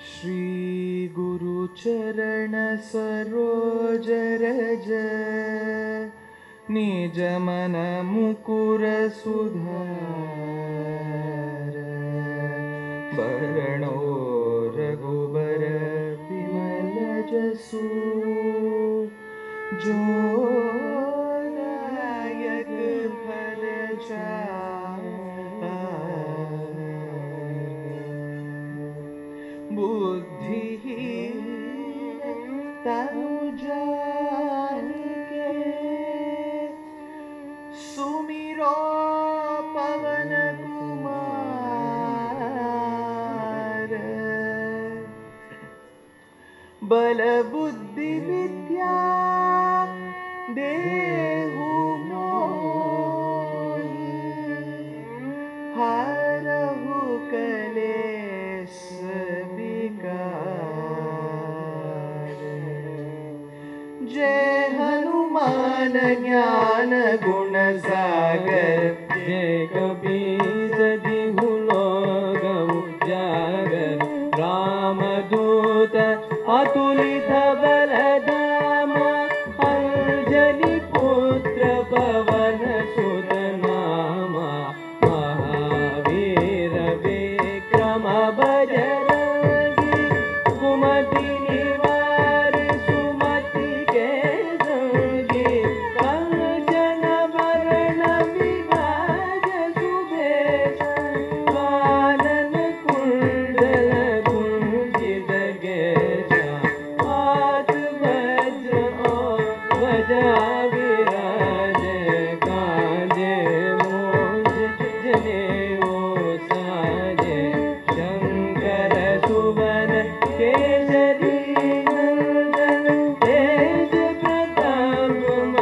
श्रीगुरुचरण सरोज रज निज मन मुकुर सुधार वर्णो रघुबर विमल जसु जो नायक फल बुद्धि तनु जानिके सुमिरो पवन कुमार बल बुद्धि विद्या देहु मोहि हरहु कलेश विकार जय हनुमान ज्ञान गुण सागर जय कबीर दिहु लोग उजागर रामदूत अतुलित बलधाम अंजलि पुत्र पवन सुत नामा महावीर विक्रम बजरंगी कुमति निवार सुमति के संगी कंचन वरण विराज सुबेश कानन कुंडल कुंजित केशा हाथ वज्र और ध्वजा विराज कांधे मूंज जनेऊ साजे शंकर सुवन केसरी नंदन तेज प्रताप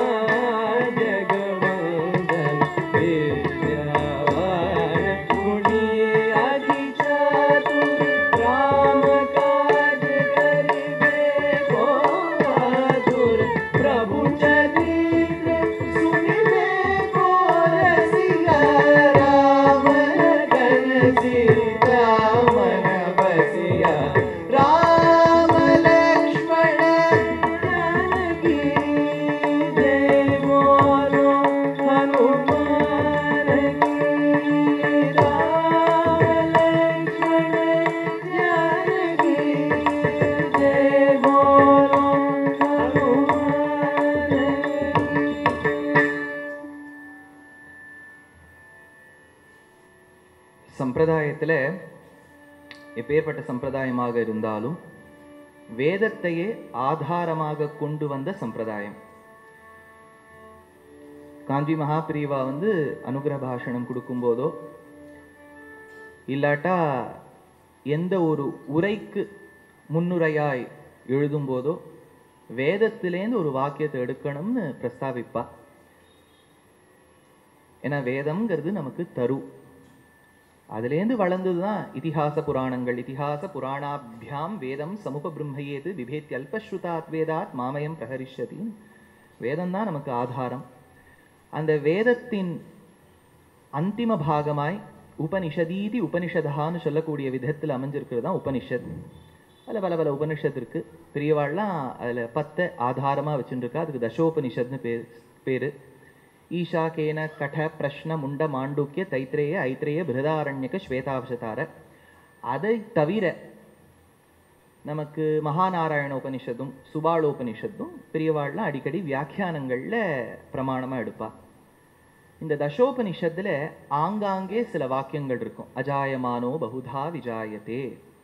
जगवंदन विद्यावान गुणी अति चातुर राम काज करिबे को आतुर प्रभु चरित्र सुनिबे को रसिया राम गण सीता मन बसिया राम लक्ष्मण जानकी जय बोलो हनुमान की राम लक्ष्मण जानकी जय बोलो हनुमान சம்பிரதாயத்தில் எப்பேற்பட்ட சம்பிரதாயமாக இருந்தாலும் வேதத்தையே ஆதாரமாக கொண்டு வந்த சம்பிரதாயம் காஞ்சி மகாபிரிவா வந்து அனுகிரக பாஷணம் கொடுக்கும்போதோ இல்லாட்டா எந்த ஒரு உரைக்கு முன்னுரையாய் எழுதும்போதோ வேதத்திலேருந்து ஒரு வாக்கியத்தை எடுக்கணும்னு பிரஸ்தாவிப்பா ஏன்னா வேதம்ங்கிறது நமக்கு தரு அதுலேருந்து வளர்ந்தது தான் இதிகாச புராணங்கள் இதிகாச புராணாபியாம் வேதம் சமூக பிரம்மையேது விபேத்தி அல்பஸ்ருதாத் வேதாத் மாமயம் பிரகரிஷதி வேதம் தான் நமக்கு ஆதாரம் அந்த வேதத்தின் அந்திம பாகமாய் உபனிஷதீதி உபனிஷதான்னு சொல்லக்கூடிய விதத்தில் அமைஞ்சிருக்கிறது தான் உபனிஷத் அதில் பல பல உபனிஷத் இருக்கு பெரியவாள்லாம் அதில் பத்தை ஆதாரமாக வச்சுருக்கா அதுக்கு தசோபனிஷத்னு பேர் பேர் ஈஷாகேன கட பிரஷ்ன முண்ட மாண்டூக்கிய தைத்திரேய ஐத்திரேய பிருதாரண்யக ஸ்வேதாவசதார அதை தவிர நமக்கு மகாநாராயண உபனிஷத்தும் சுபாலோபனிஷத்தும் பெரியவாள்லாம் அடிக்கடி வியாக்கியானங்களில் பிரமாணமாக எடுப்பா இந்த தசோபனிஷத்தில் ஆங்காங்கே சில வாக்கியங்கள் இருக்கும் அஜாயமானோ பகுதா விஜாயத்தே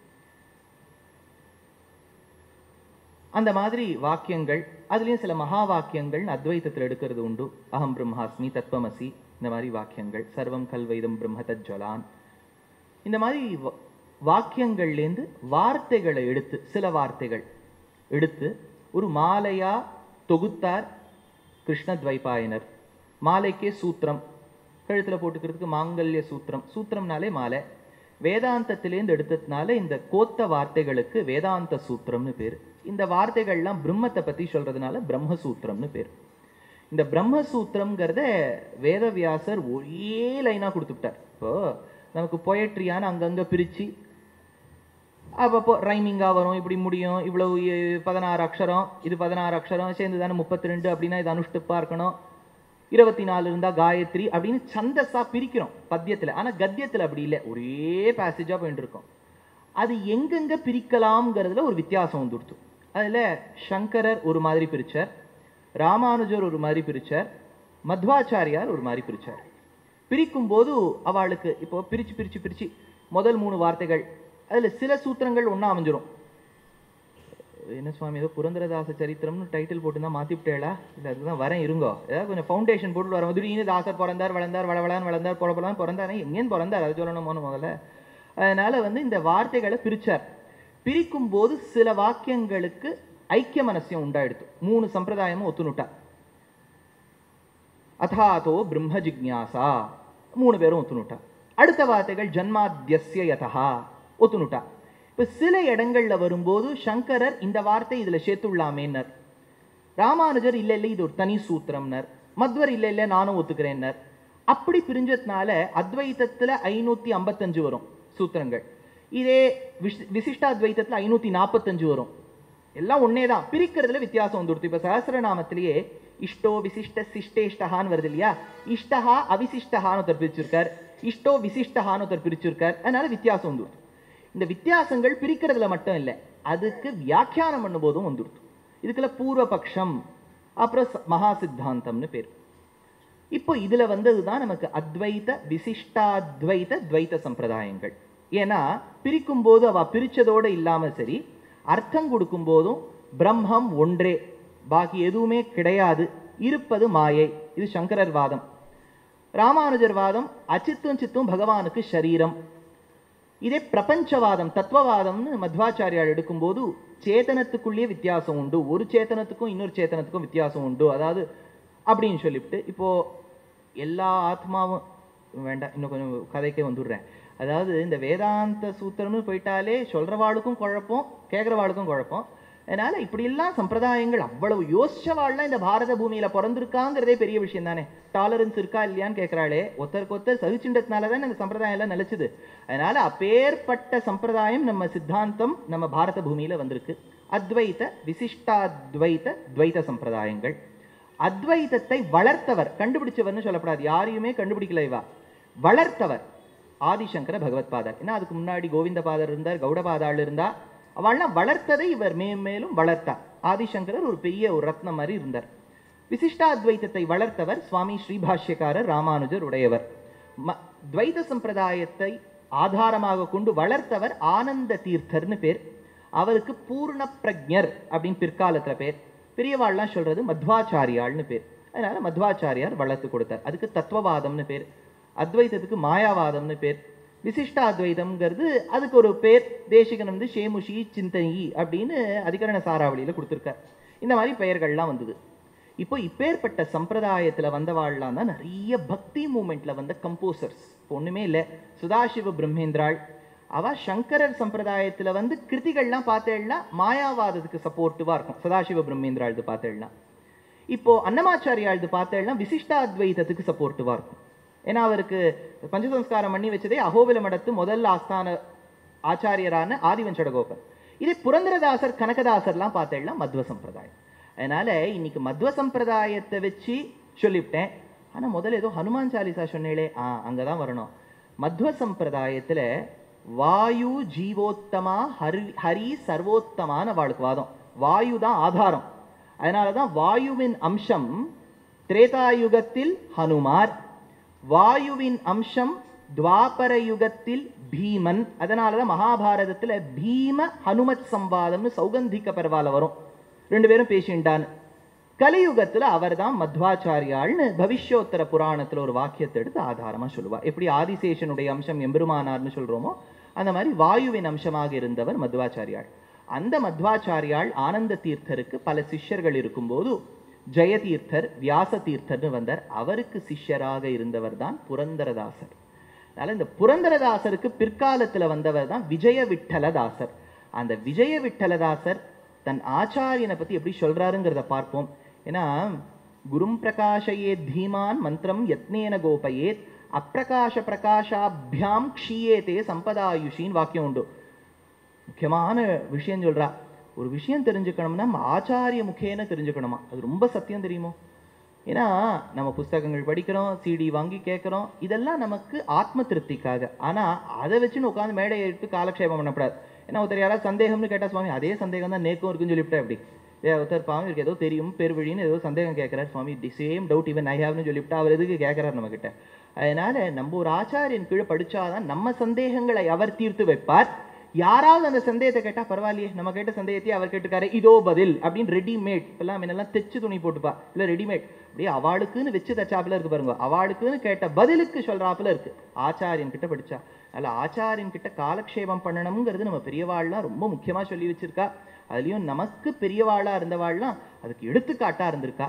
அந்த மாதிரி வாக்கியங்கள் அதுலேயும் சில மகா வாக்கியங்கள் அத்வைத்தத்தில் எடுக்கிறது உண்டு அகம் பிரம்மாஸ்மி தத்வமசி இந்த மாதிரி வாக்கியங்கள் சர்வம் கல்வைதம் பிரம்ம தஜ்வலான் இந்த மாதிரி வா- வாக்கியங்கள்லேருந்து வார்த்தைகளை எடுத்து சில வார்த்தைகள் எடுத்து ஒரு மாலையா தொகுத்தார் கிருஷ்ணத்வைபாயனர் மாலைக்கே சூத்திரம் கழுத்துல போட்டுக்கிறதுக்கு மாங்கல்ய சூத்திரம் சூத்திரம்னாலே மாலை வேதாந்தத்திலேருந்து எடுத்ததுனால இந்த கோத்த வார்த்தைகளுக்கு வேதாந்த சூத்திரம்னு பேர் இந்த வார்த்தைகள்லாம் பிரம்மத்தை பத்தி சொல்றதுனால பிரம்மசூத்திரம்னு பேர் இந்த பிரம்மசூத்திரம்ங்கிறத வேதவியாசர் ஒரே லைனா கொடுத்துட்டார் இப்போ நமக்கு பொயட்ரியான அங்கங்க பிரிச்சு அப்போ ரைமிங்காக வரும் இப்படி முடியும் இவ்வளவு இ- பதினாறு அக்ஷரம் இது பதினாறு அக்ஷரம் சேர்ந்து தானே முப்பத்தி ரெண்டு அப்படின்னா இது அனுஷ்டுப்பா இருக்கணும் இருபத்தி நாலு இருந்தா காயத்ரி அப்படின்னு சந்தஸா பிரிக்கிறோம் பத்தியத்துல ஆனா கத்தியத்துல அப்படி இல்லை ஒரே பேசேஜா போயிட்டு இருக்கும் அது எங்கெங்க பிரிக்கலாம்ங்கிறதுல ஒரு வித்தியாசம் வந்துடுத்து அதுல சங்கரர் ஒரு மாதிரி பிரிச்சார் ராமானுஜர் ஒரு மாதிரி பிரிச்சார் மத்வாச்சாரியார் ஒரு மாதிரி பிரிச்சார் பிரிக்கும் போது அவளுக்கு இப்போ பிரிச்சு பிரிச்சு பிரிச்சு முதல் மூணு வார்த்தைகள் அதுல சில சூத்திரங்கள் ஒண்ணா அமைஞ்சிரும் என்ன சுவாமி ஏதோ புரந்தரதாச சரித்திரம்னு டைட்டில் போட்டு தான் மாத்திவிட்டேளா இல்ல அதுதான் வரேன் இருங்கோ ஏதாவது கொஞ்சம் ஃபவுண்டேஷன் போட்டு வர திடீர்னு தாசர் பிறந்தார் வளர்ந்தார் வளவளான்னு வளர்ந்தார் பொழப்பலான்னு பிறந்தார் எங்கேன்னு பிறந்தார் அதை சொல்லணுமோன்னு முதல்ல அதனால வந்து இந்த வார்த்தைகளை பிரிச்சார் பிரிக்கும் போது சில வாக்கியங்களுக்கு ஐக்கிய மனசியம் உண்டாயிடுத்து மூணு சம்பிரதாயமும் ஒத்துணுட்டா அதாதோ பிரம்ம ஜிக்ஞாசா மூணு பேரும் ஒத்துணுட்டா அடுத்த வார்த்தைகள் ஜன்மாத்தியஸ்ய யதா ஒத்துணுட்டா இப்ப சில இடங்கள்ல வரும்போது சங்கரர் இந்த வார்த்தை இதுல சேர்த்துள்ளாமேன்னர் ராமானுஜர் இல்ல இல்ல இது ஒரு தனி சூத்திரம்னர் மத்வர் இல்ல இல்ல நானும் ஒத்துக்கிறேன்னர் அப்படி பிரிஞ்சதுனால அத்வைதத்துல ஐநூத்தி ஐம்பத்தஞ்சு வரும் சூத்திரங்கள் இதே விஷ்- விசிஷ்டாத்வைதத்துல ஐநூத்தி நாற்பத்தஞ்சு வரும் எல்லாம் ஒன்னே தான் பிரிக்கிறதுல வித்தியாசம் வந்துடுது இப்ப சஹசிரநாமத்திலேயே இஷ்டோ விசிஷ்ட சிஷ்டேஷ்டஹான்னு வருது இல்லையா இஷ்டஹா அவிசிஷ்டஹான்னு ஒருத்தர் பிரிச்சிருக்கார் இஷ்டோ விசிஷ்டஹான்னு ஒருத்தர் பிரிச்சிருக்கார் அதனால வித்தியாசம் வந்துடுது இந்த வித்தியாசங்கள் பிரிக்கிறதுல மட்டும் இல்லை அதுக்கு வியாக்கியானம் பண்ணும்போதும் வந்துடுது இதுக்குள்ள பூர்வபக்ஷம் அப்புறம் ச- மகா சித்தாந்தம்னு பேர் இப்போ இதுல வந்ததுதான் நமக்கு அத்வைத விசிஷ்டாத்வைத துவைத சம்பிரதாயங்கள் ஏன்னா பிரிக்கும் போது அவ பிரிச்சதோட இல்லாம சரி அர்த்தம் கொடுக்கும் போதும் பிரம்மம் ஒன்றே பாக்கி எதுவுமே கிடையாது இருப்பது மாயை இது சங்கரர் வாதம் ராமானுஜர் வாதம் அச்சித்தும் சித்தும் பகவானுக்கு சரீரம் இதே பிரபஞ்சவாதம் தத்துவவாதம்னு மத்வாச்சாரியார் எடுக்கும்போது சேதனத்துக்குள்ளேயே வித்தியாசம் உண்டு ஒரு சேத்தனத்துக்கும் இன்னொரு சேத்தனத்துக்கும் வித்தியாசம் உண்டு அதாவது அப்படின்னு சொல்லிவிட்டு இப்போ எல்லா ஆத்மாவும் வேண்டாம் இன்னும் கொஞ்சம் கதைக்கே வந்துடுறேன் அதாவது இந்த வேதாந்த சூத்திரம்னு போயிட்டாலே சொல்றவாளுக்கும் குழப்பம் கேட்குறவாளுக்கும் குழப்பம் அதனால இப்படியெல்லாம் சம்பிரதாயங்கள் அவ்வளவு யோசிச்சவாள்லாம் இந்த பாரத பூமியில பிறந்திருக்காங்கிறதே பெரிய விஷயம் தானே டாலரன்ஸ் இருக்கா இல்லையான்னு கேட்கறாளே ஒருத்தருக்கு ஒருத்தர் சகிச்சுண்டதுனால தான் இந்த சம்பிரதாயம் எல்லாம் நிலைச்சுது அதனால அப்பேற்பட்ட சம்பிரதாயம் நம்ம சித்தாந்தம் நம்ம பாரத பூமியில வந்திருக்கு அத்வைத விசிஷ்டாத்வைத துவைத சம்பிரதாயங்கள் அத்வைதத்தை வளர்த்தவர் கண்டுபிடிச்சவர்னு சொல்லப்படாது யாரையுமே கண்டுபிடிக்கல இவா வளர்த்தவர் ஆதிசங்கர பகவத்பாதர் ஏன்னா அதுக்கு முன்னாடி கோவிந்தபாதர் இருந்தார் கௌடபாதாள் இருந்தா அவள்லாம் வளர்த்ததை இவர் மேலும் மேலும் வளர்த்தார் ஆதிசங்கரர் ஒரு பெரிய ஒரு ரத்னம் மாதிரி இருந்தார் விசிஷ்டாத்வைதத்தை வளர்த்தவர் சுவாமி ஸ்ரீபாஷ்யக்காரர் ராமானுஜர் உடையவர் ம- துவைத சம்பிரதாயத்தை ஆதாரமாக கொண்டு வளர்த்தவர் ஆனந்த தீர்த்தர்னு பேர் அவருக்கு பூர்ண பிரஜர் அப்படின்னு பிற்காலத்துல பேர் பெரியவாள்லாம் சொல்றது மத்வாச்சாரியாள்னு பேர் அதனால மத்வாச்சாரியார் வளர்த்து கொடுத்தார் அதுக்கு தத்துவவாதம்னு பேர் அத்வைதத்துக்கு மாயாவாதம்னு பேர் விசிஷ்டாத்வைதம்ங்கிறது அதுக்கு ஒரு பேர் தேசிகன் வந்து ஷேமுஷி சிந்தனி அப்படின்னு அதிகரண சாராவளியில கொடுத்துருக்கார் இந்த மாதிரி பெயர்கள்லாம் வந்தது இப்போ இப்பேற்பட்ட சம்பிரதாயத்துல வந்தவாள்லாம் தான் நிறைய பக்தி மூமெண்ட்ல வந்த கம்போசர்ஸ் ஒண்ணுமே இல்லை சுதாசிவ பிரம்மேந்திராள் அவ சங்கரர் சம்பிரதாயத்துல வந்து கிருதிகள்லாம் பார்த்தேன்னா மாயாவாதத்துக்கு சப்போர்ட்டிவா இருக்கும் சதாசிவ பிரம்மேந்திராழ்து பார்த்தேன்னா இப்போ அன்னமாச்சாரியாழ்து பார்த்தேன்னா விசிஷ்டாத்வைதத்துக்கு சப்போர்ட்டிவா இருக்கும் ஏன்னா அவருக்கு பஞ்சசம்ஸ்காரம் பண்ணி வச்சதே அகோபில மடத்து முதல் ஆஸ்தான ஆச்சாரியரான ஆதிவஞ்சடகோபர் இதே புரந்தரதாசர் கனகதாசர்லாம் பார்த்தேன்னா மத்வ சம்பிரதாயம் அதனால இன்னைக்கு மத்வ சம்பிரதாயத்தை வச்சு சொல்லிவிட்டேன் ஆனா முதல்ல ஏதோ ஹனுமான் சாலிசா சொன்னேளே ஆ அங்கதான் வரணும் மத்வ சம்பிரதாயத்துல வாயு ஜீவோத்தமா ஹரி ஹரி சர்வோத்தமான வாழ்க்கை வாதம் வாயு தான் ஆதாரம் அதனாலதான் வாயுவின் அம்சம் திரேதாயுகத்தில் ஹனுமார் வாயுவின் அம்சம் துவாபர யுகத்தில் பீமன் அதனாலதான் மகாபாரதத்துல பீம ஹனுமத் சம்வாதம்னு சௌகந்திக பரவால வரும் ரெண்டு பேரும் பேசிண்டான்னு கலியுகத்துல அவர்தான் மத்வாச்சாரியாள்னு பவிஷ்யோத்தர புராணத்துல ஒரு வாக்கியத்தை எடுத்து ஆதாரமா சொல்லுவா எப்படி ஆதிசேஷனுடைய அம்சம் எம்பெருமானார்னு சொல்றோமோ அந்த மாதிரி வாயுவின் அம்சமாக இருந்தவர் மத்வாச்சாரியாள் அந்த மத்வாச்சாரியாள் ஆனந்த தீர்த்தருக்கு பல சிஷ்யர்கள் இருக்கும்போது ஜெயதீர்த்தர் வியாச தீர்த்தர்னு வந்தார் அவருக்கு சிஷ்யராக இருந்தவர் தான் புரந்தரதாசர் அதனால இந்த புரந்தரதாசருக்கு பிற்காலத்துல வந்தவர் தான் விஜய விட்டலதாசர் அந்த விஜய விட்டலதாசர் தன் ஆச்சாரியனை பத்தி எப்படி சொல்றாருங்கிறத பார்ப்போம் ஏன்னா குரும் பிரகாஷயே தீமான் மந்திரம் யத்னேன கோபயேத் அப்பிரகாஷ பிரகாஷாபியாம் க்ஷீயேதே சம்பதாயுஷின்னு வாக்கியம் உண்டு முக்கியமான விஷயம் சொல்றா ஒரு விஷயம் தெரிஞ்சுக்கணும்னா நம்ம ஆச்சாரிய முகேன தெரிஞ்சுக்கணுமா அது ரொம்ப சத்தியம் தெரியுமோ ஏன்னா நம்ம புஸ்தகங்கள் படிக்கிறோம் சிடி வாங்கி கேட்குறோம் இதெல்லாம் நமக்கு ஆத்ம திருப்திக்காக ஆனா அதை வச்சுன்னு உட்காந்து மேடையை எடுத்து காலக்ஷேபம் பண்ணக்கூடாது ஏன்னா ஒருத்தர் யாராவது சந்தேகம்னு கேட்டா சுவாமி அதே சந்தேகம் தான் நேக்கும் இருக்குன்னு சொல்லிவிட்டா எப்படி ஏ ஒருத்தர் பாவம் இவருக்கு ஏதோ தெரியும் பெருவழின்னு ஏதோ சந்தேகம் கேட்கிறார் சுவாமி தி சேம் டவுட் இவன் ஐ ஹாவ்னு சொல்லிவிட்டா அவர் எதுக்கு கேட்கிறார் நம்ம கிட்ட அதனால நம்ம ஒரு ஆச்சாரியன் கீழே படிச்சாதான் நம்ம சந்தேகங்களை அவர் தீர்த்து வைப்பார் யாராவது அந்த சந்தேகத்தை கேட்டா பரவாயில்லையே நம்ம கேட்ட சந்தேகத்தையே அவர் கேட்டுக்காரு இதோ பதில் அப்படின்னு ரெடிமேட் இப்பெல்லாம் முன்னெல்லாம் தைச்சு துணி போட்டுப்பா இல்ல ரெடிமேட் அப்படியே அவளுக்குன்னு வச்சு தச்சாப்புல இருக்கு பாருங்க அவளுக்குன்னு கேட்ட பதிலுக்கு சொல்றாப்புல இருக்கு ஆச்சாரியன் கிட்ட படிச்சா அதில் ஆச்சாரியன் கிட்ட காலக்ஷேபம் பண்ணணுங்கிறது நம்ம பெரியவாள்லாம் ரொம்ப முக்கியமா சொல்லி வச்சிருக்கா அதுலயும் நமக்கு பெரியவாளா இருந்தவாள்லாம் அதுக்கு எடுத்துக்காட்டா இருந்திருக்கா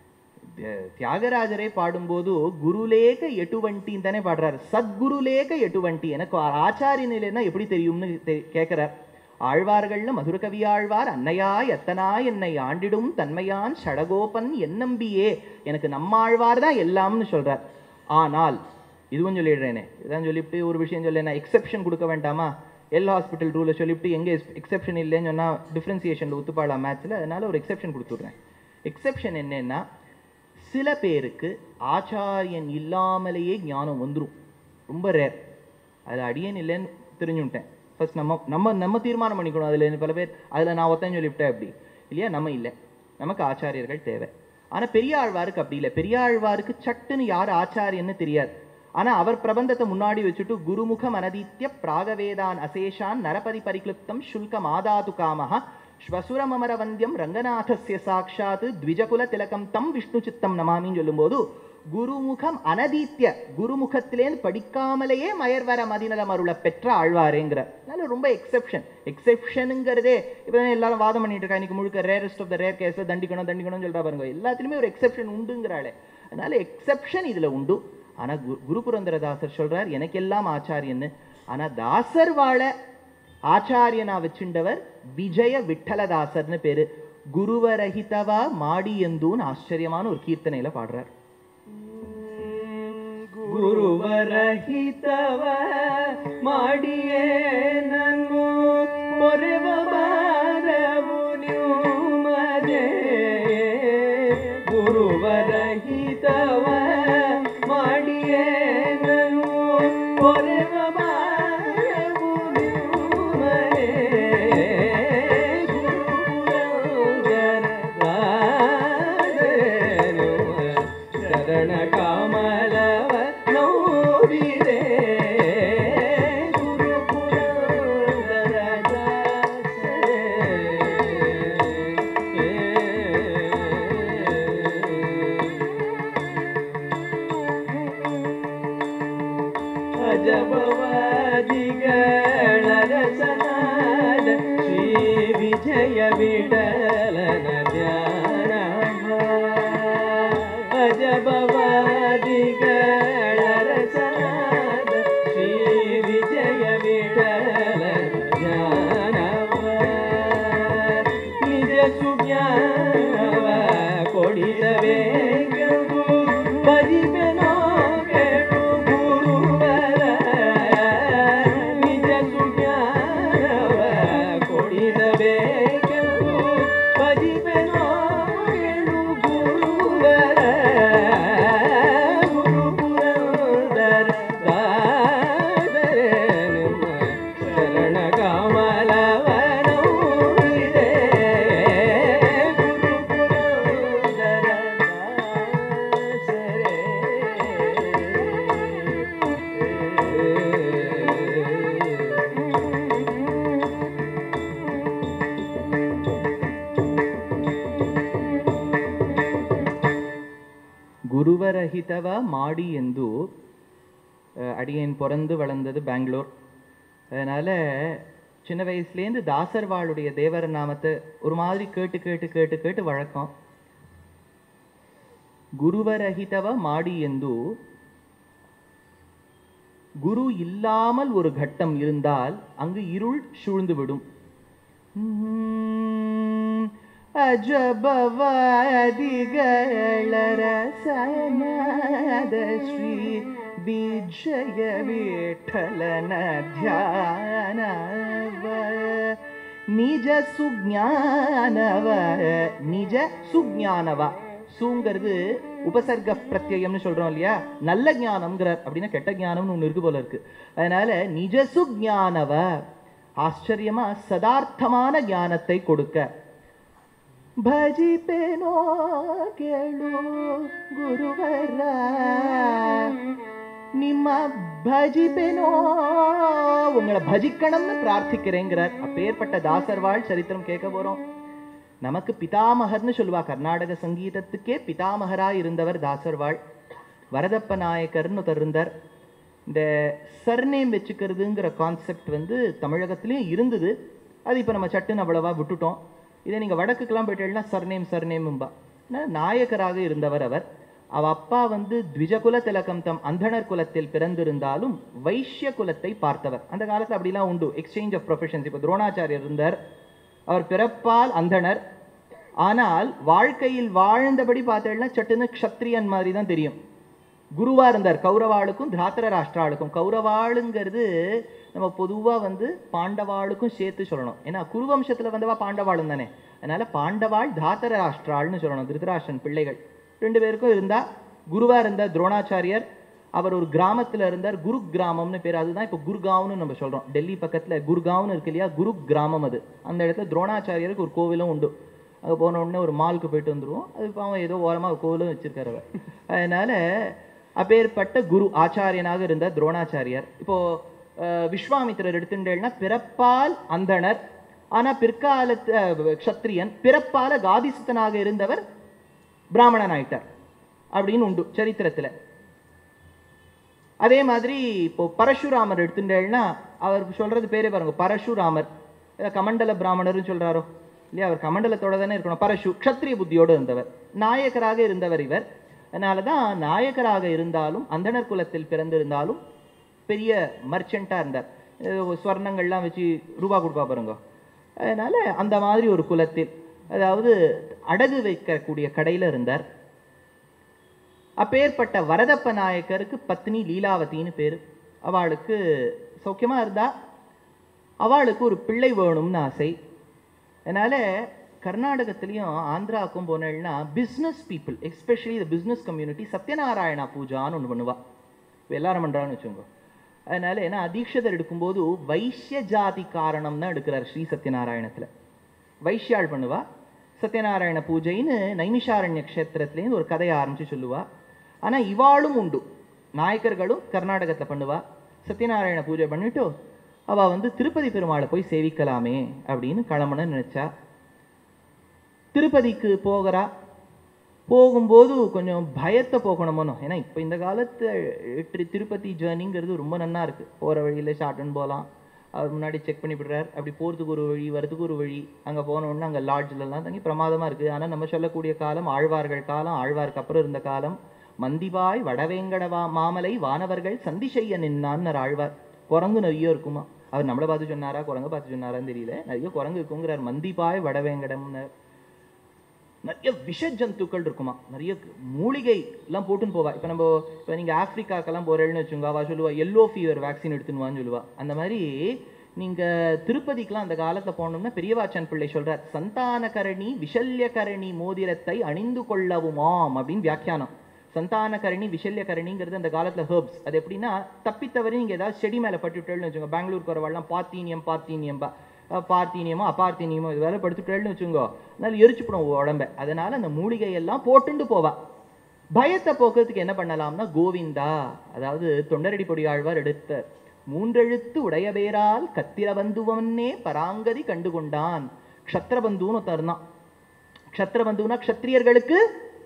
த- தியாகராஜரே பாடும்போது குருலேக எட்டுவண்டின்னு தானே பாடுறாரு சத்குருலேக எட்டுவண்டி எனக்கு ஆச்சாரியன் இல்லைன்னா எப்படி தெரியும்னு தெ- கேட்கிறார் ஆழ்வார்கள்ல மதுரகவி ஆழ்வார் அன்னையாய் எத்தனாய் என்னை ஆண்டிடும் தன்மையான் ஷடகோபன் என்னம்பியே எனக்கு நம்மாழ்வார் தான் எல்லாம்னு சொல்றார் ஆனால் இதுவும் சொல்லிடுறேனே இதான் சொல்லிவிட்டு ஒரு விஷயம் சொல்ல நான் எக்ஸெப்ஷன் கொடுக்க வேண்டாமா எல் ஹாஸ்பிட்டல் ரூலை சொல்லிவிட்டு எங்கே எக்ஸெப்ஷன் இல்லைன்னு சொன்னால் டிஃப்ரென்சியேஷனில் ஒத்துப்பாளா மேட்ச்சில் அதனால ஒரு எக்ஸெப்ஷன் கொடுத்துட்றேன் எக்ஸெப்ஷன் என்னன்னா சில பேருக்கு ஆச்சாரியன் இல்லாமலேயே ஞானம் வந்துரும் ரொம்ப ரேர் அதில் அடியேன் இல்லைன்னு தெரிஞ்சுட்டேன் ஃபர்ஸ்ட் நம்ம நம்ம நம்ம தீர்மானம் பண்ணிக்கணும் அதில் பல பேர் அதில் நான் ஒத்தன் சொல்லிவிட்டேன் அப்படி இல்லையா நம்ம இல்லை நமக்கு ஆச்சாரியர்கள் தேவை ஆனா பெரிய ஆழ்வாருக்கு அப்படி இல்லை பெரிய ஆழ்வாருக்கு சட்டுன்னு யார் ஆச்சாரியன்னு தெரியாது ஆனா அவர் பிரபந்தத்தை முன்னாடி வச்சுட்டு குருமுகம் அனதித்ய பிராகவேதான் அசேஷான் நரபதி பரிக்ளிப்தம் சுல்கம் ஆதாது காமஹ ஸ்வசுரமமர வந்தியம் ரங்கநாதஸ்ய சாட்சாத் த்விஜகுல திலகம் தம் விஷ்ணு சித்தம் நமாமின்னு சொல்லும்போது குருமுகம் அனதீத்திய குருமுகத்திலேருந்து படிக்காமலேயே மயர்வர மதிநலம் அருள பெற்ற ஆழ்வாரேங்கிற அதனால ரொம்ப எக்ஸெப்ஷன் எக்ஸெப்ஷனுங்கிறதே இப்போ எல்லாரும் வாதம் பண்ணிட்டு இருக்கா இன்னைக்கு முழுக்க ரேரஸ்ட் ஆஃப் த ரேர் கேஸ்ல தண்டிக்கணும் தண்டிக்கணும்னு சொல்றா பாருங்க எல்லாத்துலயுமே ஒரு எக்ஸெப்ஷன் உண்டுங்கிறாளே அதனால எக்ஸெப்ஷன் இதுல உண்டு ஆனா குரு குரு புரந்தரதாசர் சொல்றார் எனக்கெல்லாம் ஆச்சாரியன்னு ஆனா தாசர் வாழ ஆச்சாரியனா வச்சுண்டவர் விஜய விட்டலதாசர்னு பேரு குருவரஹிதவா மாடி எந்தூன்னு ஆச்சரியமான ஒரு கீர்த்தனையில பாடுறார் ಗುರುವರಹಿತವ ಮಾಡಿಯೇ ನನ್ನು ಮೊರೆವ ಬಾರವು ಮದೆ ಗುರುವರಹಿತವ ಮಾಡಿಯೇ ನನ್ನು ಮೊರೆವ ಬಾರವು ಮದೆ ಶರಣ ಕಮಲವ ನೋಡಿದೆ ಗುರುಪುರಂದರ ಅಜಬವಾದಿಗಳ ರಸನಾದ ಶ್ರೀ ವಿಜಯ ವಿಠಲನ ಧ್ಯಾನ ಅಜಬವಾದಿಗಳ ರಸನಾದ ಶ್ರೀ ವಿಜಯ ವಿಠಲನ ಧ್ಯಾನವ ನಿಜ ಸುಜ್ಞಾನವ ಕೊಡಿಸಬೇಕೆಂದು ಬರಿಬೆನೋ ಕೇಳು ಗುರುವರ ನಿಜ ಸುಜ್ಞಾನವ ಕೊಡಿಸಬೇಕೆಂದು ಬರಿಬೆನೋ ಕೇಳು ಗುರುವರ ಗುರುಪುರಂದರ ದಾಸರೇನು ಶರಣ ಕಮಲವನೌರಿದೆ ಗುರುಪುರಂದರ ದಾಸರೇ குருவரஹிதவ மாடி ಎಂದು அஹ், அடியேன் பிறந்து வளர்ந்தது பெங்களூர் அதனால சின்ன வயசுலேருந்து தாசர்வாளுடைய தேவர நாமத்தை ஒரு மாதிரி கேட்டு கேட்டு கேட்டு கேட்டு வழக்கம் குருவரஹிதவ மாடி ಎಂದು குரு இல்லாமல் ஒரு கட்டம் இருந்தால் அங்கு இருள் சூழ்ந்து விடும் உம், அஜபவாதிகள ரசனாத ஸ்ரீ ವಿಜಯ ವಿಠಲನ ಧ್ಯಾನವ ನಿಜ ಸುಜ್ಞಾನವ நிஜ சுஜானவ சூங்கிறது உபசர்க பிரத்யயம்னு சொல்றோம் இல்லையா நல்ல ஞானம்ங்கிறார் அப்படின்னா கெட்ட ஞானம்னு ஒண்ணு இருக்கு போல இருக்கு அதனால நிஜ சுஜானவ ஆச்சரியமா சதார்த்தமான ஞானத்தை கொடுக்க ಭಜಿಪೆನೋ ಕೇಳು ಗುರುವರ ನಿಮ್ಮ ಭಜಿಪೆನோ உங்களை பஜிக்கணும்னு பிரார்த்திக்கிறேங்கிறார் அப்பேற்பட்ட தாசர்வாள் சரித்திரம் கேட்க போறோம் நமக்கு பிதாமகர்னு சொல்லுவா கர்நாடக சங்கீதத்துக்கே பிதாமகரா இருந்தவர் தாசர்வாள் வரதப்ப நாயக்கர்னு ஒருத்தர் இருந்தார் இந்த சர்நேம் வச்சுக்கிறதுங்கிற கான்செப்ட் வந்து தமிழகத்திலயும் இருந்தது அது இப்போ நம்ம சட்டுன்னு அவ்வளவா விட்டுட்டோம் இதை நீங்க வடக்குக்கெல்லாம் போயிட்டீங்கன்னா சர்நேம் சர்நேமும்பா ஆனா, நாயக்கராக இருந்தவர் அவர் அவ அப்பா வந்து த்விஜகுல திலகம் தம் அந்தணர் குலத்தில் பிறந்திருந்தாலும் வைஷ்ய குலத்தை பார்த்தவர் அந்த காலத்துல அப்படிலாம் உண்டு எக்ஸ்சேஞ்ச் ஆஃப் ப்ரொஃபஷன்ஸ் இப்போ துரோணாச்சாரியர் இருந்தார் அவர் பிறப்பால் அந்தணர் ஆனால் வாழ்க்கையில் வாழ்ந்தபடி பார்த்தேன்னா சட்டுன்னு க்ஷத்ரியன் மாதிரி தான் தெரியும் குருவா இருந்தார் கௌரவாளுக்கும் திராத்திர ராஷ்டிராளுக்கும் கௌரவாளுங்கிறது நம்ம பொதுவா வந்து பாண்டவாளுக்கும் சேர்த்து சொல்லணும் ஏன்னா குருவம்சத்துல வந்தவா பாண்டவாளும் தானே அதனால பாண்டவாள் தாத்தர ராஷ்டிராள்னு சொல்லணும் திருதராஷ்டிரன் பிள்ளைகள் ரெண்டு பேருக்கும் இருந்தா குருவா இருந்த துரோணாச்சாரியர் அவர் ஒரு கிராமத்துல இருந்தார் குரு கிராமம்னு பேர் அதுதான் இப்போ குர்காவ்னு நம்ம சொல்றோம் டெல்லி பக்கத்துல குர்காவ்னு இருக்கு இல்லையா குரு கிராமம் அது அந்த இடத்துல துரோணாச்சாரியருக்கு ஒரு கோவிலும் உண்டு அங்க போன உடனே ஒரு மாலுக்கு போயிட்டு வந்துருவோம் அது பாவம் ஏதோ ஓரமா கோவிலும் வச்சிருக்காரு அவர் அதனால அப்பேற்பட்ட குரு ஆச்சாரியனாக இருந்த துரோணாச்சாரியார் இப்போ அஹ், விஸ்வாமித்திரர் எடுத்துட்டேன்னா பிறப்பால் அந்தணர் ஆனா பிற்காலத்து அஹ், க்ஷத்ரியன் பிறப்பால காதிசுத்தனாக இருந்தவர் பிராமணன் ஆயிட்டார் அப்படின்னு உண்டு சரித்திரத்துல அதே மாதிரி இப்போ பரசுராமர் எடுத்துட்டேன்னா அவர் சொல்றது பேரே பாருங்க பரசுராமர் ஏதோ கமண்டல பிராமணர்னு சொல்றாரோ இல்லையா அவர் கமண்டலத்தோட தானே இருக்கணும் பரசு க்ஷத்ரிய புத்தியோடு இருந்தவர் நாயக்கராக இருந்தவர் இவர் அதனாலதான் நாயக்கராக இருந்தாலும் அந்தணர் குலத்தில் பிறந்திருந்தாலும் பெரிய மர்ச்செண்டா இருந்தார் ஏதோ ஸ்வர்ணங்கள்லாம் வச்சு ரூபா கொடுப்பா பாருங்க அதனால அந்த மாதிரி ஒரு குலத்தில் அதாவது அடகு வைக்கக்கூடிய கடையில இருந்தார் அப்பேற்பட்ட வரதப்ப நாயக்கருக்கு பத்னி லீலாவதின்னு பேரு அவளுக்கு சௌக்கியமா இருந்தா அவளுக்கு ஒரு பிள்ளை வேணும்னு ஆசை அதனால கர்நாடகத்திலையும் ஆந்திராவுக்கும் போனேன்னா பிஸ்னஸ் பீப்புள் எஸ்பெஷலி இந்த பிஸ்னஸ் கம்யூனிட்டி சத்யநாராயணா பூஜான்னு ஒன்று பண்ணுவா இப்ப எல்லாரும் பண்றான்னு வச்சுக்கோங்க அதனால ஏன்னா அதீட்சதர் எடுக்கும்போது வைஷ்ய ஜாதி காரணம் தான் எடுக்கிறார் ஸ்ரீ சத்யநாராயணத்துல வைஷ்யாள் பண்ணுவா சத்யநாராயண பூஜைன்னு நைமிஷாரண்ய க்ஷேத்திரத்துலேருந்து ஒரு கதையை ஆரம்பிச்சு சொல்லுவா ஆனா இவாளும் உண்டு நாயக்கர்களும் கர்நாடகத்துல பண்ணுவா சத்யநாராயண பூஜை பண்ணிட்டு அவ வந்து திருப்பதி பெருமாளை போய் சேவிக்கலாமே அப்படின்னு கிளம்பணும்னு நினைச்சா திருப்பதிக்கு போகிறா போகும்போது கொஞ்சம் பயத்தை போக்கணுமோனோ ஏன்னா இப்போ இந்த காலத்து திரு- திருப்பதி ஜேர்னிங்கிறது ரொம்ப நன்னா இருக்கு போற வழியில ஷார்ட்டன் போகலாம் அவர் முன்னாடி செக் பண்ணி விடுறார் அப்படி போறதுக்கு ஒரு வழி வரதுக்கு ஒரு வழி அங்க போன உடனே அங்க லாட்ஜ்ல எல்லாம் தங்கி பிரமாதமா இருக்கு ஆனா நம்ம சொல்லக்கூடிய காலம் ஆழ்வார்கள் காலம் ஆழ்வாருக்கு அப்புறம் இருந்த காலம் மந்திபாய் வடவேங்கடவா மாமலை வானவர்கள் சந்தி செய்ய நின்னான்னு ஆழ்வார் குரங்கு நிறைய இருக்குமா அவர் நம்மளை பார்த்து சொன்னாரா குரங்க பார்த்து சொன்னாரான்னு தெரியல நிறைய குரங்கு இருக்குங்கிறார் மந்திபாய் வடவேங்கடம்னு நிறைய விஷ ஜந்துக்கள் இருக்குமா நிறைய மூலிகை எல்லாம் போட்டுன்னு போவா இப்போ நம்ம இப்போ நீங்க ஆப்பிரிக்காக்கெல்லாம் போறேன்னு வச்சுங்க அவ சொல்லுவா எல்லோ ஃபீவர் வேக்சின் எடுத்துன்னு சொல்லுவா அந்த மாதிரி நீங்க திருப்பதிக்கெல்லாம் அந்த காலத்துல போனோம்னா பெரியவாச்சன் பிள்ளை சொல்றார் சந்தானகரணி விஷல்யகரணி மோதிரத்தை அணிந்து கொள்ளவுமாம் அப்படின்னு வியாக்கியானம் சந்தானகரணி விஷல்யகரணிங்கிறது அந்த காலத்துல ஹெர்ப்ஸ் அது எப்படின்னா தப்பித்தவரை நீங்க ஏதாவது செடி மேல பட்டுட்டேன்னு வச்சுங்க பெங்களூருக்கு வரவாள்லாம் பாத்தீனியம் பார்த்தீனியம் பார்த்தீனியமோ அபார்த்தீனியமோ இது வேலை படுத்துட்டேன்னு வச்சுங்கோ அதனால எரிச்சுப்படும் உடம்ப அதனால அந்த மூலிகை எல்லாம் போட்டுண்டு போவா பயத்தை போக்குறதுக்கு என்ன பண்ணலாம்னா கோவிந்தா அதாவது தொண்டரடி பொடி ஆழ்வார் எடுத்த மூன்றெழுத்து உடையபேரால் கத்திரபந்துவன்னே பராங்கதி கண்டுகொண்டான் க்ஷத்ரபந்துன்னு ஒருத்தன் இருந்தான் க்ஷத்ரபந்துனா க்ஷத்ரியர்களுக்கு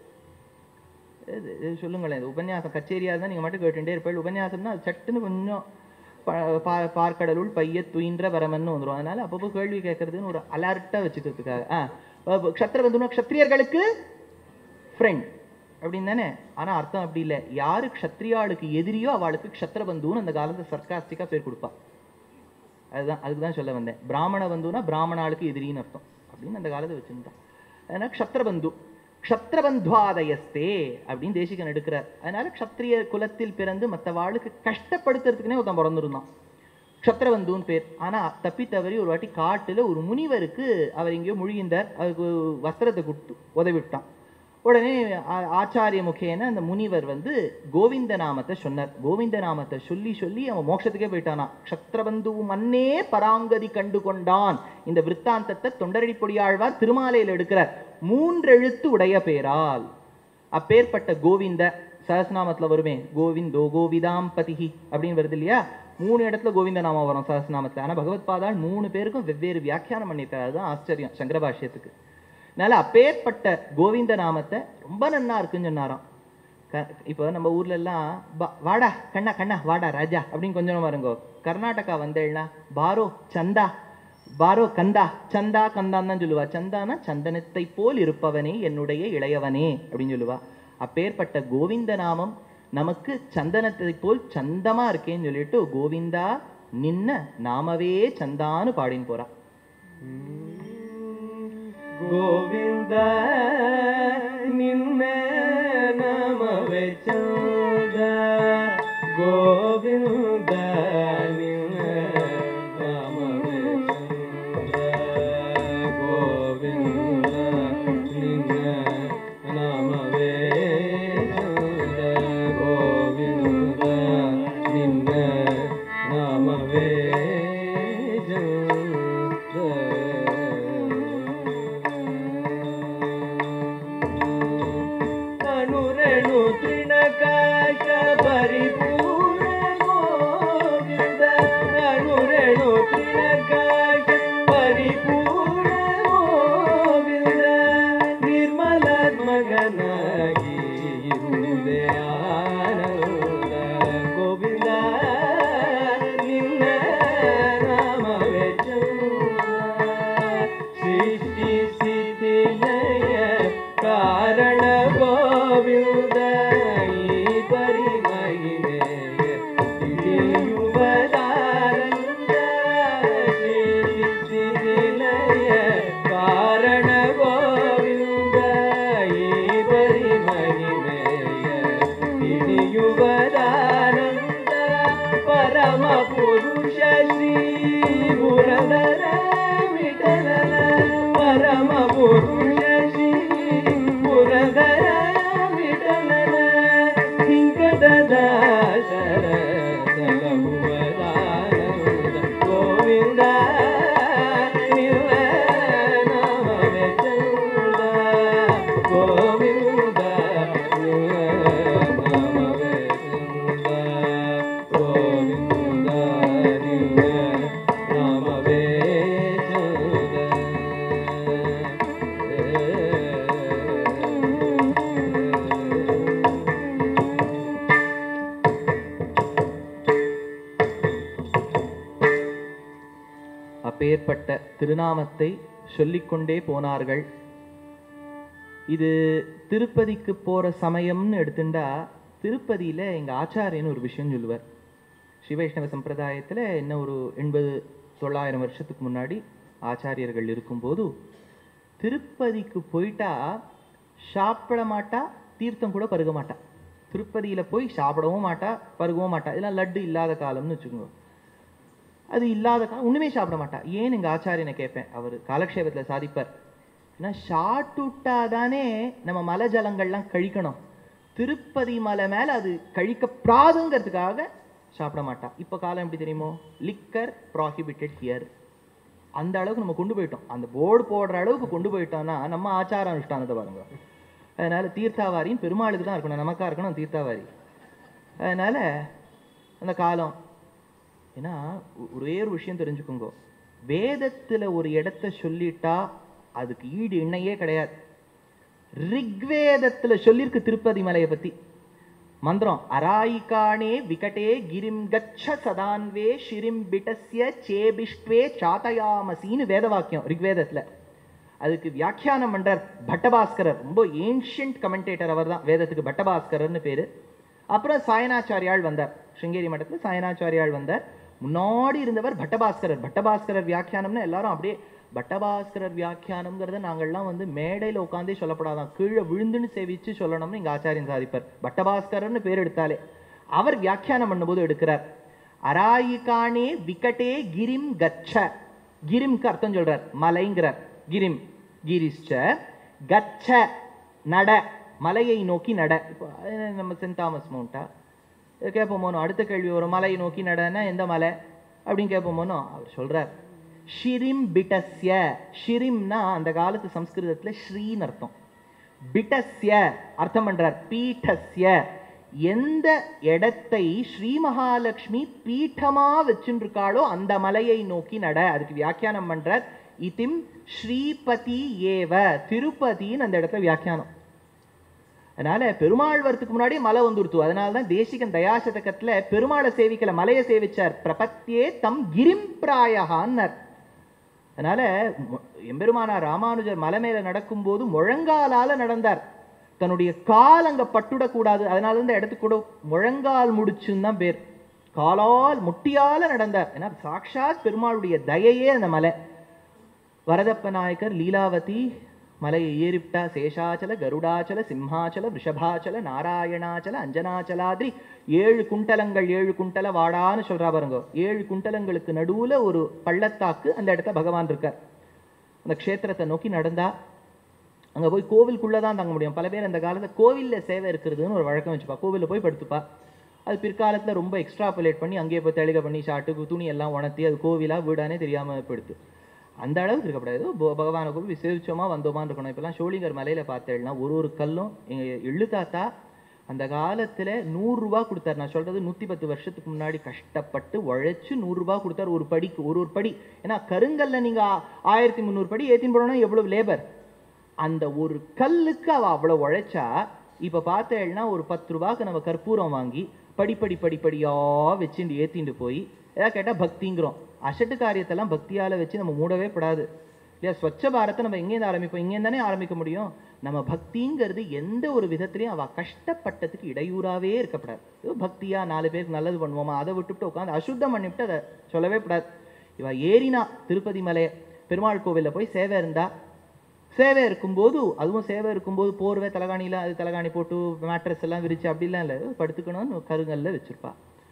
இது- இது சொல்லுங்களேன் இது உபன்யாசம் கச்சேரியா இருந்தா நீங்க மட்டும் கேட்டுட்டே இருப்பேன் உபன்யாசம்னா அது சட்டுன்னு கொஞ்சம் ப- பா- பார்க்கடலுள் பைய துயின்ற வரமன்னு வந்துரும் அதனால அப்பப்போ கேள்வி கேட்கறதுன்னு ஒரு அலர்ட்டா வச்சுக்கிறதுக்காக ஆ க்ஷத்ரபந்துனா க்ஷத்ரியர்களுக்கு ஃப்ரெண்ட் அப்படின்னு தானே ஆனா அர்த்தம் அப்படி இல்லை யாரு க்ஷத்ரியாளுக்கு எதிரியோ அவளுக்கு க்ஷத்ரபந்துன்னு அந்த காலத்துல சர்க்காஸ்டிக்கா பேர் கொடுப்பா அதுதான் அதுக்கு தான் சொல்ல வந்தேன் பிராமண பந்துனா பிராமணாளுக்கு எதிரின்னு அர்த்தம் அப்படின்னு அந்த காலத்தை வச்சிருந்தான் அதனால க்ஷத்ரபந்து க்ஷத்ரபந்த்வாதயஸ்தே அப்படின்னு தேசிகன் எடுக்கிறார் அதனால க்ஷத்ரிய குலத்தில் பிறந்து மற்ற வாளுக்கு கஷ்டப்படுத்துறதுக்குனே ஒருத்தன் பிறந்திருந்தான் க்ஷத்ரபந்துன்னு பேர் ஆனா தப்பி தவறி ஒரு வாட்டி காட்டுல ஒரு முனிவருக்கு அவர் எங்கேயோ முழுகிந்தார் அவருக்கு ஒரு வஸ்திரத்தை கொடுத்து உதவி விட்டான் உடனே ஆ- ஆச்சாரிய முகேன அந்த முனிவர் வந்து கோவிந்த நாமத்தை சொன்னார் கோவிந்த நாமத்தை சொல்லி சொல்லி அவன் மோட்சத்துக்கே போயிட்டானா க்ஷத்ரபந்து மன்னே பராங்கதி கண்டு கொண்டான் இந்த விற்த்தாந்தத்தை தொண்டரடி பொடியாழ்வார் திருமாலையில் எடுக்கிறார் மூன்றெழுத்து உடைய பேரால் அப்பேற்பட்ட கோவிந்த சஹஸ்நாமத்துல வருமே கோவிந்தோ கோவிதாம் பதிஹி அப்படின்னு வருது இல்லையா மூணு இடத்துல கோவிந்த நாமம் வரும் சஹஸ்நாமத்துல ஆனா பகவத் பாதாள் மூணு பேருக்கும் வெவ்வேறு வியாக்கியானம் பண்ணியிருக்காரு அதுதான் ஆச்சரியம் சங்கர பாஷ்யத்துக்கு அதனால அப்பேற்பட்ட கோவிந்த நாமத்தை ரொம்ப நன்னா இருக்குன்னு சொன்னாராம் க- இப்போ நம்ம ஊர்ல எல்லாம் பா- வாடா கண்ணா கண்ணா வாடா ராஜா அப்படின்னு கொஞ்சம் வருங்கோ கர்நாடகா வந்தேன்னா பாரோ சந்தா பாரோ கந்தா சந்தா கந்தான் தான் சொல்லுவா சந்தானா சந்தனத்தை போல் இருப்பவனே என்னுடைய இளையவனே அப்படின்னு சொல்லுவா அப்பேற்பட்ட கோவிந்த நாமம் நமக்கு சந்தனத்தை போல் சந்தமா இருக்கேன்னு சொல்லிட்டு கோவிந்தா நின்ன நாமவே சந்தான்னு பாடின்னு போறா ಗೋವಿಂದ ನಿನ್ನ ನಾಮವೇ ಚಂದ ಗೋವಿಂದ ನಿನ್ನ ನಾಮವೇ ಚಂದ ಗೋವಿಂದ ನಿನ್ನ ನಾಮವೇ ಚಂದ ಗೋವಿಂದ ನಿನ್ನ ನಾಮವೇ ಅನುರಣು ತೃಣಕಾಶ ಪರಿಪೂರ್ಣ ಗೋವಿಂದ ಅನುರಣು ತೃಣಕಾಶ ಪರಿಪೂರ್ಣ ಗೋವಿಂದ ನಿರ್ಮಲಾತ್ಮಗನಾಗಿ ಇರುವುದೇ ಆನಂದ ಗೋವಿಂದ ನಿನ್ನ ನಾಮವೇ ಚಂದ ಸೃಷ್ಟಿ ಸ್ಥಿತಿ ಲಯ ಕಾರಣ ಗೋವಿಂದ ಈ ಪರಿಮಹಿಮೆಯ ತಿಳಿಯುವದಾರಂದ ಸೃಷ್ಟಿ ಸ್ಥಿತಿ ಲಯ ಕಾರಣ ಗೋವಿಂದ ಈ ಪರಿಮಹಿಮೆಯ ತಿಳಿಯುವದಾನಂದ ಪರಮ ಪುರುಷ ಶ್ರೀ ಪುರದರ ವಿಠಲನ ಪರಮ ಪುರುಷ ಶ್ರೀ ಪುರದರ ವಿಠಲನ ಹಿಂಗದ ದಾಸರ ಸಲಹುವದಾನಂದ ಗೋವಿಂದ ನಿನ್ನ ನಾಮವೇ ಚಂದ ಗೋವಿಂದ ನಿನ್ನ ನಾಮವೇ ಚಂದ ಗೋವಿಂದ ನಿನ್ನ ನಾಮವೇ ಚಂದ அப்பேற்பட்ட திருநாமத்தை சொல்லிக்கொண்டே போனார்கள் இது திருப்பதிக்கு போற சமயம்னு எடுத்துட்டா திருப்பதியில எங்க ஆச்சாரியன்னு ஒரு விஷயம் சொல்லுவார் சிவைஷ்ணவ சம்பிரதாயத்துல என்ன ஒரு எண்பது தொள்ளாயிரம் வருஷத்துக்கு முன்னாடி ஆச்சாரியர்கள் இருக்கும்போது திருப்பதிக்கு போயிட்டா சாப்பிட மாட்டா தீர்த்தம் கூட பருக மாட்டா திருப்பதியில போய் சாப்பிடவும் மாட்டா பருகவும் மாட்டா இதெல்லாம் லட்டு இல்லாத காலம்னு வச்சுக்கோங்க அது இல்லாத கா- ஒண்ணுமே சாப்பிட மாட்டா ஏன் எங்க ஆச்சாரியனை கேட்பேன் அவர் காலக்ஷேபத்துல சாதிப்பார் ஏன்னா சாட்டுட்டாதானே நம்ம மலை ஜலங்கள்லாம் கழிக்கணும் திருப்பதி மலை மேல அது கழிக்கப்படாதுங்கிறதுக்காக சாப்பிட மாட்டா இப்ப காலம் எப்படி தெரியுமோ லிக்கர் ப்ராஹிபிட்டட் ஹியர் அந்த அளவுக்கு நம்ம கொண்டு போயிட்டோம் அந்த போர்டு போடுற அளவுக்கு கொண்டு போயிட்டோம்னா நம்ம ஆச்சார அனுஷ்டானத்தை பாருங்க அதனால தீர்த்தாவாரின்னு பெருமாளுக்கு தான் இருக்கணும் நமக்கா இருக்கணும் தீர்த்தாவாரி அதனால அந்த காலம் ஏன்னா ஒ- ஒரே ஒரு விஷயம் தெரிஞ்சுக்கோங்க வேதத்துல ஒரு இடத்த சொல்லிட்டா அதுக்கு ஈடு இணையே கிடையாது ரிக்வேதத்துல சொல்லியிருக்கு திருப்பதி மலையை பத்தி மந்திரம் அராயிகாணே விகடே கிரிம் கச்ச சதான்வே ஷிரிம் பிடஸ்ய சேபிஷ்ட்வே சாதயாமசின்னு வேத வாக்கியம் ரிக்வேதத்துல அதுக்கு வியாக்கியானம் பண்றார் பட்டபாஸ்கரர் ரொம்ப ஏன்ஷியன்ட் கமெண்டேட்டர் அவர் தான் வேதத்துக்கு பட்டபாஸ்கரர்னு பேரு அப்புறம் சாயனாச்சாரியாள் வந்தார் சிங்கேரி மட்டத்துல சாயனாச்சாரியாள் வந்தார் முன்னாடி இருந்தவர் பட்டபாஸ்கரர் பட்டபாஸ்கரர் வியாக்கியானம்னு எல்லாரும் அப்படியே பட்டபாஸ்கரர் வியாக்கியானம்ங்கிறத நாங்கள்லாம் வந்து மேடையில உட்காந்தே சொல்லப்படாதான் கீழே விழுந்துன்னு சேவிச்சு சொல்லணும்னு இங்க ஆச்சாரியன் சாதிப்பார் பட்டபாஸ்கரர்னு பேர் எடுத்தாலே அவர் வியாக்கியானம் பண்ணும்போது எடுக்கிறார் அராயிகானே விகட்டே கிரிம் கச்ச கிரிம்க்கு அர்த்தம் சொல்றார் மலைங்கிறார் கிரிம் கிரிஷ்ச கச்ச நட மலையை நோக்கி நட இப்போ அது நம்ம சென்ட் தாமஸ் மவுண்டா கேட்போமோனோ அடுத்த கேள்வி வரும் மலையை நோக்கி நடனா எந்த மலை அப்படின்னு கேட்போமோனோ அவர் சொல்றார் ஷிரிம் பிட்டஸ்ய ஷிரிம்னா அந்த காலத்து சம்ஸ்கிருதத்துல ஸ்ரீன்னு அர்த்தம் பிட்டஸ்ய அர்த்தம் பண்றார் பீட்டஸ்ய எந்த இடத்தை ஸ்ரீ மகாலட்சுமி பீட்டமா வச்சுருக்காளோ அந்த மலையை நோக்கி நட அதுக்கு வியாக்கியானம் பண்றார் இதிம் ஸ்ரீபதி ஏவ திருப்பதின்னு அந்த இடத்துல வியாக்கியானம் அதனால பெருமாள் வரத்துக்கு முன்னாடி மலை வந்துடுத்து அதனால தான் தேசிகன் தயாசதகத்துல பெருமாளை சேவிக்கல மலையை சேவிச்சார் பிரபத்தியே தம் கிரிம் பிராயகான்னர் அதனால மு- எம்பெருமானார் ராமானுஜர் மலை மேல நடக்கும்போது முழங்காலால நடந்தார் தன்னுடைய கால் அங்க பட்டுடக்கூடாது அதனால இந்த இடத்துக்கு கூட முழங்கால் முடிச்சுன்னு தான் பேர் காலால் முட்டியால நடந்தார் ஏன்னா சாக்ஷாத் பெருமாளுடைய தயையே அந்த மலை வரதப்ப நாயக்கர் லீலாவதி மலையை ஏறிவிட்டா சேஷாச்சல கருடாச்சல சிம்ஹாச்சல ரிஷபாச்சல நாராயணாச்சல அஞ்சனாச்சலாதிரி ஏழு குண்டலங்கள் ஏழு குண்டல வாடான்னு சொல்றா பாருங்க ஏழு குண்டலங்களுக்கு நடுவுல ஒரு பள்ளத்தாக்கு அந்த இடத்துல பகவான் இருக்கார் அந்த க்ஷேத்திரத்தை நோக்கி நடந்தா அங்க போய் கோவிலுக்குள்ள தான் தங்க முடியும் பல பேர் அந்த காலத்துல கோவில்ல சேவை இருக்கிறதுன்னு ஒரு வழக்கம் வச்சுப்பா கோவில்ல போய் படுத்துப்பா அது பிற்காலத்துல ரொம்ப எக்ஸ்ட்ராபுலேட் பண்ணி அங்கேயே போய் தெளிக பண்ணி சாட்டு துணி எல்லாம் உணர்த்தி அது கோவிலா வீடானே தெரியாம போயிடுது அந்த அளவுக்கு இருக்கக்கூடாது ப- பகவானை கோவில் விசேஷமா வந்தோமான்னு இருக்கணும் இப்பெல்லாம் ஷோலிங்கர் மலையில பார்த்தேன்னா ஒரு ஒரு கல்லும் எங்க எள்ளு தாத்தா அந்த காலத்துல நூறு ரூபாய் கொடுத்தாரு நான் சொல்றது நூத்தி பத்து வருஷத்துக்கு முன்னாடி கஷ்டப்பட்டு உழைச்சு நூறு ரூபாய் கொடுத்தாரு ஒரு படிக்கு ஒரு ஒரு படி ஏன்னா கருங்கல்ல நீங்க ஆ- ஆயிரத்தி முந்நூறு படி ஏத்தின்னு போனோம்னா எவ்வளவு லேபர் அந்த ஒரு கல்லுக்கு அவ அவ்வளவு உழைச்சா இப்ப பார்த்தேன்னா ஒரு பத்து ரூபாய்க்கு நம்ம கற்பூரம் வாங்கி படிப்படி படிப்படியா வச்சுட்டு ஏத்திட்டு போய் ஏதாவது கேட்டா பக்திங்கிறோம் அசட்டு காரியத்தெல்லாம் பக்தியால வச்சு நம்ம மூடவே படாது இல்லையா ஸ்வச்ச பாரத்தை நம்ம எங்கேருந்து ஆரம்பிப்போம் இங்கேருந்து தானே ஆரம்பிக்க முடியும் நம்ம பக்திங்கிறது எந்த ஒரு விதத்திலையும் அவ கஷ்டப்பட்டதுக்கு இடையூறாவே இருக்கப்படாது ஏதோ பக்தியா நாலு பேருக்கு நல்லது பண்ணுவோமா அதை விட்டுவிட்டு உட்காந்து அசுத்தம் பண்ணிவிட்டு அதை சொல்லவே கூடாது இவ ஏறினா திருப்பதி மலை பெருமாள் கோவில்ல போய் சேவை இருந்தா சேவை இருக்கும்போது அதுவும் சேவை இருக்கும்போது போர்வை தலகாணியில அது தலகாணி போட்டு மேட்ரஸ் எல்லாம் விரிச்சு அப்படிலாம் இல்லை படுத்துக்கணும்னு கருங்கல்ல வச்சிருப்பா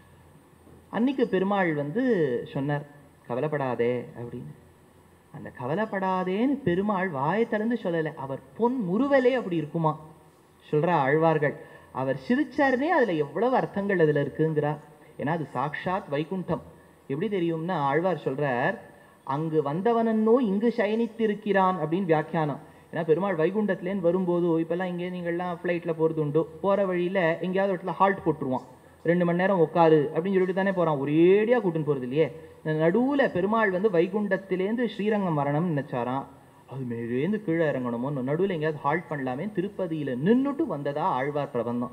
அன்னைக்கு பெருமாள் வந்து சொன்னார் கவலைப்படாதே அப்படின்னு அந்த கவலைப்படாதேன்னு பெருமாள் வாயை திறந்து சொல்லலை அவர் பொன் முறுவலே அப்படி இருக்குமா சொல்றா ஆழ்வார்கள் அவர் சிரிச்சாருனே அதுல எவ்வளவு அர்த்தங்கள் அதுல இருக்குங்கிறா ஏன்னா அது சாக்ஷாத் வைகுண்டம் எப்படி தெரியும்னா ஆழ்வார் சொல்றார் அங்கு வந்தவனன்னோ இங்கு சயனித்திருக்கிறான் அப்படின்னு வியாக்கியானம் ஏன்னா பெருமாள் வைகுண்டத்துலேருந்து வரும்போது இப்பெல்லாம் இங்கே நீங்கள்லாம் ஃப்ளைட்டில் போகிறது உண்டு போகிற வழியில எங்கேயாவது ஒரு இடத்துல ஹால்ட் போட்டுருவான் ரெண்டு மணி நேரம் உட்காரு அப்படின்னு சொல்லிட்டு தானே போறான் ஒரேடியா கூட்டின்னு போறது இல்லையே இந்த நடுவுல பெருமாள் வந்து வைகுண்டத்திலேருந்து ஸ்ரீரங்கம் வரணும்னு நினைச்சாராம் அது மேலேந்து கீழே இறங்கணுமோ நடுவுல எங்கேயாவது ஹால்ட் பண்ணலாமே திருப்பதியில நின்னுட்டு வந்ததா ஆழ்வார் பிரபந்தம்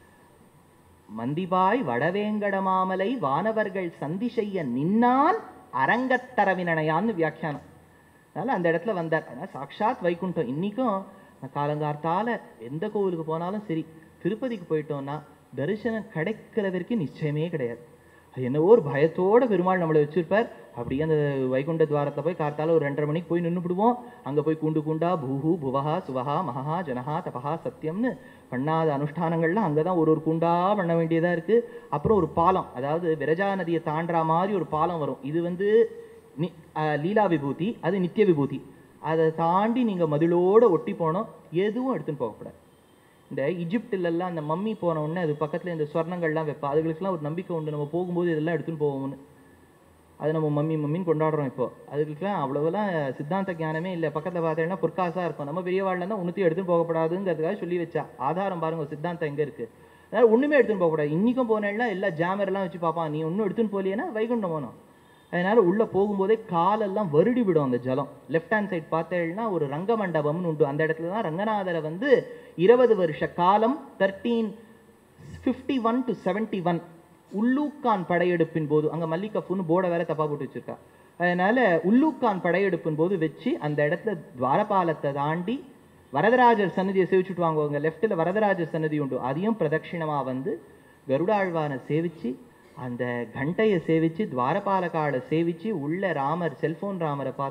மந்திபாய் வடவேங்கடமாமலை வானவர்கள் சந்தி செய்ய நின்னான் அரங்கத்தரவினனையான்னு வியாக்கியானம் அதனால அந்த இடத்துல வந்தார் அதனால சாக்ஷாத் வைகுண்டம் இன்னைக்கும் நான் காலங்கார்த்தால எந்த கோவிலுக்கு போனாலும் சரி திருப்பதிக்கு போயிட்டோம்னா தரிசனம் கிடைக்கிற வரைக்கும் நிச்சயமே கிடையாது அது என்னவோ ஒரு பயத்தோட பெருமாள் நம்மளை வச்சிருப்பார் அப்படியே அந்த வைகுண்ட துவாரத்தை போய் கார்த்தால ஒரு ரெண்டரை மணிக்கு போய் நின்றுபிடுவோம் அங்க போய் குண்டு குண்டா பூஹு புவஹா சுவஹா மகா ஜனஹா தபஹா சத்தியம்னு பண்ணாத அனுஷ்டானங்கள்லாம் அங்கதான் ஒரு ஒரு குண்டா பண்ண வேண்டியதா இருக்கு அப்புறம் ஒரு பாலம் அதாவது விரஜா நதியை தாண்டற மாதிரி ஒரு பாலம் வரும் இது வந்து நி- அஹ் லீலா விபூதி அது நித்திய விபூதி அதை தாண்டி நீங்க மதிலோட ஒட்டி போனோம் எதுவும் எடுத்துன்னு போகக்கூடாது இந்த இஜிப்ட்ல எல்லாம் அந்த மம்மி போன உடனே அது பக்கத்துல இந்த ஸ்வர்ணங்கள்லாம் வைப்பா அதுகளுக்கெல்லாம் ஒரு நம்பிக்கை உண்டு நம்ம போகும்போது இதெல்லாம் எடுத்துன்னு போவோம்னு அது நம்ம மம்மி மம்மின்னு கொண்டாடுறோம் இப்போ அதுக்கெல்லாம் அவ்வளவுலாம் சித்தாந்த ஞானமே இல்லை பக்கத்துல பார்த்தீங்கன்னா பொற்காசா இருக்கும் நம்ம பெரியவாள்ல தான் உணர்த்தி எடுத்துன்னு போகக்கூடாதுங்கிறதுக்காக சொல்லி வச்சா ஆதாரம் பாருங்க சித்தாந்தம் எங்க இருக்கு அதனால ஒண்ணுமே எடுத்துன்னு போகக்கூடாது இன்னைக்கும் போனேன்னா எல்லா ஜாமர் எல்லாம் வச்சு பார்ப்பான் நீ ஒன்றும் எடுத்துன்னு போலியேன்னா வைகுண்டம் போனோம் அதனால உள்ள போகும்போதே காலெல்லாம் வருடி விடும் அந்த ஜலம் லெஃப்ட் ஹேண்ட் சைடு பார்த்தேன்னா ஒரு ரங்க மண்டபம்னு உண்டு அந்த இடத்துல தான் ரங்கநாதரை வந்து இருபது வருஷ காலம் thirteen fifty one to seventy one Ulugh Khan படையெடுப்பின் போது அங்க மல்லிகப்புன்னு போர்டை வேற தப்பா போட்டு வச்சிருக்கா அதனால உள்ளூக்கான் படையெடுப்பின் போது வச்சு அந்த இடத்துல துவாரபாலத்தை தாண்டி வரதராஜர் சன்னதியை சேவிச்சுட்டு வாங்குவாங்க லெஃப்ட்ல வரதராஜர் சன்னதி உண்டு அதையும் பிரதட்சிணமா வந்து கருடாழ்வானை சேவிச்சு அந்த கண்டையை சேவிச்சு துவாரபாலகாலை சேவிச்சு உள்ள ராமர் செல்போன் ராமரை பார்த்து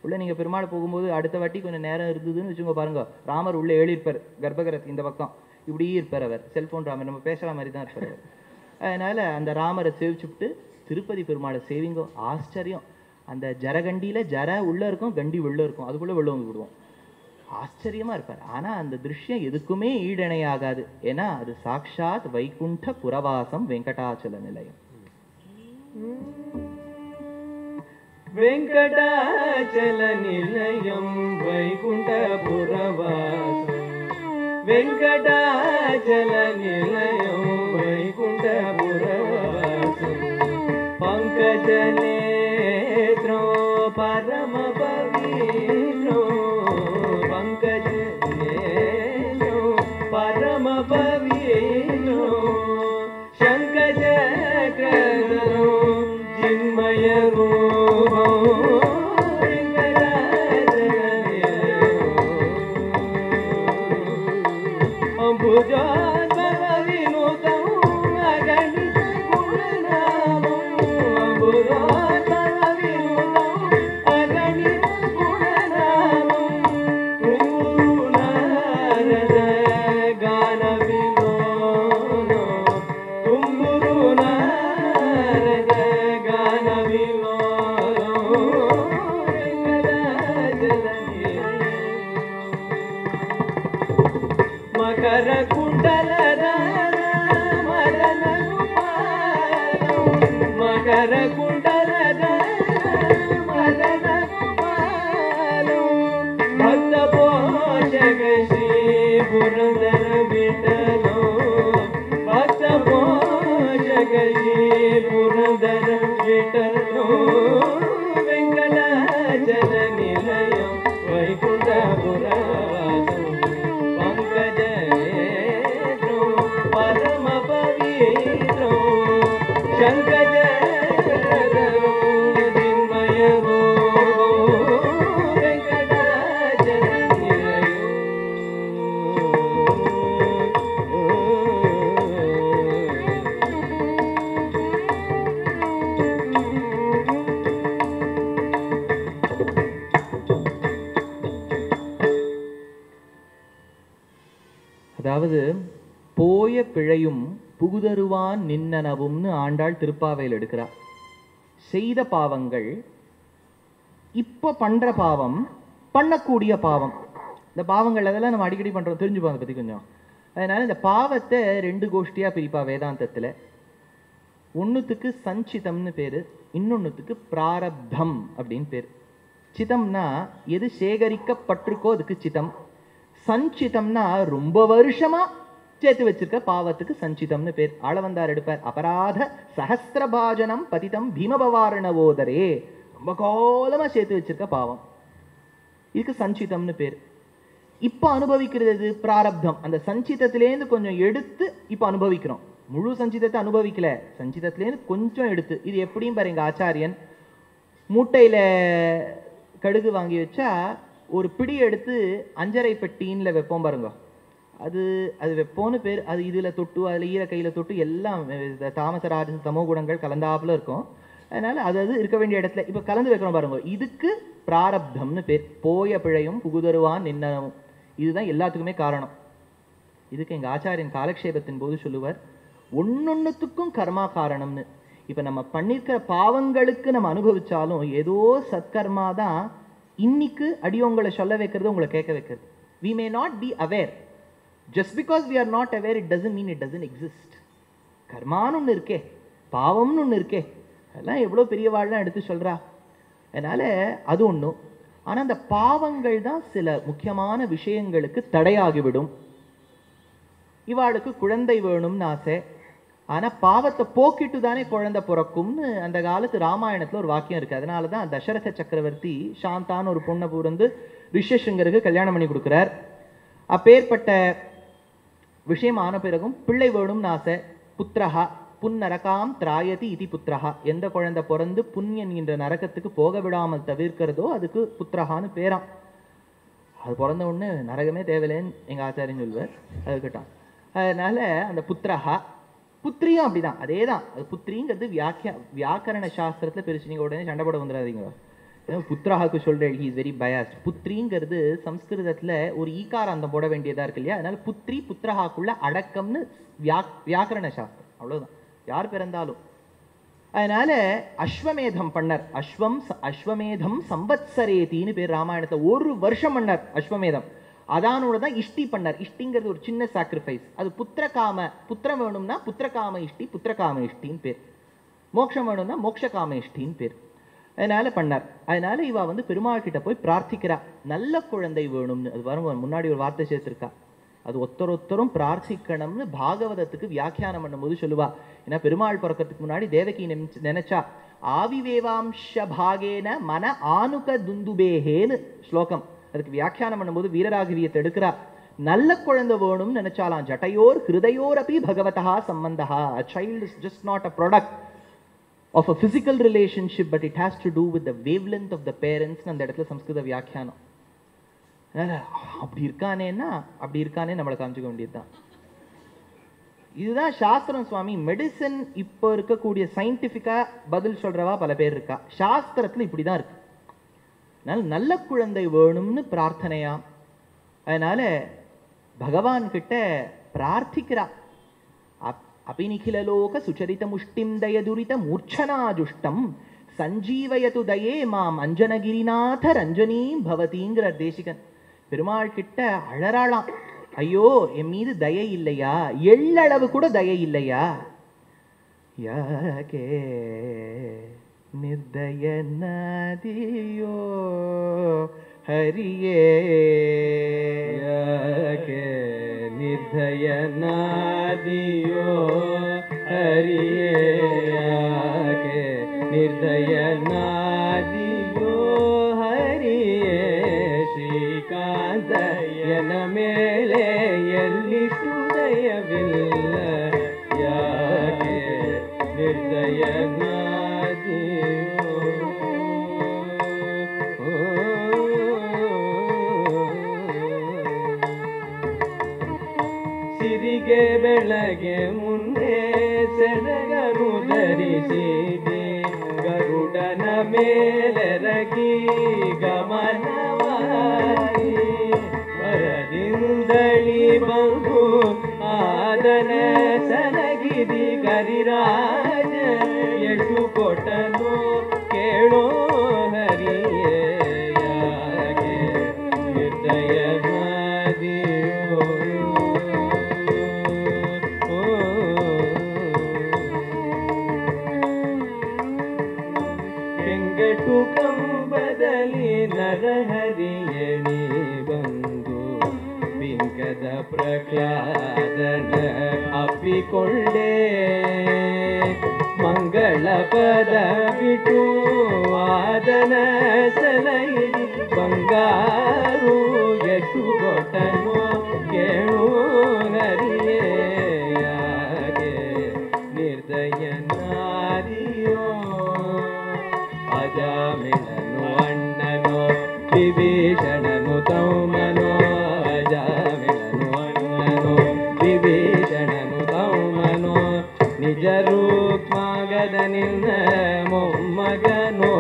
உள்ள நீங்க பெருமாள் போகும்போது அடுத்த வாட்டி கொஞ்சம் நேரம் இருந்ததுன்னு வச்சுக்கோங்க பாருங்க ராமர் உள்ள ஏழி இருப்பார் கர்ப்பகிரத் இந்த பக்கம் இப்படியே இருப்பார் அவர் செல்போன் ராமர் நம்ம பேசுற மாதிரி தான் இருப்பார் அவர் அதனால அந்த ராமரை சேவிச்சுட்டு திருப்பதி பெருமாளை சேவிங்கோ ஆச்சரியம் அந்த ஜரகண்டியில ஜர உள்ள இருக்கும் கண்டி உள்ள இருக்கும் அதுக்குள்ள வெளில வந்து விடுவோம் ஆச்சரியமா இருப்பார் ஆனா அந்த திருஷ்யம் எதுக்குமே ஈடணையாகாது ஏன்னா அது சாக்ஷாத் வைகுண்ட புரவாசம் வெங்கடாச்சல நிலையம் వెంకటాచల నిలయం వైకుంఠపురవాసం వెంకటాచల నిలయం వైకుంఠపురవాసం పంకజ నేత్రో పరమ పవిత్రో పంకజ నేత్రో పరమ పవిత్రో శంఖచక్రధరో చిన్మయ రూపో అంబుజాధర వినోదం అగణిత గుణనామం అంబుజాధర వినోదం అగణిత గుణనామం తుంగురునారద గాన వినోదం తుంగురునారద గాన వినోదం వెంకటాచల మకర కుండల మదన మకర కుండల మదన భక్త పోషక శ్రీ పురందర విఠలో భక్త పోషక శ్రీ పురందర విఠలో వెంకటాచల నిలయం వైకుంఠపురవాసం పంకజనేత్రో పరమ పవిత్రో శంకజరో దిన్మయ వెంకటాచల నిలయం அதாவது போய பிழையும் புகுதருவான் நின்னனவும்னு ஆண்டாள் திருப்பாவையில் எடுக்கிறா செய்த பாவங்கள் இப்ப பண்ற பாவம் பண்ணக்கூடிய பாவம் இந்த பாவங்கள் அதெல்லாம் நம்ம அடிக்கடி பண்றோம் தெரிஞ்சுப்போம் அதை பத்தி கொஞ்சம் அதனால இந்த பாவத்தை ரெண்டு கோஷ்டியா பிரிப்பா வேதாந்தத்துல ஒண்ணுத்துக்கு சஞ்சிதம்னு பேரு இன்னொன்னுத்துக்கு பிராரப்தம் அப்படின்னு பேரு சிதம்னா எது சேகரிக்கப்பட்டிருக்கோ அதுக்கு சிதம் சஞ்சிதம்னா ரொம்ப வருஷமா சேர்த்து வச்சிருக்க பாவத்துக்கு சஞ்சிதம்னு பேர் ஆளவந்தார் எடுப்பார் அபராத சஹஸ்திரபாஜனம் பதிதம் பீமபவாரணவோதரே ரொம்ப காலமா சேர்த்து வச்சிருக்க பாவம் இதுக்கு சஞ்சிதம்னு பேர் இப்ப அனுபவிக்கிறது எது பிராரப்தம் அந்த சஞ்சிதத்திலேருந்து கொஞ்சம் எடுத்து இப்ப அனுபவிக்கிறோம் முழு சஞ்சிதத்தை அனுபவிக்கல சஞ்சிதத்திலேருந்து கொஞ்சம் எடுத்து இது எப்படியும் பாருங்க ஆச்சாரியன் மூட்டையில கடுகு வாங்கி வச்சா ஒரு பிடி எடுத்து அஞ்சரை பெட்டின்ல வைப்போம் பாருங்க அது அது வைப்போன்னு பேர் அது இதுல தொட்டு அதுல ஈர கையில தொட்டு எல்லாம் இந்த தாமசராஜ தமோ குணங்கள் கலந்தாப்புல இருக்கும் அதனால அது அது இருக்க வேண்டிய இடத்துல இப்ப கலந்து வைக்கிறோம் பாருங்க இதுக்கு பிராரப்தம்னு பேர் போய பிழையும் புகுதருவான் நின்னவும் இதுதான் எல்லாத்துக்குமே காரணம் இதுக்கு எங்க ஆச்சாரியன் காலக்ஷேபத்தின் போது சொல்லுவார் ஒன்னொன்னுத்துக்கும் கர்மா காரணம்னு இப்ப நம்ம பண்ணிருக்கிற பாவங்களுக்கு நம்ம அனுபவிச்சாலும் ஏதோ சத்கர்மா தான் இன்னைக்கு அடியோங்களை சொல்ல வைக்கிறது உங்களை கேட்க வைக்கிறது we may not be aware just because we are not aware it doesn't mean it doesn't exist கர்மான்னு ஒண்ணு இருக்கே பாவம்னு ஒண்ணு இருக்கே அதெல்லாம் எவ்வளவு பெரியவாள்லாம் எடுத்து சொல்றா அதனால அது ஒண்ணும் ஆனா அந்த பாவங்கள் தான் சில முக்கியமான விஷயங்களுக்கு தடையாகிவிடும் இவாளுக்கு குழந்தை வேணும்னு ஆசை ஆனா பாவத்தை போக்கிட்டு தானே குழந்தை பிறக்கும்னு அந்த காலத்து ராமாயணத்துல ஒரு வாக்கியம் இருக்கு அதனால தான் தசரத சக்கரவர்த்தி சாந்தான்னு ஒரு பொண்ணை பிறந்து ரிஷசிங்கருக்கு கல்யாணம் பண்ணி கொடுக்குறார் அப்பேற்பட்ட விஷயம் ஆன பிறகும் பிள்ளை வேணும்னு ஆசை புத்திரஹா புன்னரகாம் திராயதி இதி புத்திரஹா எந்த குழந்தை பிறந்து புண்ணியன் என்ற நரகத்துக்கு போக விடாமல் தவிர்க்கிறதோ அதுக்கு புத்திரஹான்னு பேராம் அது பிறந்த உடனே நரகமே தேவையில்லைன்னு எங்க ஆச்சாரியன் சொல்லுவார் அது இருக்கட்டும் அதனால அந்த புத்திரஹா புத்திரியும் அப்படிதான் அதே தான் அது புத்திரிங்கிறது வியாக்கிய வியாக்கரண சாஸ்திரத்துல பிரிச்சு நீங்க உடனே சண்டை போட வந்துடாதீங்க புத்திராவுக்கு சொல்றேன் ஹி இஸ் வெரி பயாஸ்ட் புத்ரிங்கிறது சம்ஸ்கிருதத்துல ஒரு ஈகாராந்தம் போட வேண்டியதா இருக்கு இல்லையா அதனால புத்ரி புத்திரஹாக்குள்ள அடக்கம்னு வியாக் வியாக்கரண சாஸ்திரம் அவ்வளவுதான் யார் பிறந்தாலும் அதனால அஸ்வமேதம் பண்ணர் அஸ்வம் ச- அஸ்வமேதம் சம்பத்சரேதின்னு பேர் ராமாயணத்துல ஒரு வருஷம் பண்ணர் அஸ்வமேதம் அதானோட தான் இஷ்டி பண்ணர் இஷ்டிங்கிறது ஒரு சின்ன சாக்ரிஃபைஸ் அது புத்திரகாம புத்திரம் வேணும்னா புத்திரகாம இஷ்டி புத்திரகாம இஷ்டின்னு பேர் மோட்சம் வேணும்னா மோட்சகாம இஷ்டின்னு பேர் அதனால பண்ணார் அதனால இவ வந்து பெருமாள் கிட்ட போய் பிரார்த்திக்கிறா நல்ல குழந்தை வேணும்னு அது வரும் முன்னாடி ஒரு வார்த்தை சேர்த்திருக்கா அது ஒருத்தர் ஒருத்தரும் பிரார்த்திக்கணும்னு பாகவதத்துக்கு வியாக்கியானம் பண்ணும்போது சொல்லுவா ஏன்னா பெருமாள் பிறக்கிறதுக்கு முன்னாடி தேவகி நினைச்சு- நினைச்சா ஆவிவேவாம்ச பாகேன மன ஆனுக துந்துபேஹேன்னு ஸ்லோகம் அதுக்கு வியாக்கியானம் பண்ணும்போது வீரராகவியத்தை எடுக்கிறா நல்ல குழந்தை வேணும்னு நினைச்சாலாம் ஜட்டையோர் ஹிருதயோர் அப்படி பகவதா சம்பந்தா a child is just not a product of a physical relationship but it has to do with the wavelength of the parents அந்த இடத்துல சம்ஸ்கிருத வியாக்கியானம் அதனால அப்படி இருக்கானேன்னா அப்படி இருக்கானே நம்மளை காமிச்சுக்க வேண்டியதுதான் இதுதான் சாஸ்திரம் சுவாமி மெடிசன் இப்போ இருக்கக்கூடிய சயின்டிஃபிக்கா பதில் சொல்றவா பல பேர் இருக்கா சாஸ்திரத்துல இப்படிதான் இருக்கு அதனால நல்ல குழந்தை வேணும்னு பிரார்த்தனையா அதனால பகவான் கிட்ட பிரார்த்திக்கிறா அப்- அபிநிகிலலோக சுச்சரித முஷ்டிம் தயதுரித மூர்ச்சனாஜுஷ்டம் சஞ்சீவயது தயே மாம் அஞ்சனகிரிநாத ரஞ்சனீம் பவதிங்கிற தேசிகன் பெருமாள் கிட்ட அழறாளாம் ஐயோ என் மீது தயை இல்லையா எள்ளளவு கூட தயை இல்லையா ಯಾಕೆ ನಿರ್ದಯನಾದಿಯೋ ಹರಿಯೇ ಯಾಕೆ ನಿರ್ದಯನಾದಿಯೋ ಹರಿಯೇ ಯಾಕೆ ನಿರ್ದಯನಾದಿಯೋ ಹರಿಯೇ ಶ್ರೀಕಾಂತಯ್ಯನ ಮೇಲೆ ಎಲ್ಲಿಷ್ಟು ದಯವಿಲ್ಲ ಯಾಕೆ ಸಿರಿಗೆ ಬೆಳಗ್ಗೆ ಮುಂದೆ ಸೆಣಗನು ಧರಿಸಿದೆ ಗರುಡನ ಮೇಲೆರಗಿ ಗಮನವಾಗಿ ವರದಿಂದಳಿ ಬಂದು ಆದನ ಸನಗಿದಿ ಕರಿರಾಜ ಎಷ್ಟು ಕೊಟ್ಟನು ಕೇಳೋ ಹರಿಯೇ ಯಾಕೆ ನಿರ್ದಯನಾದಿಯೋ ಕೆಂಗಟು ಕಂಬದಲ್ಲಿ ನರಹರಿಯಣಿ ಬಂದು ಬಿಂಕದ ಪ್ರಹ್ಲಾದನ ಅಪ್ಪಿಕೊಂಡೆ ಮಂಗಳ ಪದ ಬಿಟ್ಟು ವಾದನ ಸಲಹಿ ಬಂಗಾರು ಎಷ್ಟು ಕೊಟ್ಟನು ಕೇಳು ನರಿಯೇ ಯಾಕೆ ನಿರ್ದಯನಾರಿಯೋ ಅಜಾಮಿಳನು ಅಣ್ಣನೋ ವಿಭೀಷಣನು ತೌಮನೋ ಅಜಾಮಿಳನು ಅಣ್ಣನೋ ವಿಭೀಷಣನು ತೌಮನೋ ನಿಜ ರೂಕ್ಮಾಗದ ನಿನ್ನ ಮೊಮ್ಮಗನೋ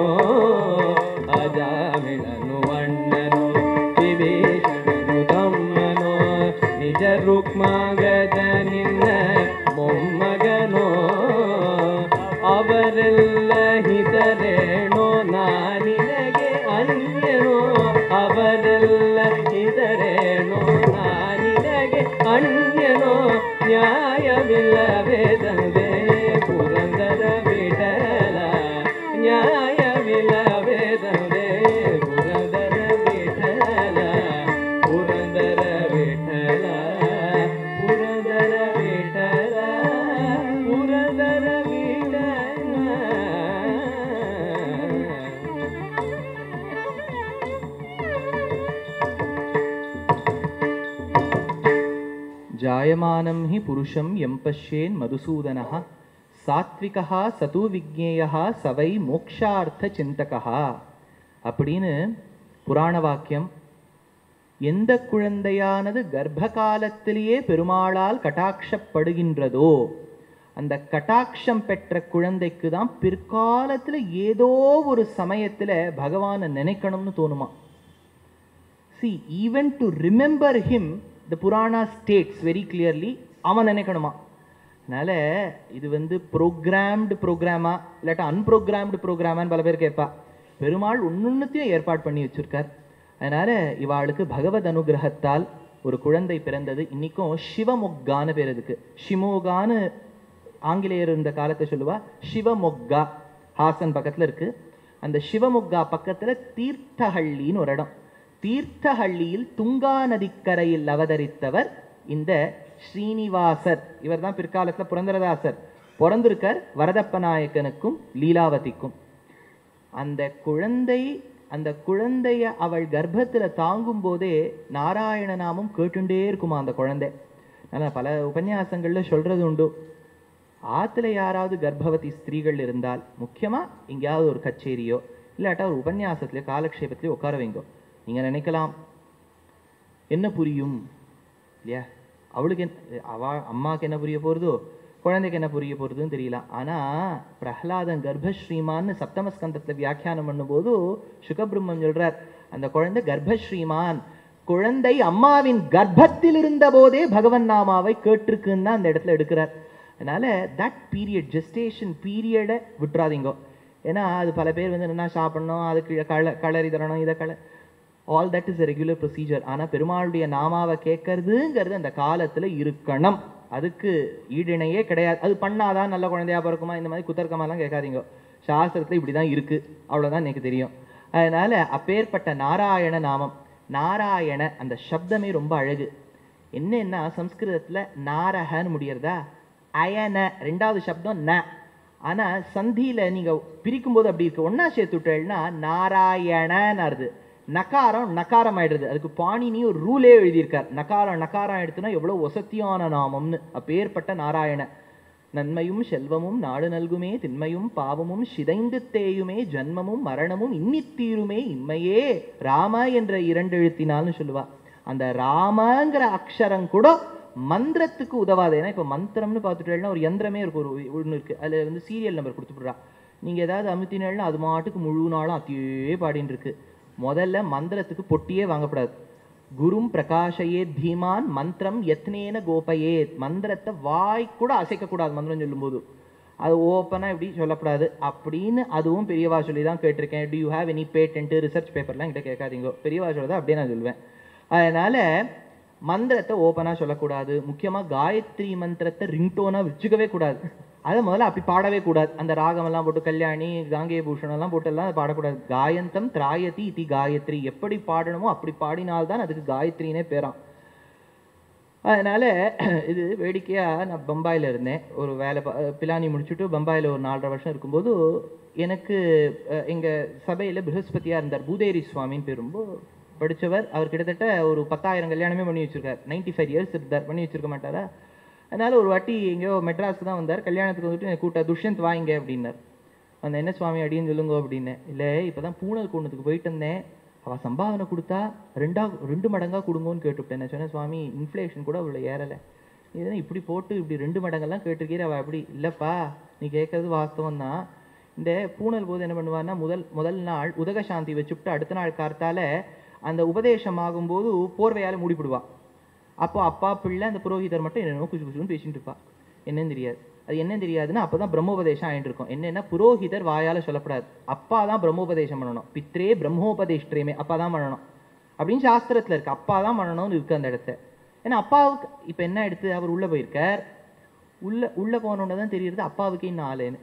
ಅಜಾಮಿಳನು ಅಣ್ಣನೋ ವಿಭೀಷಣನು ತಮ್ಮನೋ ನಿಜ ರುಕ್ಮಾಗದ ನಿನ್ನ ಮೊಮ್ಮಗನೋ ಅವರೆಲ್ಲ ಹಿತರೇಣೋ ನಾನಿನಗೆ ಅನ್ಯನೋ ಅವರೆಲ್ಲ ಹಿತರೇಣೋ ನಾನಿನಗೆ ಅನ್ಯನೋ ನ್ಯಾಯವಿಲ್ಲವೇ ತಂದೆ ಪುರಂದರ ಬಿಡಲ ನ್ಯಾಯವಿಲ್ಲವೇ ತಂದೆ ಪುರಂದರ ಬಿಡಲ ಪುರಂದರ ವಿಠಲ ಪುರಂದರ ವಿಠಲ ಪುರಂದರ ವಿಠಲ ಜಾಯಮಾನಂ ಹಿ ಪುರುಷಂ ಯಂ ಪಶ್ಯೇನ್ ಮಧುಸೂದನಃ சாத்விகா சது விக்னேயா சவை மோக்ஷார்த்த சிந்தகா அப்படின்னு புராண வாக்கியம் எந்த குழந்தையானது கர்ப்ப காலத்திலேயே பெருமாளால் கட்டாட்சப்படுகின்றதோ அந்த கட்டாட்சம் பெற்ற குழந்தைக்கு தான் பிற்காலத்துல ஏதோ ஒரு சமயத்துல பகவானை நினைக்கணும்னு தோணுமா see even to remember him the purana states very clearly அவன் நினைக்கணுமா அதனால இது வந்து ப்ரோக்ராம்டு ப்ரோக்ராமா இல்லாட்டா அன்ப்ரோக்ராம்டு ப்ரோக்ராமான்னு பல பேர் கேட்பா பெருமாள் ஒன்னொன்னுத்தையும் ஏற்பாடு பண்ணி வச்சிருக்கார் அதனால இவாளுக்கு பகவத் அனுகிரகத்தால் ஒரு குழந்தை பிறந்தது இன்னைக்கும் சிவமொக்கான்னு பேர் இதுக்கு ஷிமோகான்னு ஆங்கிலேயர் இருந்த காலத்தை சொல்லுவா சிவமொக்கா ஹாசன் பக்கத்துல இருக்கு அந்த சிவமொக்கா பக்கத்துல தீர்த்தஹள்ளின்னு ஒரு இடம் தீர்த்தஹள்ளியில் துங்கா நதிக்கரையில் அவதரித்தவர் இந்த ஸ்ரீனிவாசர் இவர் தான் பிற்காலத்துல புரந்தரதாசர் பிறந்திருக்கார் வரதப்ப நாயக்கனுக்கும் லீலாவதிக்கும் அந்த குழந்தை அந்த குழந்தைய அவள் கர்ப்பத்துல தாங்கும் போதே நாராயண நாமம் கேட்டுண்டே இருக்குமா அந்த குழந்தை நான் பல உபன்யாசங்கள்ல சொல்றது உண்டு ஆத்துல யாராவது கர்ப்பவதி ஸ்திரீகள் இருந்தால் முக்கியமா எங்கேயாவது ஒரு கச்சேரியோ இல்லாட்டா ஒரு உபன்யாசத்துலயோ காலக்ஷேபத்திலயோ உட்கார வைங்கோ நீங்க நினைக்கலாம் என்ன புரியும் இல்லையா அவளுக்கு என்ன அவ அம்மாவுக்கு என்ன புரிய போறதோ குழந்தைக்கு என்ன புரிய போறதுன்னு தெரியல ஆனா பிரஹ்லாதன் கர்ப்பஸ்ரீமான்னு சப்தமஸ்கந்தத்துல வியாக்கியானம் பண்ணும்போது சுகபிரம்மன் சொல்றார் அந்த குழந்தை கர்ப்பஸ்ரீமான் குழந்தை அம்மாவின் கர்ப்பத்தில் இருந்த போதே பகவன் நாமாவை கேட்டிருக்குன்னு தான் அந்த இடத்துல எடுக்கிறார் அதனால தட் பீரியட் ஜெஸ்டேஷன் பீரியடை விட்டுறாதீங்கோ ஏன்னா அது பல பேர் வந்து என்ன சாப்பிடணும் அதுக்கு கள களரி தரணும் இதை கள all that is a regular procedure ஆனா பெருமாளுடைய நாமாவை கேட்கறதுங்கிறது அந்த காலத்துல இருக்கணும் அதுக்கு ஈடிணையே கிடையாது அது பண்ணாதான் நல்ல குழந்தையா பிறக்குமா இந்த மாதிரி குத்தர்க்கமாலாம் கேட்காதீங்க சாஸ்திரத்துல இப்படிதான் இருக்கு அவ்வளவுதான் எனக்கு தெரியும் அதனால அப்பேற்பட்ட நாராயண நாமம் நாராயண அந்த சப்தமே ரொம்ப அழகு என்னன்னா சம்ஸ்கிருதத்துல நாரகன்னு முடியறதா அயன ரெண்டாவது சப்தம் ந ஆனா சந்தியில நீங்க பிரிக்கும் போது அப்படி இருக்கு ஒன்னா சேர்த்து விட்டேன்னா நாராயணன்னு வருது நகாரம் நகாரம் ஆயிடுறது அதுக்கு பாணினி ஒரு ரூலே எழுதியிருக்கார் நகாரம் நகாரம் எடுத்துனா எவ்வளவு வசத்தியான நாமம்னு அப்பேற்பட்ட நாராயண நன்மையும் செல்வமும் நாடு நல்குமே திண்மையும் பாவமும் சிதைந்து தேயுமே ஜன்மமும் மரணமும் இன்னித்தீருமே இம்மையே ராம என்ற இரண்டு எழுத்தினால்னு சொல்லுவா அந்த ராமங்கிற அக்ஷரம் கூட மந்திரத்துக்கு உதவாது ஏன்னா இப்போ மந்திரம்னு பார்த்துட்டேன்னா ஒரு யந்திரமே இருக்கு ஒரு ஒன்று இருக்கு அதுல வந்து சீரியல் நம்பர் கொடுத்துடுறா நீங்க ஏதாவது அமுத்தினேன்னா அது மாட்டுக்கு முழு நாளும் அத்தியே பாடின்னு இருக்கு முதல்ல மந்திரத்துக்கு பொட்டியே வாங்கக்கூடாது குரும் பிரகாஷயே தீமான் மந்திரம் யத்னேன கோபயே மந்திரத்தை வாய் கூட அசைக்க கூடாது மந்திரம் சொல்லும்போது அது ஓப்பனா இப்படி சொல்லக்கூடாது அப்படின்னு அதுவும் பெரியவா சொல்லி தான் கேட்டிருக்கேன் do you have any patent research பேப்பர்லாம் கிட்ட கேட்காதீங்க பெரியவா சொல்லதான் அப்படியே நான் சொல்லுவேன் அதனால மந்திரத்தை ஓப்பனா சொல்லக்கூடாது முக்கியமா காயத்ரி மந்திரத்தை ரிங்டோனா வச்சுக்கவே கூடாது அதை முதல்ல அப்படி பாடவே கூடாது அந்த ராகமெல்லாம் போட்டு கல்யாணி காங்கேய பூஷணம் எல்லாம் போட்டு எல்லாம் அதை பாடக்கூடாது காயந்தம் திராயதி இதி காயத்ரி எப்படி பாடணுமோ அப்படி பாடினால்தான் அதுக்கு காயத்ரினே பேராம் அதனால இது வேடிக்கையா நான் பம்பாயில இருந்தேன் ஒரு வேலை பா- பிலானி முடிச்சுட்டு பம்பாயில ஒரு நாலரை வருஷம் இருக்கும்போது எனக்கு அஹ், எங்க சபையில ப்ரஹஸ்பதியா இருந்தார் பூதேரி சுவாமின்னு பேர் ரொம்ப படிச்சவர் அவர் கிட்டத்தட்ட ஒரு பத்தாயிரம் கல்யாணமே பண்ணி வச்சிருக்கார் 95 ஃபைவ் இயர்ஸ் இருந்தார் பண்ணி வச்சிருக்க மாட்டாரா அதனால ஒரு வாட்டி எங்கேயோ மெட்ராஸ்க்கு தான் வந்தார் கல்யாணத்துக்கு வந்துட்டு என்னை கூட்ட துஷ்யந்த் வாங்க அப்படின்னார் அந்த என்ன சுவாமி அப்படின்னு சொல்லுங்க அப்படின்னேன் இல்லை இப்பதான் பூனல் கூண்டத்துக்கு போயிட்டு இருந்தேன் அவ சம்பாவனை கொடுத்தா ரெண்டா ரெண்டு மடங்கா கொடுங்கன்னு கேட்டுவிட்டேன் நான் சொன்னேன் சுவாமி இன்ஃப்ளேஷன் கூட அவ்வளோ ஏறலை இதுனா இப்படி போட்டு இப்படி ரெண்டு மடங்கெல்லாம் கேட்டிருக்கீர அவ அப்படி இல்லப்பா நீ கேட்கறது வாஸ்தவம் தான் இந்த பூனல் போது என்ன பண்ணுவான்னா முதல் முதல் நாள் உதக சாந்தி வச்சுவிட்டு அடுத்த நாள் கார்த்தால அந்த உபதேசம் ஆகும்போது போர்வையால மூடிவிடுவா அப்போ அப்பா பிள்ளை அந்த புரோகிதர் மட்டும் என்னென்னமோ குசு குசுன்னு பேசிட்டு இருப்பா என்னன்னு தெரியாது அது என்னன்னு தெரியாதுன்னா அப்பதான் பிரம்மோபதேசம் ஆயிட்டு இருக்கும் என்னன்னா புரோகிதர் வாயால சொல்லக்கூடாது அப்பா தான் பிரம்மோபதேசம் பண்ணணும் பித்ரே பிரம்மோபதேஷ்டரேமே அப்பா தான் பண்ணணும் அப்படின்னு சாஸ்திரத்துல இருக்கு அப்பா தான் பண்ணணும்னு இருக்கு அந்த இடத்த ஏன்னா அப்பாவுக்கு இப்ப என்ன எடுத்து அவர் உள்ள போயிருக்கார் உள்ள உள்ள போனோன்னு தான் தெரியுது அப்பாவுக்கு இன்னும் ஆளுன்னு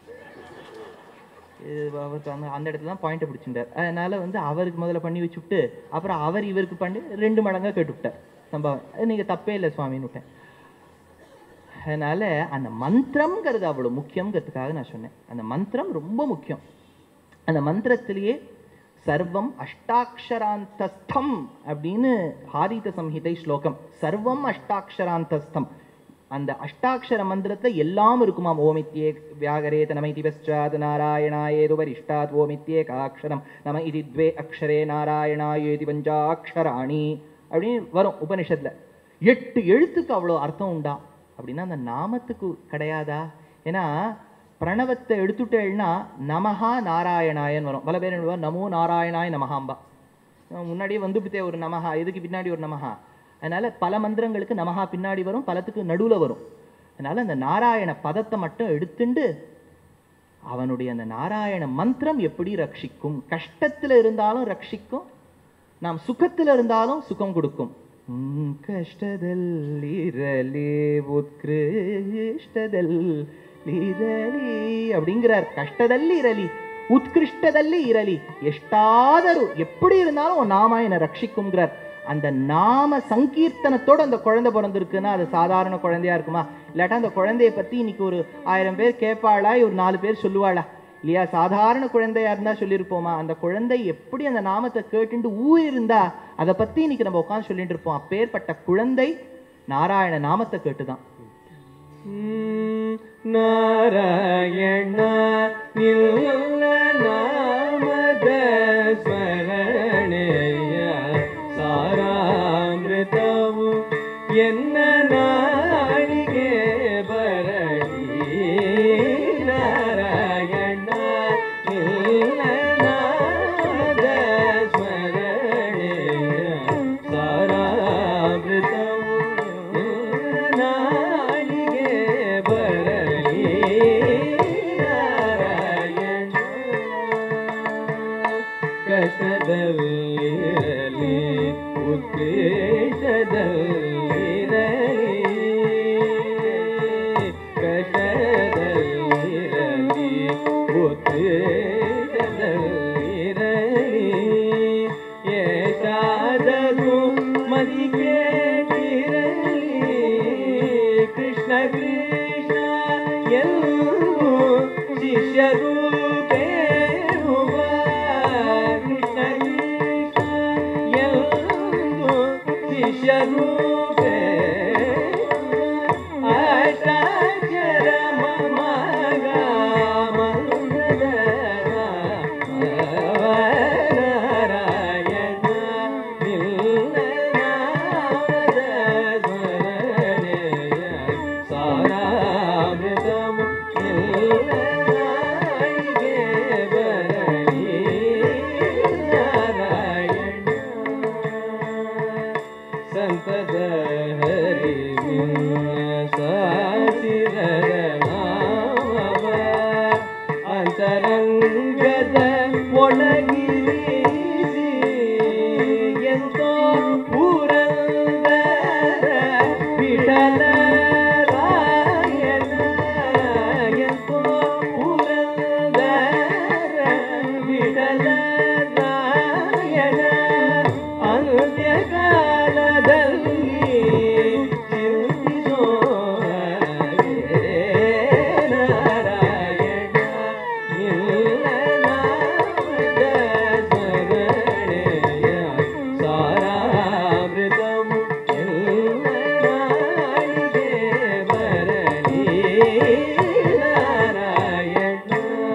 இது அவருக்கு அந்த அந்த இடத்துல தான் பாயிண்ட்டை பிடிச்சிட்டார் அதனால வந்து அவருக்கு முதல்ல பண்ணி வச்சுவிட்டு அப்புறம் அவர் இவருக்கு பண்ணி ரெண்டு மடங்கா கேட்டுவிட்டார் சம்பவம் அது நீங்க தப்பே இல்லை சுவாமின்னு விட்டேன் அதனால அந்த மந்திரம்ங்கிறது அவ்வளவு முக்கியங்கிறதுக்காக நான் சொன்னேன் அந்த மந்திரம் ரொம்ப முக்கியம் அந்த மந்திரத்திலேயே சர்வம் அஷ்டாட்சராந்தஸ்தம் அப்படின்னு ஹாரித சம்ஹிதை ஸ்லோகம் சர்வம் அஷ்டாட்சராந்தஸ்தம் அந்த அஷ்டாட்சர மந்திரத்துல எல்லாம் இருக்குமாம் ஓமித்யே வியாகரேத நம இதி பశ్చాத் நாராயணாயேது வரிஷ்டாத் ஓமித்யே காட்சரம் நம இது த்வே அக்ஷரே நாராயணாயேதி பஞ்சாட்சராணி அப்படின்னு வரும் உபனிஷத்துல எட்டு எழுத்துக்கு அவ்வளோ அர்த்தம் உண்டா அப்படின்னா அந்த நாமத்துக்கு கிடையாதா ஏன்னா பிரணவத்தை எடுத்துட்டேன்னா நமஹா நாராயணாயன் வரும் பல பேர் என்ன பண்ணுவா, நமோ நாராயணாய நமஹாம்பா அஹ் முன்னாடியே வந்துவிட்டே ஒரு நமஹா இதுக்கு பின்னாடி ஒரு நமஹா அதனால பல மந்திரங்களுக்கு நமஹா பின்னாடி வரும் பலத்துக்கு நடுவுல வரும் அதனால அந்த நாராயண பதத்தை மட்டும் எடுத்துண்டு அவனுடைய அந்த நாராயண மந்திரம் எப்படி ரட்சிக்கும் கஷ்டத்துல இருந்தாலும் ரட்சிக்கும் நாம் சுகத்துல இருந்தாலும் சுகம் கொடுக்கும் உம் கஷ்டದಲ್ಲಿರಲಿ ಉತ್ಕೃಷ್ಟದಲ್ಲಿರಲಿ அப்படிங்கிறார் கஷ்டದಲ್ಲಿ ಇರಲಿ உத்கிருஷ்டದಲ್ಲಿ ಇರಲಿ ಎಷ್ಟಾದರೂ எப்படி இருந்தாலும் உன் நாம என்னை ரட்சிக்குங்கிறார் அந்த நாம சங்கீர்த்தனத்தோட அந்த குழந்தை பிறந்திருக்குன்னா அது சாதாரண குழந்தையா இருக்குமா இல்லாட்டா அந்த குழந்தைய பத்தி இன்னைக்கு ஒரு ஆயிரம் பேர் கேட்பாளா ஒரு நாலு பேர் சொல்லுவாளா இல்லையா சாதாரண குழந்தையா இருந்தா சொல்லியிருப்போமா அந்த குழந்தை எப்படி அந்த நாமத்தை கேட்டுட்டு ஊர் இருந்தா அதை பத்தி இன்னைக்கு நம்ம உட்காந்து சொல்லிட்டு இருப்போம் அப்பேற்பட்ட குழந்தை நாராயண நாமத்தை கேட்டுதான் ನಾರಾಯಣ ನಿಲ್ಲ ನಾಮದ ಸ್ಮರಣೆಯ ಸಾರಾಮೃತವು ಎನ್ನ ನಾಳಿಗೆ ಬರಲಿ ನಾರಾಯಣ ನಿಲ್ಲ ನಾಮದ ಸ್ಮರಣೆಯ ಸಾರಾಮೃತವು ಎನ್ನ ನಾಳಿಗೆ ಬರಲಿ ನಾರಾಯಣ ಕಷ್ಟದಲ್ಲಿರಲಿ ಉದ್ದೇಶದಲ್ಲಿರಲಿ ಕಷ್ಟದಲ್ಲಿರಲಿ ಉದ್ದೇಶದಲ್ಲಿರಲಿ ಏಷಾದರೂ ಮದಿಗೆ ಕೃಷ್ಣ ಕೃಷ್ಣ ಎಲ್ಲೂ ಶಿಷ್ಯರು ಬೇಡುವ ಕೃಷ್ಣ ಕೃಷ್ಣ ಎಲ್ಲೂ ಶಿಷ್ಯರು ಅಷ್ಟಾಕ್ಷರ ಮಮ ನಾರಾಯಣ ನಿಲ್ಲನಾಮದ ಸ್ಮರಣೆಯ ಸಾರಾಮೃತವು ನಿಲ್ಲನಾಯಿಗೆ ಬರಲಿ ನಾರಾಯಣ ಸಂತದ ಹರಿವಿನ ಸಾಸಿರರ ನಾಮವ ಅಂತರಂಗದ ಒಣಗಿರಿಸಿ ಎಂತೋ ಪುರಂದರ ವಿಠಲ ರಾಯಣ ಎಂತೋ ಪುರಂದರ ವಿಠಲ ರಾಯಣ ಅಂತ್ಯಕಾಲದಲ್ಲಿ ಚಿಂತಿಸೋ ನಾರಾಯಣ ನಿಲ್ಲನಾಮದ ಸ್ಮರಣೆಯ ಸಾರಾಮೃತವು ಎಲ್ಲನಾಳಿಗೆ ಬರಲಿ ನಾರಾಯಣ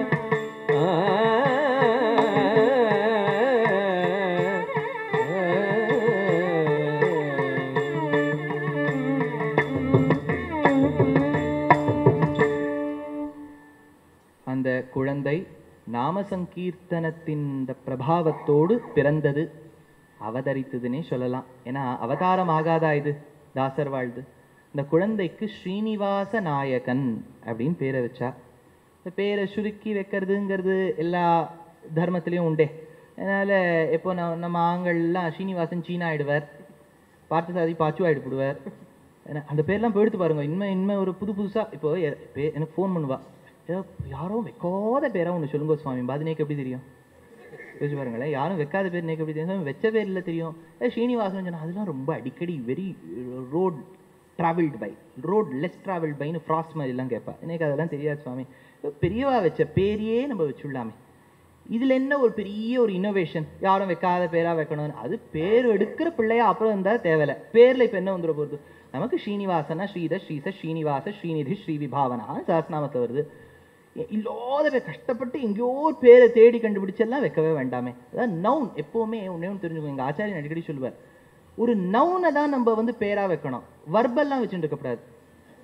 அந்த குழந்தை நாம சங்கீர்த்தனத்தின் இந்த பிரபாவத்தோடு பிறந்தது அவதரித்ததுன்னே சொல்லலாம் ஏன்னா அவதாரம் ஆகாதா இது தாசர் வாழ்து இந்த குழந்தைக்கு ஸ்ரீனிவாச நாயகன் அப்படின்னு பேரை வச்சா இந்த பேரை சுருக்கி வைக்கிறதுங்கிறது எல்லா தர்மத்திலையும் உண்டே அதனால இப்போ நம்ம நம்ம ஆண்கள்லாம் ஸ்ரீனிவாசன் சீனா ஆயிடுவார் பார்த்தசாதி பாச்சு ஆயிடுப்படுவார் ஏன்னா அந்த பேர்லாம் போயிடுத்து பாருங்க இனிமே இனிமே ஒரு புது புதுசா இப்போ எ- பே- எனக்கு ஃபோன் பண்ணுவா ஏதோ யாரோ வைக்காத பேரா ஒன்று சொல்லுங்க சுவாமி பாதினேக்கு எப்படி தெரியும் யோசிச்சு பாருங்களேன் யாரும் வைக்காத பேர் நேக்கு எப்படி தெரியும் வச்ச பேர் இல்லை தெரியும் ஏ ஸ்ரீனிவாசன் சொன்னா அதெல்லாம் ரொம்ப அடிக்கடி very road travelled by road less travelled பைன்னு ஃப்ராஸ்ட் மாதிரிலாம் கேட்பா எனக்கு அதெல்லாம் தெரியாது சுவாமி ஏதோ பெரியவா வச்ச பேரையே நம்ம வச்சுடலாமே இதுல என்ன ஒரு பெரிய ஒரு இன்னோவேஷன் யாரும் வைக்காத பேரா வைக்கணும்னு அது பேர் எடுக்கிற பிள்ளையா அப்புறம் இருந்தா தேவையில்ல பேர்ல இப்ப என்ன வந்துட போகுது நமக்கு ஸ்ரீனிவாசனா ஸ்ரீத ஸ்ரீச ஸ்ரீனிவாச ஸ்ரீநிதி ஸ்ரீ விபாவனா சாஸ்நாமத்தை வருது எ- இல்லாத பேர் கஷ்டப்பட்டு எங்கேயோ ஒரு பேரை தேடி கண்டுபிடிச்செல்லாம் வைக்கவே வேண்டாமே அதான் நவுன் எப்பவுமே ஒண்ணே ஒன்று தெரிஞ்சுக்கோங்க எங்க ஆச்சாரியன் அடிக்கடி சொல்லுவார் ஒரு நவுனை தான் நம்ம வந்து பேரா வைக்கணும் வர்பெல்லாம் வச்சுட்டு இருக்கக்கூடாது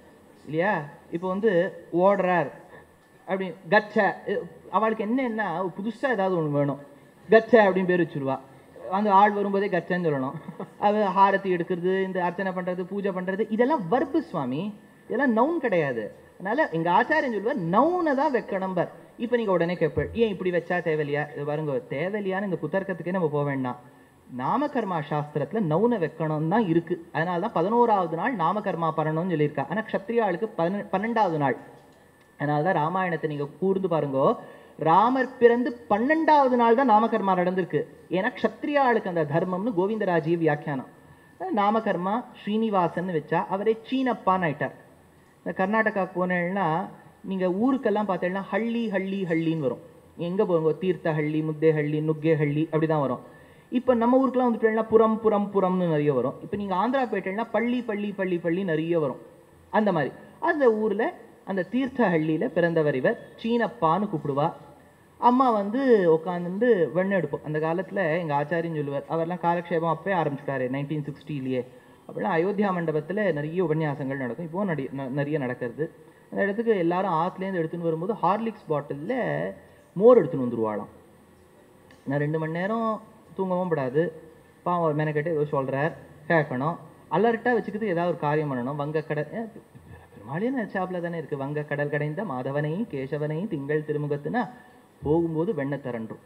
இல்லையா இப்போ வந்து ஓடுறார் அப்படி கச்ச அஹ் அவளுக்கு என்னன்னா புதுசா ஏதாவது ஒண்ணு வேணும் கச்ச அப்படின்னு பேர் வச்சிருவா அந்த ஆள் வரும்போதே கச்சன்னு சொல்லணும் அது ஹாரத்தி எடுக்கிறது இந்த அர்ச்சனை பண்றது பூஜை பண்றது இதெல்லாம் வர்பு சுவாமி இதெல்லாம் நவுன் கிடையாது அதனால எங்க ஆச்சாரியன் சொல்லுவார் நவுனை தான் வைக்கணும் பர் இப்போ நீங்க உடனே கேட்பேன் ஏன் இப்படி வச்சா தேவையில்லையா இது பாருங்க தேவையில்லையான்னு இந்த குத்தர்க்கத்துக்கே நம்ம போக வேண்டாம் நாமகர்மா சாஸ்திரத்துல நவுனை வைக்கணும் தான் இருக்கு அதனால தான் பதினோராவது நாள் நாமகர்மா பண்ணணும்னு சொல்லியிருக்கா ஆனா க்ஷத்ரியாளுக்கு பதின பன்னெண்டாவது நாள் அதனால தான் ராமாயணத்தை நீங்க கூர்ந்து பாருங்கோ ராமர் பிறந்து பன்னெண்டாவது நாள் தான் நாமகர்மா நடந்திருக்கு ஏன்னா க்ஷத்ரியாளுக்கு அந்த தர்மம்னு கோவிந்தராஜீவ் வியாக்கியானம் நாமகர்மா ஸ்ரீனிவாசன் வச்சா அவரே சீனப்பான்னு ஆயிட்டார் இந்த கர்நாடகா போனேன்னா நீங்க ஊருக்கெல்லாம் பார்த்தீங்கன்னா ஹள்ளி ஹள்ளி ஹள்ளின்னு வரும் எங்க போங்க தீர்த்த ஹள்ளி முத்தே ஹள்ளி நுக்கே ஹள்ளி அப்படிதான் வரும் இப்போ நம்ம ஊருக்குலாம் வந்துட்டேன்னா புறம் புறம் புறம்னு நிறைய வரும் இப்போ நீங்க ஆந்திரா போயிட்டேன்னா பள்ளி பள்ளி பள்ளி பள்ளி நிறைய வரும் அந்த மாதிரி அந்த ஊர்ல அந்த தீர்த்த ஹள்ளியில பிறந்தவர் இவர் சீனப்பான்னு கூப்பிடுவா அம்மா வந்து உட்காந்துட்டு வெண்ணெய் எடுப்போம் அந்த காலத்துல எங்க ஆச்சாரியன் சொல்லுவார் அவர்லாம் காலக்ஷேபம் அப்பவே ஆரம்பிச்சுட்டாரு நைன்டீன் சிக்ஸ்டிலேயே அப்படிலாம் அயோத்தியா மண்டபத்துல நிறைய உபன்யாசங்கள் நடக்கும் இப்போ நடி ந- நிறைய நடக்கிறது அந்த இடத்துக்கு எல்லாரும் ஆத்துலேருந்து எடுத்துன்னு வரும்போது ஹார்லிக்ஸ் பாட்டில்ல மோர் எடுத்துன்னு வந்துருவாளாம் நான் ரெண்டு மணி நேரம் தூங்கவும் படாது பாவம் மெனக்கெட்டு ஏதோ சொல்றார் கேட்கணும் அலர்ட்டா வச்சுக்கிட்டு ஏதாவது ஒரு காரியம் பண்ணணும் வங்கக்கடல் ஏன் பெருமாளியும் நினைச்சாப்புல தானே இருக்கு வங்க கடல் கடைந்த மாதவனை கேசவனை திங்கள் திருமுகத்துனா போகும்போது வெண்ணெய் திரண்டும்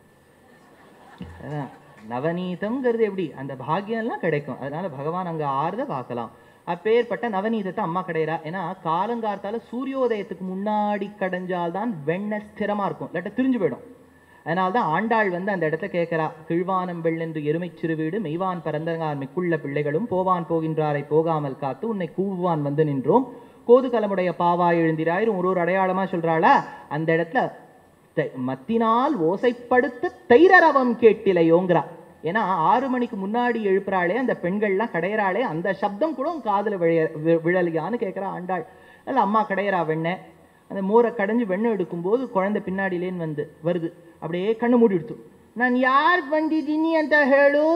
அதான் நவநீதம்ங்கிறது எப்படி அந்த பாக்கியம் எல்லாம் கிடைக்கும் அதனால பகவான் அங்க ஆறுத பார்க்கலாம் அப்பேற்பட்ட நவநீதத்தை அம்மா கிடையிறா ஏன்னா காலங்கார்த்தால சூரியோதயத்துக்கு முன்னாடி கடைஞ்சால்தான் வெண்ணெய் ஸ்திரமா இருக்கும் இல்லாட்ட திரிஞ்சு போயிடும் அதனால்தான் ஆண்டாள் வந்து அந்த இடத்துல கேட்கிறா கிழ்வானம் வெள்ளென்று எருமைச் சிறுவீடு மெய்வான் பரந்தங்கார் மிக்குள்ள பிள்ளைகளும் போவான் போகின்றாரை போகாமல் காத்து உன்னை கூவுவான் வந்து நின்றோம் கோது கலமுடைய பாவாய் எழுந்திராயிரும் ஒரு ஒரு அடையாளமா சொல்றாளா அந்த இடத்துல தை- மத்தினால் ஓசைப்படுத்த தைரரவம் கேட்டிலையோங்கிறா ஏன்னா ஆறு மணிக்கு முன்னாடி எழுப்புறாளே அந்த பெண்கள்லாம் கடையறாளே அந்த சப்தம் கூட உன் காதுல விழைய வி- விழலையான்னு கேட்கிறா ஆண்டாள் அதில் அம்மா கடையறா வெண்ணெய் அந்த மோரை கடைஞ்சு வெண்ணெய் எடுக்கும்போது குழந்தை பின்னாடிலேன்னு வந்து வருது அப்படியே கண்ணு மூடி எடுத்து நான் யார் ಬಂದಿದ್ದೀನಿ ಅಂತ ಹೇಳು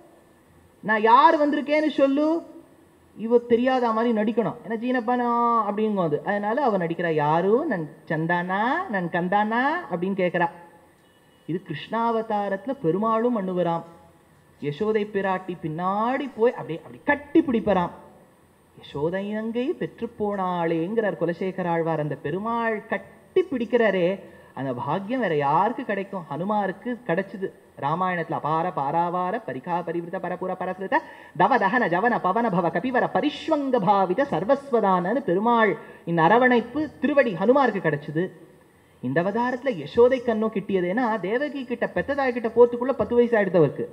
நான் யார் வந்திருக்கேன்னு சொல்லு இவ தெரியாத மாதிரி நடிக்கணும் ஏன்னா சீனப்பானா அப்படிங்கும் அது அதனால அவ நடிக்கிறா யாரு நன் சந்தானா நன் கந்தானா அப்படின்னு கேட்கிறா இது கிருஷ்ணாவதாரத்துல பெருமாளும் பண்ணுவராம் யசோதை பிராட்டி பின்னாடி போய் அப்படியே அப்படி கட்டி பிடிப்பராம் யசோதையங்கை பெற்று போனாளேங்கிறார் குலசேகர ஆழ்வார் அந்த பெருமாள் கட்டி பிடிக்கிறாரே அந்த பாக்கியம் வேற யாருக்கு கிடைக்கும் ஹனுமாருக்கு கிடைச்சது ராமாயணத்துல அபார பாராவார பரிகா பரிவிருத்த பரபுர பரசுத தவ தகன ஜவன பவன பவ கபிவர பரிஷ்வங்க பாவித சர்வஸ்வதானன்னு பெருமாள் இந்த அரவணைப்பு திருவடி ஹனுமாருக்கு கிடைச்சது இந்த அவதாரத்துல யசோதை கண்ணோ கிட்டியது ஏன்னா தேவகி கிட்ட பெத்ததாய் கிட்ட போறதுக்குள்ள பத்து வயசு ஆயிடுத்தவருக்கு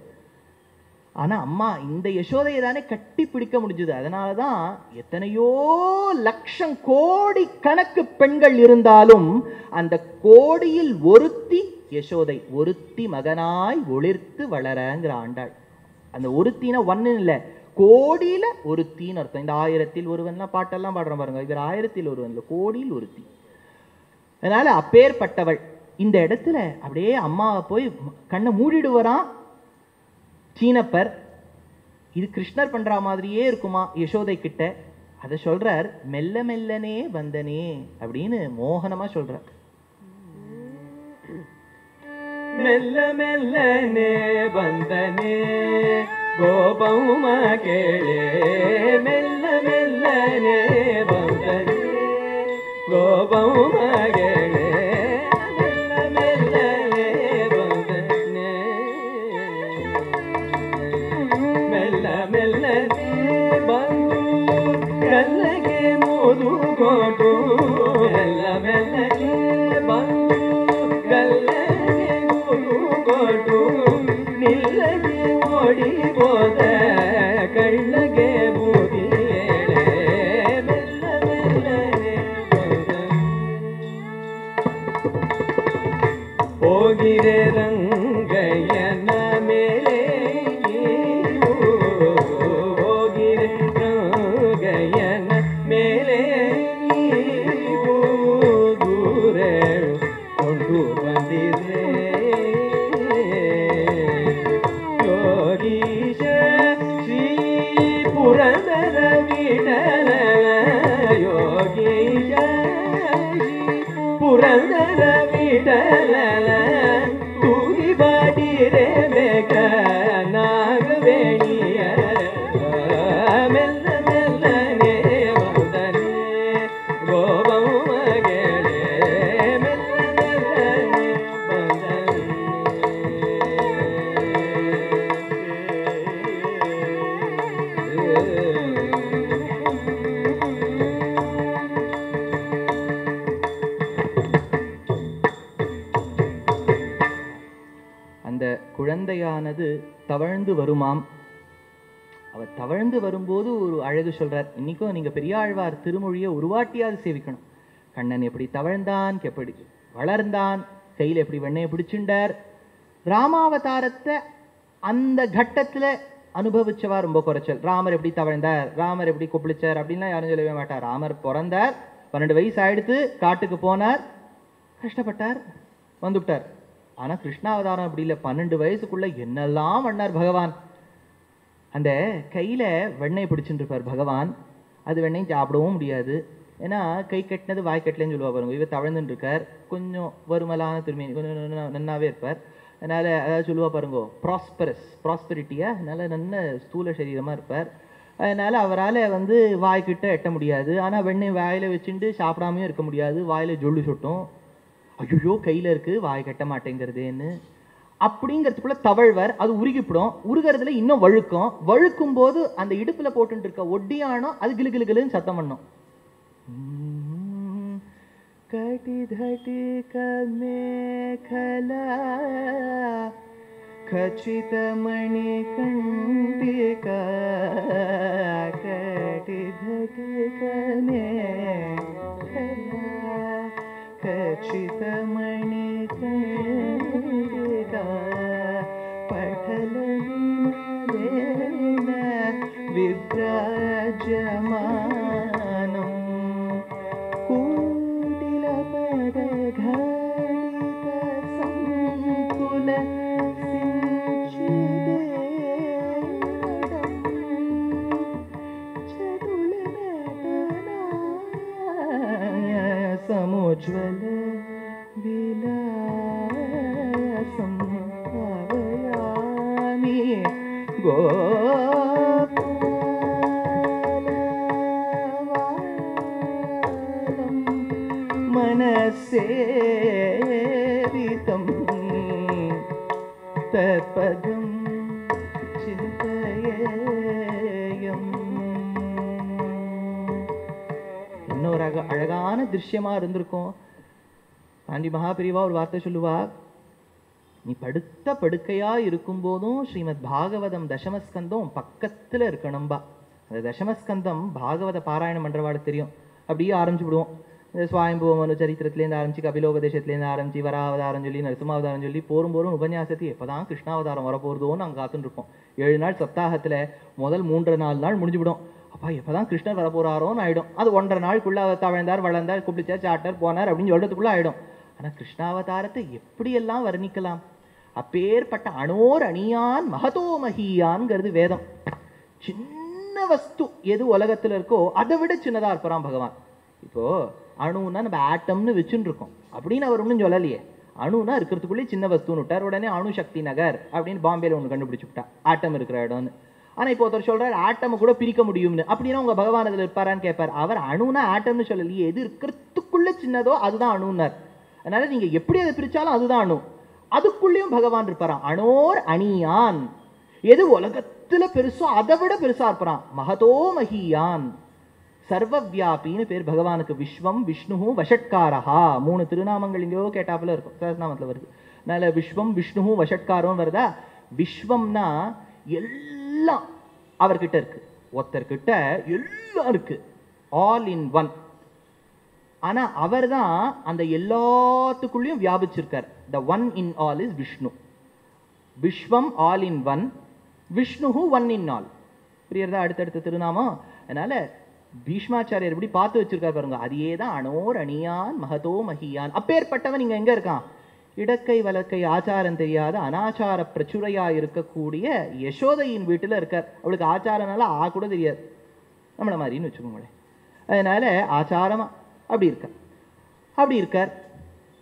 ஆனா அம்மா இந்த யசோதையை தானே கட்டி பிடிக்க முடிஞ்சது அதனாலதான் எத்தனையோ லட்சம் கோடி கணக்கு பெண்கள் இருந்தாலும் அந்த கோடியில் ஒருத்தி யசோதை ஒருத்தி மகனாய் ஒளிர்த்து வளரங்கிற ஆண்டாள் அந்த ஒருத்தினா ஒன்னு இல்ல கோடியில ஒருத்தின்னு அர்த்தம் இந்த ஆயிரத்தில் ஒருவன்லாம் பாட்டெல்லாம் பாடுறோம் பாருங்க இவர் ஆயிரத்தில் ஒருவன் இல்ல கோடியில் ஒருத்தி அதனால அப்பேற்பட்டவள் இந்த இடத்துல அப்படியே அம்மாவை போய் கண்ணை மூடிடுவரான் சீனப்பர் இது கிருஷ்ணர் பண்ற மாதிரியே இருக்குமா யசோதை கிட்ட அதை சொல்றார் மெல்ல மெல்லனே வந்தனே அப்படின்னு மோகனமா சொல்றார் மெல்ல மெல்லನೆ ಬಂದನೆ ಗೋಪೌಮ ಕೇಳೆ ಮೆಲ್ಲ ಮೆಲ್ಲನೆ ಬಂದನೆ ಗೋಪೌಮ ಕೇಳೆ ಮೆಲ್ಲ ಮೆಲ್ಲನೆ ಬಂದನೆ ಮೆಲ್ಲ ಮೆಲ್ಲನೆ ಬಂದು ಕಲ್ಲಗೆ ಮೋದು ಕೊಟ್ಟು ಮೆಲ್ಲ ಮೆಲ್ಲನೆ ಬಂದು ಕಲ್ಲಗೆ ಮೋದು ಕೊಟ್ಟು ನಿಲ್ಲಗೆ ಓಡಿ ಹೋದ ಕಳ್ಳಗೆ ಬೂದಿ ಎಳೆ ಮೆಲ್ಲ ಮೆಲ್ಲನೆ ಬಂದನು. ಹೋಗಿರೆ ರಂಗಯ್ಯನ ಮೇಲೆ ನೀವು ಹೋಗಿರೆ ರಂಗಯ್ಯನ ಮೇಲೆ ನೀವು ಪುರಂದರ ವಿಠಲನ ತೂಗಿ ಬಾಡಿರೆ ಬೇಕ ನಾಗವೇಣಿಯ ಮೆಲ್ಲ ಮೆಲ್ಲನೆ ಬಂದನೆ ಗೋಬಮ್ಮಗೆ ಮೆಲ್ಲ ಮೆಲ್ಲನೆ அந்த குழந்தையானது தவழ்ந்து வருமாம் அவர் தவழ்ந்து வரும்போது ஒரு அழகு சொல்றார் இன்னைக்கும் நீங்க பெரியாழ்வார் திருமொழியை உருவாட்டியாவது சேவிக்கணும் கண்ணன் எப்படி தவழ்ந்தான் எப்படி வளர்ந்தான் கையில எப்படி வெண்ணையை பிடிச்சுண்டார் ராமாவதாரத்தை அந்த கட்டத்துல அனுபவிச்சவா ரொம்ப குறைச்சல் ராமர் எப்படி தவழ்ந்தார் ராமர் எப்படி கொப்பளிச்சார் அப்படின்லாம் யாரும் சொல்லவே மாட்டார் ராமர் பிறந்தார் பன்னெண்டு வயசு ஆயிடுத்து காட்டுக்கு போனார் கஷ்டப்பட்டார் வந்துவிட்டார் ஆனா கிருஷ்ணாவதாரம் அப்படி இல்லை பன்னெண்டு வயசுக்குள்ள என்னெல்லாம் பண்ணார் பகவான் அந்த கையில வெண்ணெய் பிடிச்சிட்டு இருப்பார் பகவான் அது வெண்ணெய் சாப்பிடவும் முடியாது ஏன்னா கை கட்டினது வாய் கட்டலன்னு சொல்லுவா பாருங்க இவர் தவழ்ந்துட்டு இருக்கார் கொஞ்சம் வருமலான திரும்பி கொஞ்சம் நன்னா- நன்னாவே இருப்பார் அதனால அதாவது சொல்லுவா பாருங்க ப்ராஸ்பரஸ் ப்ராஸ்பெரிட்டியா அதனால நல்ல ஸ்தூல சரீரமா இருப்பார் அதனால அவரால வந்து வாய்க்கிட்ட எட்ட முடியாது ஆனா வெண்ணெய் வாயில வச்சுட்டு சாப்பிடாமையும் இருக்க முடியாது வாயில ஜொல்லு சொட்டும் ஐயோ கையில இருக்கு வாய் கட்ட மாட்டேங்கிறதேன்னு அப்படிங்கிறதுக்குள்ள தவழ்வர் அது உருகிப்பிடும் உருகிறதுல இன்னும் வழுக்கும் வழுக்கும் போது அந்த இடுப்புல போட்டுட்டு இருக்க ஒட்டியானம் அது கிளு கிளு கிளுன்னு சத்தம் பண்ணும் உம், கடி தடி கமேகலா ಖಚಿತಮಣಿ ಕಂಡಿಕ ಕಟಿ ಘಟಿಕನೆ ಖಚಿತಮಣಿ ಕಂಡಿಕ ಪಠಲ ವಿಭ್ರಾಜಮಾನಂ ಕೂಟಿಲ ಪದ ಘಟಿತ ಸಂಕುಲ సముజ్వల విలాసం భావయామి గోపాలం మనసేవితం தற்பதம் சிந்தையம் இன்னொரு அழக அழகான திருஷ்யமா இருந்திருக்கும் பாண்டி மகாபிரிவா ஒரு வார்த்தை சொல்லுவா நீ படுத்த படுக்கையா இருக்கும் போதும் ஸ்ரீமத் பாகவதம் தசமஸ்கந்தம் பக்கத்துல இருக்கணும்பா அந்த தசமஸ்கந்தம் பாகவத பாராயணம் பண்றவாளுக்கு தெரியும் அப்படியே ஆரம்பிச்சு விடுவோம் இந்த சுவாயம்புவமனு சரித்திரத்துலேருந்து ஆரம்பிச்சு கபிலோபதேசத்துலேருந்து ஆரம்பிச்சு வராவதாரம் சொல்லி நரசிம்மாவதாரம் சொல்லி போரும் போரும் உபன்யாசத்தை எப்பதான் கிருஷ்ணாவதாரம் வரப்போறதோன்னு நாங்கள் காத்துட்டு இருப்போம் ஏழு நாள் சப்தாகத்துல முதல் மூன்றரை நாலு நாள் முடிஞ்சு விடும் அப்பா எப்பதான் கிருஷ்ணர் வரப்போறாரோன்னு ஆயிடும் அது ஒன்றரை நாளுக்குள்ள அவர் தவழ்ந்தார் வளர்ந்தார் குப்பிச்சார் சாட்டார் போனார் அப்படின்னு சொல்றதுக்குள்ள ஆயிடும் ஆனா கிருஷ்ணாவதாரத்தை எப்படியெல்லாம் வர்ணிக்கலாம் அப்பேற்பட்ட அணோர் அணியான் மகதோ மகியான்ங்கிறது வேதம் சின்ன வஸ்து எது உலகத்துல இருக்கோ அதை விட சின்னதா இருப்பாராம் பகவான் இப்போ அணுன்னா நம்ம ஆட்டம்னு வச்சுன்னு இருக்கோம் அப்படின்னு அவர் ஒன்றும் சொல்லலையே அணுனா இருக்கிறதுக்குள்ளே சின்ன வஸ்துன்னு விட்டார் உடனே அணு சக்தி நகர் அப்படின்னு பாம்பேல ஒன்று கண்டுபிடிச்சு விட்டா ஆட்டம் இருக்கிற இடம்னு ஆனா இப்போ ஒருத்தர் சொல்றாரு ஆட்டம் கூட பிரிக்க முடியும்னு அப்படின்னா உங்க பகவான் அதுல இருப்பாரான்னு கேட்பார் அவர் அணுனா ஆட்டம்னு சொல்லலையே எது இருக்கிறதுக்குள்ள சின்னதோ அதுதான் அணுன்னார் அதனால நீங்க எப்படி அதை பிரிச்சாலும் அதுதான் அணு அதுக்குள்ளேயும் பகவான் இருப்பாராம் அணோர் அணியான் எது உலகத்துல பெருசோ அதை விட பெருசா இருப்பாராம் மகதோ மகியான் சர்வவியாபின்னு பேர் பகவானுக்கு விஸ்வம் விஷ்ணு வஷட்காரஹா மூணு திருநாமங்கள் எங்கேயோ கேட்டாப்புல இருக்கும் சஹஸ்ரநாமத்துல வருது அதனால விஸ்வம் விஷ்ணு வஷட்காரம் வருதா விஸ்வம்னா எல்லாம் அவர்கிட்ட இருக்கு ஒருத்தர்கிட்ட எல்லாம் இருக்கு ஆல் இன் ஒன் ஆனா அவர்தான் அந்த எல்லாத்துக்குள்ளேயும் வியாபிச்சிருக்கார் the one in all is Vishnu விஸ்வம் all in one Vishnu one in all புரியுறதா அடுத்தடுத்த திருநாமம் அதனால பீஷ்மாச்சாரியர் எப்படி பார்த்து வச்சிருக்காரு பாருங்க அதையே தான் அணோர் அணியான் மகதோ மகியான் அப்பேற்பட்டவன் இங்க எங்க இருக்கான் இடக்கை வலக்கை ஆச்சாரம் தெரியாத அனாச்சார பிரச்சுரையா இருக்கக்கூடிய யசோதையின் வீட்டுல இருக்கார் அவளுக்கு ஆச்சாரனால ஆ கூட தெரியாது நம்மள மாதிரின்னு வச்சுக்கோங்களேன் அதனால ஆச்சாரமா அப்படி இருக்கார் அப்படி இருக்கார்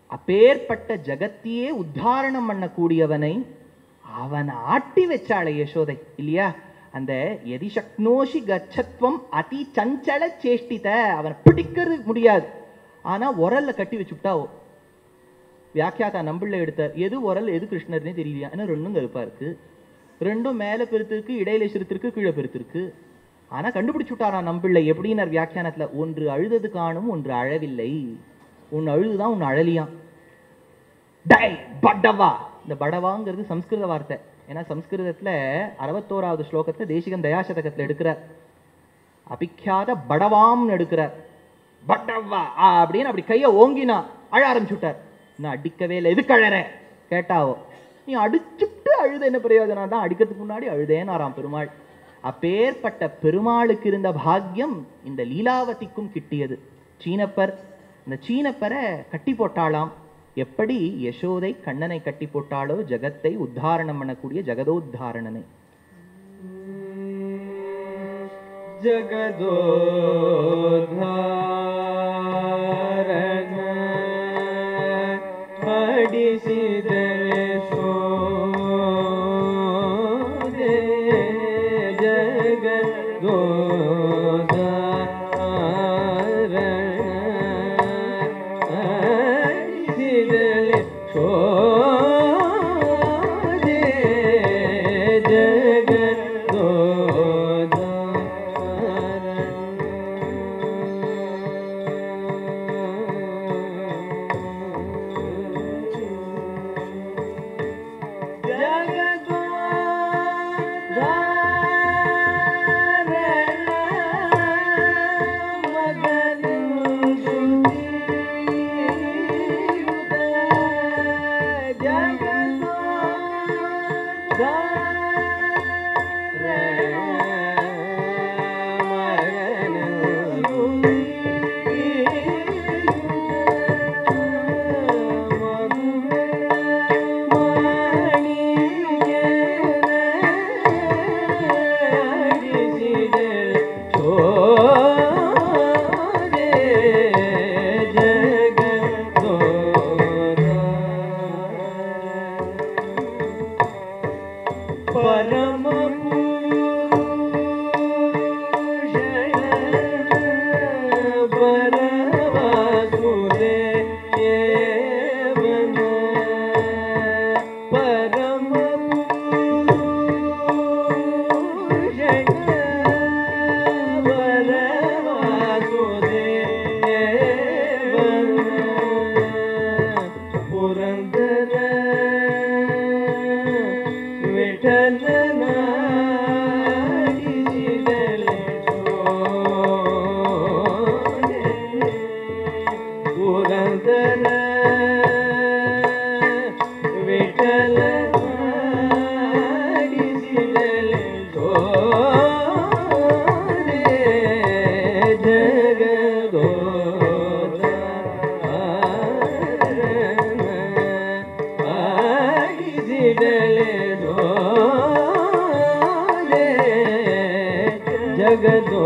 அப்பேற்பட்ட ஜகத்தையே உத்தாரணம் பண்ணக்கூடியவனை அவன் ஆட்டி வச்சாளே யசோதை இல்லையா அந்த எதி சக்னோஷி கச்சத்வம் அதி சஞ்சல சேஷ்டித அவனை பிடிக்கிறது முடியாது ஆனா உரல்ல கட்டி வச்சுட்டா வியாக்கியாத்தா நம்பிள்ள எடுத்தார் எது உரல் எது கிருஷ்ணர்னே தெரியலையா ஏன்னா ரெண்டும் கருப்பா இருக்கு ரெண்டும் மேல பெருத்திருக்கு இடையில சிறுத்திருக்கு கீழே பெருத்திருக்கு ஆனா கண்டுபிடிச்சு விட்டாரா நம்பிள்ளை எப்படின்னார் வியாக்கியானத்துல ஒன்று அழுதது காணும் ஒன்று அழவில்லை ஒன்று அழுதுதான் ஒன்று அழலியாம் டை படவா இந்த படவாங்கிறது சம்ஸ்கிருத வார்த்தை ஏன்னா சம்ஸ்கிருதத்துல அறுபத்தோராவது ஸ்லோகத்துல தேசிகன் தயாசதகத்துல எடுக்கிறார் அபிக்யாத படவாம்னு எடுக்கிறார் படவா ஆ, அப்படின்னு அப்படி கையை ஓங்கினா அழ ஆரம்பிச்சுட்டார் நான் அடிக்கவே இல்லை எதுக்கு அழற கேட்டாவோ நீ அடிச்சுட்டு அழுத என்ன பிரயோஜனம் தான் அடிக்கிறதுக்கு முன்னாடி அழுதேனாராம் பெருமாள் அப்பேற்பட்ட பெருமாளுக்கு இருந்த பாக்கியம் இந்த லீலாவதிக்கும் கிட்டியது சீனப்பர் இந்த சீனப்பரை கட்டி போட்டாளாம் எப்படி யசோதை கண்ணனை கட்டி போட்டாளோ ஜகத்தை உத்தாரணம் பண்ணக்கூடிய ஜெகதோத்தாரணனை ಜಗದೋದ್ಧಾರಣ ಪಡಿಸಿದರೆ ಸೋದೆ ಜಗದೋದ್ಧಾರಣ ಪಡಿಸಿದರೆ ಸೋದೆ ಪರಮ ಪರವಾಸುದೆ ಪರಮ ಪರವಾಸುದೆ ಪುರಂದರ ವಿಠಲನ ಪುರಂದರ ವಿಠಲ ಜಗದೋ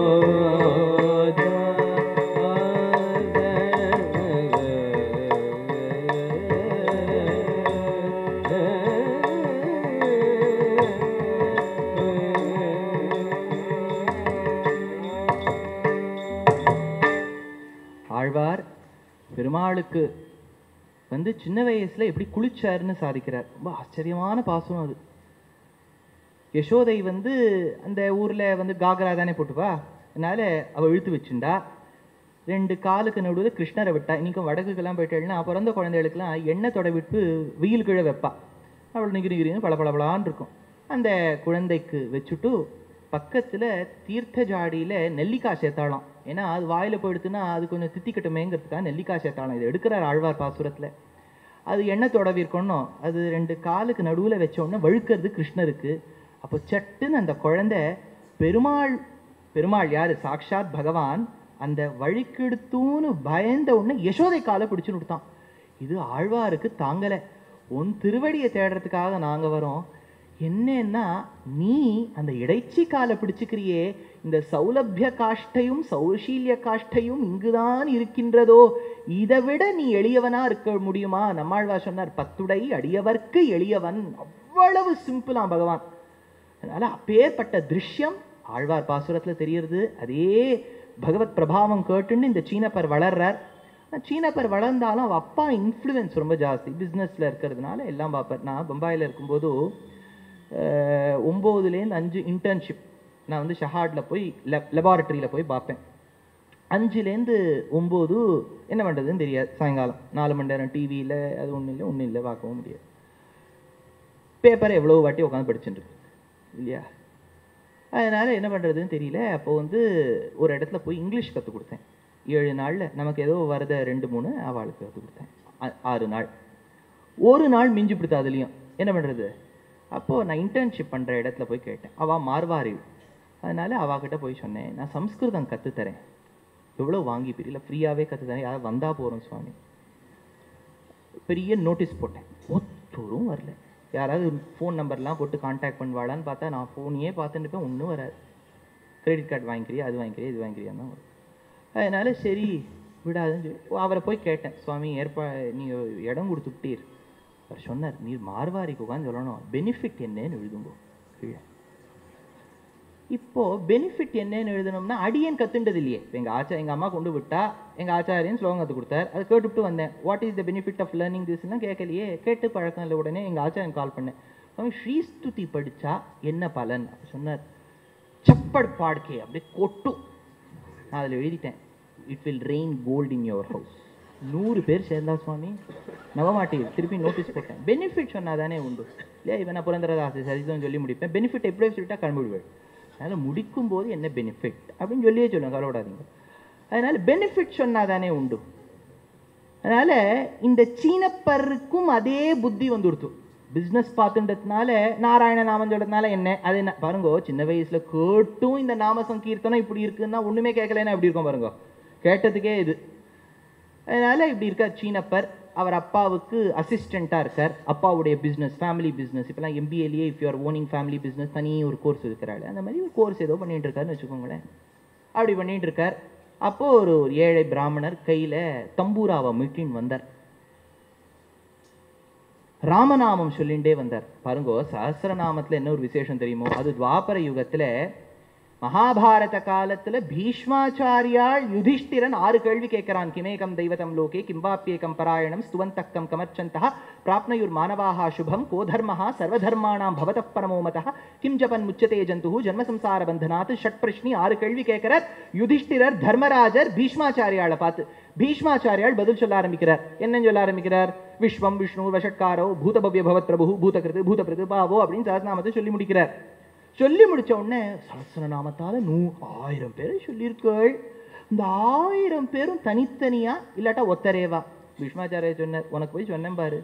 ஆழ்வார் பெருமாளுக்கு வந்து சின்ன வயசுல எப்படி குளிச்சாருன்னு சாதிக்கிறார் ரொம்ப ஆச்சரியமான பாசனம் அது யசோதை வந்து அந்த ஊர்ல வந்து காகரா தானே போட்டுப்பா அதனால அவ இழுத்து வச்சுண்டா ரெண்டு காலுக்கு நடுவில் கிருஷ்ணரை விட்டா இன்னைக்கும் வடக்குக்கெல்லாம் போயிட்டேன்னா பிறந்த குழந்தைகளுக்கெல்லாம் எண்ணெய் தொடவிட்டு வெயில் கீழே வைப்பா அவள் நிகிரி நிகிரின்னு பளபளபளான்னு இருக்கும் அந்த குழந்தைக்கு வச்சுட்டு பக்கத்துல தீர்த்த ஜாடியில நெல்லிக்காய் சேர்த்தாளாம் ஏன்னா அது வாயில போயிடுத்துன்னா அது கொஞ்சம் தித்திக்கட்டுமேங்கிறதுக்காக நெல்லிக்காய் சேர்த்தாளாம் இதை எடுக்கிறார் ஆழ்வார் பாசுரத்துல அது எண்ணெய் தொடவிருக்கணும் அது ரெண்டு காலுக்கு நடுவுல வச்ச உடனே வழுக்கிறது கிருஷ்ணருக்கு அப்போ சட்டுன்னு அந்த குழந்தை பெருமாள் பெருமாள் யாரு சாக்ஷாத் பகவான் அந்த வழிக்கெடுத்தூன்னு பயந்த உடனே யசோதை காலை பிடிச்சுன்னு விட்டான் இது ஆழ்வாருக்கு தாங்கலை உன் திருவடியை தேடுறதுக்காக நாங்க வரோம் என்னன்னா நீ அந்த இடைச்சி காலை பிடிச்சுக்கிறியே இந்த சௌலபிய காஷ்டையும் சௌஷீல்ய காஷ்டையும் இங்குதான் இருக்கின்றதோ இதை விட நீ எளியவனா இருக்க முடியுமா நம்மாழ்வார் சொன்னார் பத்துடை அடியவர்க்கு எளியவன் அவ்வளவு சிம்பிளா பகவான் அதனால அப்பேற்பட்ட திருஷ்யம் ஆழ்வார் பாசுரத்துல தெரியறது அதே பகவத் பிரபாவம் கேட்டுன்னு இந்த சீனப்பர் வளர்றார் ஆனா சீனப்பர் வளர்ந்தாலும் அவ அப்பா இன்ஃப்ளூயன்ஸ் ரொம்ப ஜாஸ்தி பிஸ்னஸ்ல இருக்கிறதுனால எல்லாம் பார்ப்பார் நான் பம்பாயில் இருக்கும்போது அஹ், ஒம்போதுலேருந்து அஞ்சு இன்டர்ன்ஷிப் நான் வந்து ஷஹாட்ல போய் லெபார்ட்டரியில் போய் பார்ப்பேன் அஞ்சுலேருந்து ஒம்பது என்ன பண்ணுறதுன்னு தெரியாது சாயங்காலம் நாலு மணி நேரம் டிவியில் அது ஒன்றும் இல்லை ஒன்றும் இல்லை பார்க்கவும் முடியாது பேப்பரை எவ்வளோ வாட்டி உட்காந்து படிச்சுட்டு இருக்கு. இல்லையா அதனால என்ன பண்ணுறதுன்னு தெரியல அப்போ வந்து ஒரு இடத்துல போய் இங்கிலீஷ் கற்றுக் கொடுத்தேன் ஏழு நாளில் நமக்கு ஏதோ வரத ரெண்டு மூணு அவளுக்கு கற்றுக் கொடுத்தேன் ஆ- ஆறு நாள் ஒரு நாள் மிஞ்சி பிடித்த அதுலேயும் என்ன பண்ணுறது அப்போது நான் இன்டர்ன்ஷிப் பண்ணுற இடத்துல போய் கேட்டேன் அவள் மார்வாரி அதனால அவகிட்ட போய் சொன்னேன் நான் சம்ஸ்கிருதம் கற்றுத்தரேன் எவ்வளோ வாங்கி பிரியல ஃப்ரீயாகவே கற்றுத்தரேன் யாராவது வந்தால் போகிறோம் சுவாமி பெரிய நோட்டீஸ் போட்டேன் ஒத்தரும் வரல யாராவது ஃபோன் நம்பர்லாம் போட்டு காண்டாக்ட் பண்ணுவாளான்னு பார்த்தா நான் ஃபோனையே பார்த்துட்டு இருப்பேன் ஒன்றும் வராது கிரெடிட் கார்டு வாங்கிக்கிறியா அது வாங்கிக்கிறியா இது வாங்கிக்கிறியா தான் வரும் அதனால சரி விடாதுன்னு சொல்லி அவரை போய் கேட்டேன் சுவாமி ஏற்பா நீங்கள் இடம் கொடுத்துட்டீர் அவர் சொன்னார் நீர் மார்வாரிக்கு உட்காந்து சொல்லணும் பெனிஃபிட் என்னன்னு எழுதுங்கோ கீழே இப்போ பெனிஃபிட் என்னன்னு எழுதணும்னா அடியேன் கத்துண்டது இல்லையே இப்ப எங்க ஆச்சா எங்க அம்மா கொண்டு விட்டா எங்க ஆச்சாரியன் ஸ்லோகம் கத்து கொடுத்தார் அதை கேட்டுவிட்டு வந்தேன் what is the benefit of learning திஸ்லாம் கேட்கலையே கேட்டு பழக்கம் இல்லை உடனே எங்க ஆச்சாரியன் கால் பண்ணேன் சுவாமி ஸ்ரீஸ்துதி படிச்சா என்ன பலன் அப்ப சொன்னார் சப்பட் பாடுக்கே அப்படியே கொட்டும் நான் அதில் எழுதிட்டேன் it will rain gold in your house நூறு பேர் சேர்ந்தா சுவாமி நம்ப மாட்டேங்குது திருப்பி நோட்டீஸ் போட்டேன் பெனிஃபிட் சொன்னாதானே உண்டு இல்லையா இவன் நான் புரந்தரதாசு சரிதான் சொல்லி முடிப்பேன் பெனிஃபிட் எப்படியே சொல்லிட்டா கிளம்பிடுவேன் அதனால முடிக்கும் போது என்ன பெனிஃபிட் அப்படின்னு சொல்லியே சொல்லுங்க கவலைப்படாதீங்க அதனால பெனிஃபிட் சொன்னாதானே உண்டு அதனால இந்த சீனப்பருக்கும் அதே புத்தி வந்துடுத்து பிஸ்னஸ் பார்த்துன்றதுனால நாராயண நாமம் சொல்றதுனால என்ன அது என்ன பாருங்க சின்ன வயசுல கேட்டும் இந்த நாம சங்கீர்த்தனம் இப்படி இருக்குன்னா ஒண்ணுமே கேட்கலன்னா எப்படி இருக்கும் பாருங்க கேட்டதுக்கே இது அதனால இப்படி இருக்கார் சீனப்பர் அவர் அப்பாவுக்கு அசிஸ்டண்டா இருக்கார் அப்பாவுடைய பிசினஸ் ஃபேமிலி பிசினஸ் இப்பெல்லாம் எம்பிஏலேயே if you are owning family business தனி ஒரு கோர்ஸ் இருக்கிறாள் அந்த மாதிரி ஒரு கோர்ஸ் ஏதோ பண்ணிட்டு இருக்காருன்னு வச்சுக்கோங்களேன் அப்படி பண்ணிட்டு இருக்கார் அப்போ ஒரு ஒரு ஏழை பிராமணர் கையில தம்பூராவை மீட்டின்னு வந்தார் ராமநாமம் சொல்லிண்டே வந்தார் பாருங்கோ சஹஸ்ரநாமத்துல என்ன ஒரு விசேஷம் தெரியுமோ அது துவாபர யுகத்துல மகாபாரத காலத்துல பீஷ்மாச்சாரியால் யுதிஷ்டிரன் ஆறு கேள்வி கேட்கிறான் கிமேகம் தெய்வதம் லோகே கிம்பாப்பியேகம் பராயணம் ஸ்துவந்தக்கம் கமர்ச்சந்தः பிராப்னயுர் மானவாः சுபம் கோ தர்மः சர்வதர்மாணாம் பவதः பரமோ மதः கிம் ஜபன் முச்சதே ஜந்துः ஜன்ம சம்சார பந்தனாத் ஷட் பிரஷ்னி ஆறு கேள்வி கேட்கிறார் யுதிஷ்டிரர் தர்மராஜர் பீஷ்மாச்சாரியாளை பார்த்து பீஷ்மாச்சாரியால் பதில் சொல்ல ஆரம்பிக்கிறார் என்னன்னு சொல்ல ஆரம்பிக்கிறார் விஸ்வம் விஷ்ணு வஷட்காரோ பூதபவ்ய பவத் பிரபு பூதகிருது பூதபிருது பாவோ அப்படின்னு சஹஸ்ரநாமத்தை சொல்லி முடிக்கிறார் சொல்லி முடிச்ச உடனே சஹஸ்ரநாமத்தால நூ ஆயிரம் பேரை சொல்லியிருக்கள் இந்த ஆயிரம் பேரும் தனித்தனியா இல்லாட்டா ஒத்தரேவா பீஷ்மாச்சாரிய சொன்னார் உனக்கு போய் சொன்னேன் பாரு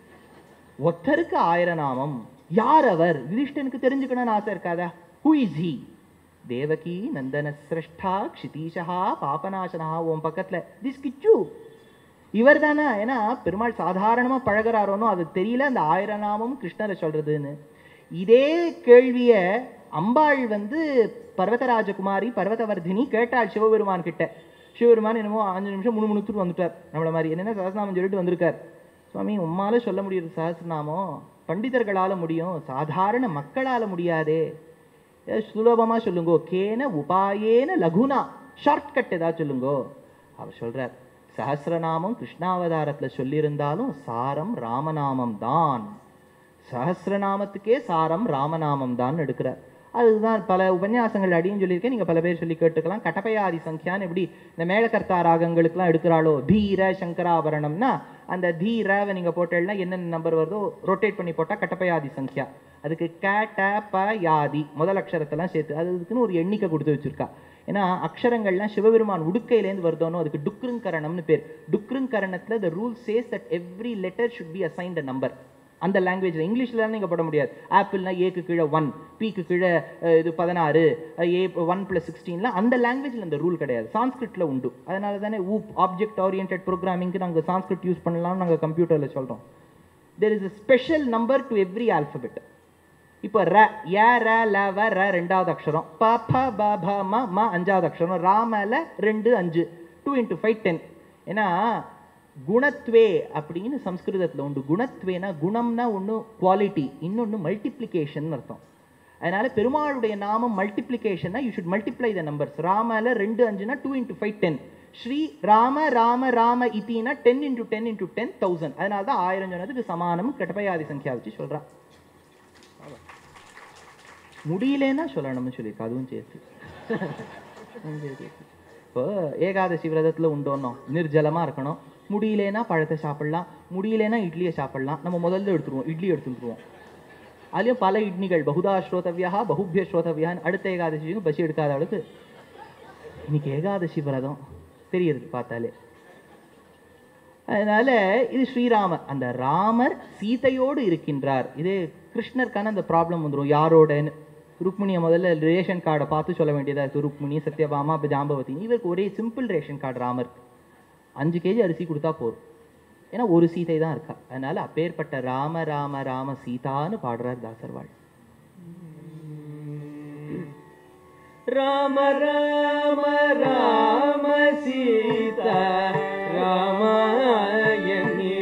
ஒத்தருக்கு ஆயிரம் நாமம் யார் அவர் யுதிஷ்டனுக்கு தெரிஞ்சுக்கணும்னு ஆசை இருக்காதா ஹூ இஸ் ஹி தேவகி நந்தன சிரஷ்டா க்ஷிதீஷா பாபநாசனா உன் பக்கத்துல திஸ் கிச்சு இவர் தானே ஏன்னா பெருமாள் சாதாரணமா பழகுறாரோனோ அது தெரியல அந்த ஆயிரம் நாமம் கிருஷ்ணரை சொல்றதுன்னு இதே கேள்விய அம்பாள் வந்து பர்வதராஜகுமாரி பர்வதவர்தினி கேட்டாள் சிவபெருமான் கிட்ட சிவபெருமான் என்னமோ அஞ்சு நிமிஷம் மூணு முணுத்துட்டு வந்துட்டார் நம்மள மாதிரி என்னென்ன சஹஸ்ரநாமம் சொல்லிட்டு வந்திருக்கார் சுவாமி உம்மால சொல்ல முடியுது சஹஸ்ரநாமம் பண்டிதர்களால முடியும் சாதாரண மக்களால முடியாதே ஏ, சுலபமா சொல்லுங்கோ கேன உபாயேன லகுனா ஷார்ட்கட் ஏதாவது சொல்லுங்கோ அவர் சொல்றார் சஹஸ்ரநாமம் கிருஷ்ணாவதாரத்துல சொல்லியிருந்தாலும் சாரம் ராமநாமம் தான் சஹஸ்ரநாமத்துக்கே சாரம் ராமநாமம் தான் எடுக்கிறார் அதுதான் பல உபன்யாசங்கள் அடியும் சொல்லியிருக்கேன் நீங்க பல பேர் சொல்லி கேட்டுக்கலாம் கட்டபயாதி சங்கியான்னு எப்படி இந்த மேலகர்த்தா ராகங்களுக்குலாம் எடுக்கிறாளோ தீர சங்கராபரணம்னா அந்த தீரவை நீங்க போட்டேன்னா என்னென்ன நம்பர் வருதோ ரொட்டேட் பண்ணி போட்டா கட்டபயாதி சங்கியா அதுக்கு க ட ப யாதி முதல் அக்ஷரத்தெல்லாம் சேர்த்து அது அதுக்குன்னு ஒரு எண்ணிக்கை கொடுத்து வச்சிருக்கா ஏன்னா அக்ஷரங்கள்லாம் சிவபெருமான் உடுக்கையிலேருந்து வருதோனோ அதுக்கு டுக்ருங்கரணம்னு பேர் டுக்ருங்கரணத்துல the rule says that every letter should be assigned a number அந்த லாங்குவேஜ்ல இங்கிலீஷ்ல நீங்க போட முடியாது ஆப்பிள்னா ஏக்கு கீழே ஒன் பிக்கு கீழே அஹ், இது பதினாறு ஏ ஒன் பிளஸ் சிக்ஸ்டீன்லாம் அந்த லாங்குவேஜ்ல அந்த ரூல் கிடையாது சான்ஸ்கிரிட்ல உண்டு அதனால தானே ஊப் ஆப்ஜெக்ட் ஓரியன்ட் ப்ரோக்ராமிங்க்கு நாங்க சான்ஸ்கிரிட் யூஸ் பண்ணலாம்னு நாங்க கம்ப்யூட்டர்ல சொல்றோம் there is a special number to every alphabet இப்போ ர ய ர ல வ ர ரெண்டாவது அக்ஷரம் ப ப ப ப ம ம அஞ்சாவது அக்ஷரம் ராமல ரெண்டு அஞ்சு டூ இன்ட்டு ஃபைவ் டென் ஏன்னா குணத்வே அப்படின்னு சம்ஸ்கிருதத்தில் உண்டு குணத்வேனா குணம்னா ஒன்று குவாலிட்டி இன்னொன்று மல்டிப்ளிகேஷன் அர்த்தம் அதனால பெருமாளுடைய நாமம் மல்டிப்ளிகேஷன்னா you should multiply the numbers ராமல ரெண்டு அஞ்சுனா two into five ten Shri Rama Rama Rama இத்தினா ten into ten into ten thousand அதனால தான் ஆயிரம் சொன்னதுக்கு சமானம் கட்டபயாதி சங்கியா வச்சு சொல்றா முடியலன்னா சொல்லணும்னு சொல்லியிருக்கு அதுவும் சேர்த்து அதுவும் சேர்த்து. இப்போ ஏகாதசி விரதத்துல உண்டோன்னோ நிர்ஜலமா இருக்கணும் முடியலன்னா பழத்தை சாப்பிடலாம் முடியலன்னா இட்லியை சாப்பிடலாம் நம்ம முதல்ல எடுத்துருவோம் இட்லி எடுத்துருவோம் அதுலயும் பல இட்னிகள் பகுதா ஸ்ரோதவியா பகுபிய ஸ்ரோதவியான்னு அடுத்த ஏகாதசிக்கும் பசி எடுக்காத அளவுக்கு இன்னைக்கு ஏகாதசி விரதம் தெரியுது பார்த்தாலே அதனால இது ஸ்ரீராமர் அந்த ராமர் சீதையோடு இருக்கின்றார் இது கிருஷ்ணருக்கான அந்த ப்ராப்ளம் வந்துடும் யாரோடன்னு ருக்மிணியை முதல்ல ரேஷன் கார்டை பார்த்து சொல்ல வேண்டியதா இருக்கு ருக்மிணி சத்யபாமா இப்போ ஜாம்பவதி இவருக்கு ஒரே சிம்பிள் ரேஷன் கார்டு ராமர் அஞ்சு கேஜி அரிசி கொடுத்தா போதும் ஏன்னா ஒரு சீதை தான் இருக்கா அதனால அப்பேற்பட்ட ராம ராம ராம சீதான்னு பாடுறார் தாசர்வாள் राम राम राम सीता रामायणी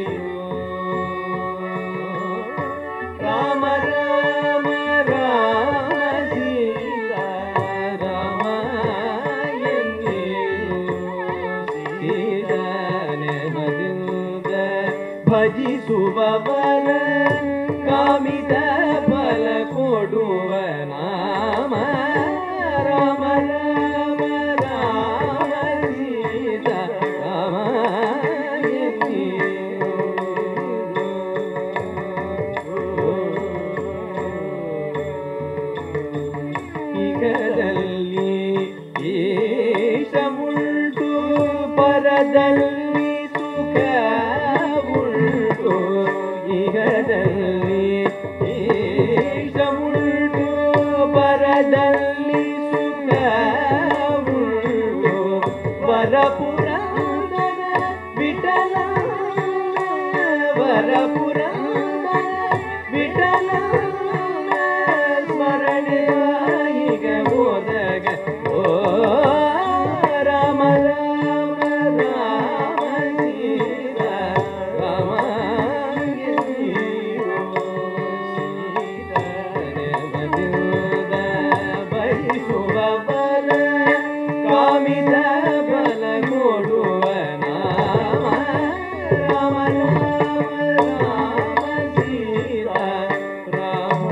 राम राम राम सीता रामायणी सीताने मदिन्द भजि सुबवर ಕಾಮಿತ ಫಲ ಕೊಡುವ ನಾಮ ರಾಮ ರಾಮ ರಾಮ ಸೀತ ರಾಮ ಈಗದಲ್ಲಿ ಈಶಮುಂಟು ಪರದಲ್ಲಿ ಸುಖ ಉಂಟು ಈಗದಲ್ಲಿ ಈಶಮುಂಟು ಪರದಲ್ಲಿ ಸುಖ ಉಂಟು ವರಪುರಂದರ ವಿಠಲ ವರಪುರಂದರ ವಿಠಲ ಸ್ಮರಣೆಯಾಯಿಗ ಹೋದಗ ಓ ರಾಮ ರಾಮ ರಾಮ ಸೀತ ರಾಮ ಬಯಸುವ ಬಲ ಕಾಮಿದ ಬಲ ಕೊಡುವ ನಾಮ ರಾಮ ರಾಮ ರಾಮ ಸೀತ ರಾಮ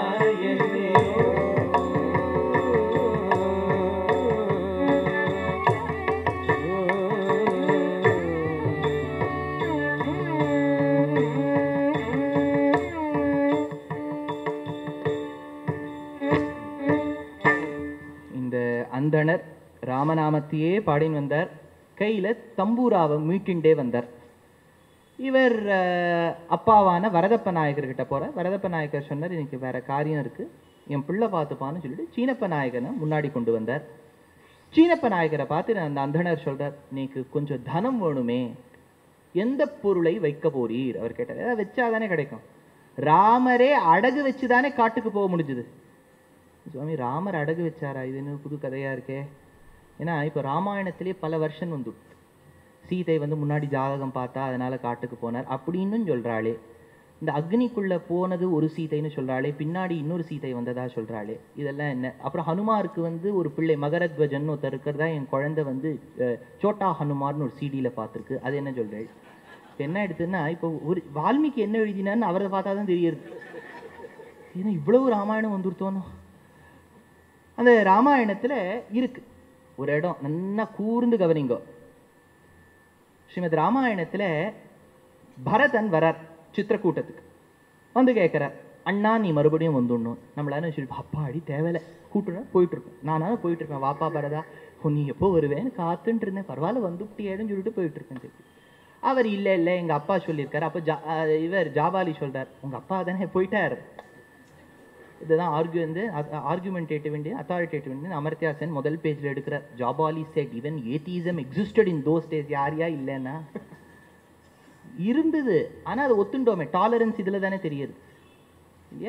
இந்த அந்தணர் ராமநாமத்தையே பாடின்னு வந்தார் கையில தம்பூராவை மீட்டிண்டே வந்தார் இவர் அஹ், அப்பாவான வரதப்ப நாயகர்கிட்ட போற வரதப்ப நாயக்கர் சொன்னார் எனக்கு வேற காரியம் இருக்கு என் பிள்ளை பார்த்துப்பான்னு சொல்லிட்டு சீனப்ப நாயகனை முன்னாடி கொண்டு வந்தார் சீனப்ப நாயகரை பார்த்து அந்த அந்தணர் சொல்றார் நீக்கு கொஞ்சம் தனம் வேணுமே எந்த பொருளை வைக்க போறீர் அவர் கேட்டார் ஏதாவது வச்சாதானே கிடைக்கும் ராமரே அடகு வச்சுதானே காட்டுக்கு போக முடிஞ்சுது சுவாமி ராமர் அடகு வச்சாரா இது என்ன புது கதையா இருக்கே ஏன்னா இப்போ ராமாயணத்திலே பல வருஷன் வந்து சீதை வந்து முன்னாடி ஜாதகம் பார்த்தா அதனால காட்டுக்கு போனார் அப்படின்னு சொல்றாளே இந்த அக்னிக்குள்ள போனது ஒரு சீதைன்னு சொல்றாளே பின்னாடி இன்னொரு சீதை வந்ததா சொல்றாளே இதெல்லாம் என்ன அப்புறம் ஹனுமாருக்கு வந்து ஒரு பிள்ளை மகரத்வஜன் ஒருத்தர் இருக்கிறதா என் குழந்தை வந்து அஹ், சோட்டா ஹனுமார்னு ஒரு சீடியில பார்த்துருக்கு அது என்ன சொல்றேன் இப்ப என்ன எடுத்துன்னா இப்போ ஒரு வால்மீகி என்ன எழுதினான்னு அவரை பார்த்தா தான் தெரியுது ஏன்னா இவ்வளவு ராமாயணம் வந்துருத்தோன்னு அந்த ராமாயணத்துல இருக்கு ஒரு இடம் நல்லா கூர்ந்து கவனிங்கோ ஸ்ரீமத் ராமாயணத்துல பரதன் வரார் சித்திரக்கூட்டத்துக்கு வந்து கேட்கிறார் அண்ணா நீ மறுபடியும் வந்துடணும் நம்மளால சொல்லி அப்பாடி தேவையில்ல கூட்டுனா போயிட்டு இருக்கோம் நானா போயிட்டு இருக்கேன் வாப்பா பரதா "ஓ, நீ எப்போ வருவேன்னு காத்துட்டு இருந்தேன் பரவாயில்ல வந்துட்டியேன்னு சொல்லிட்டு போயிட்டு இருக்கேன் திருப்பி. அவர் இல்ல இல்ல எங்க அப்பா சொல்லியிருக்காரு அப்ப ஜா அஹ் இவர் ஜாபாலி சொல்றார் உங்க அப்பா தானே போயிட்டாரு இதுதான் ஆர்கியூ வந்து argumentative Indian authoritative Indian Amartya Sen முதல் பேஜ்ல எடுக்கிற Jabali said even atheism existed in those days யார் யா இல்லைன்னா இருந்தது ஆனா அது ஒத்துண்டோமே டாலரன்ஸ் இதுல தானே தெரியுது இல்லையா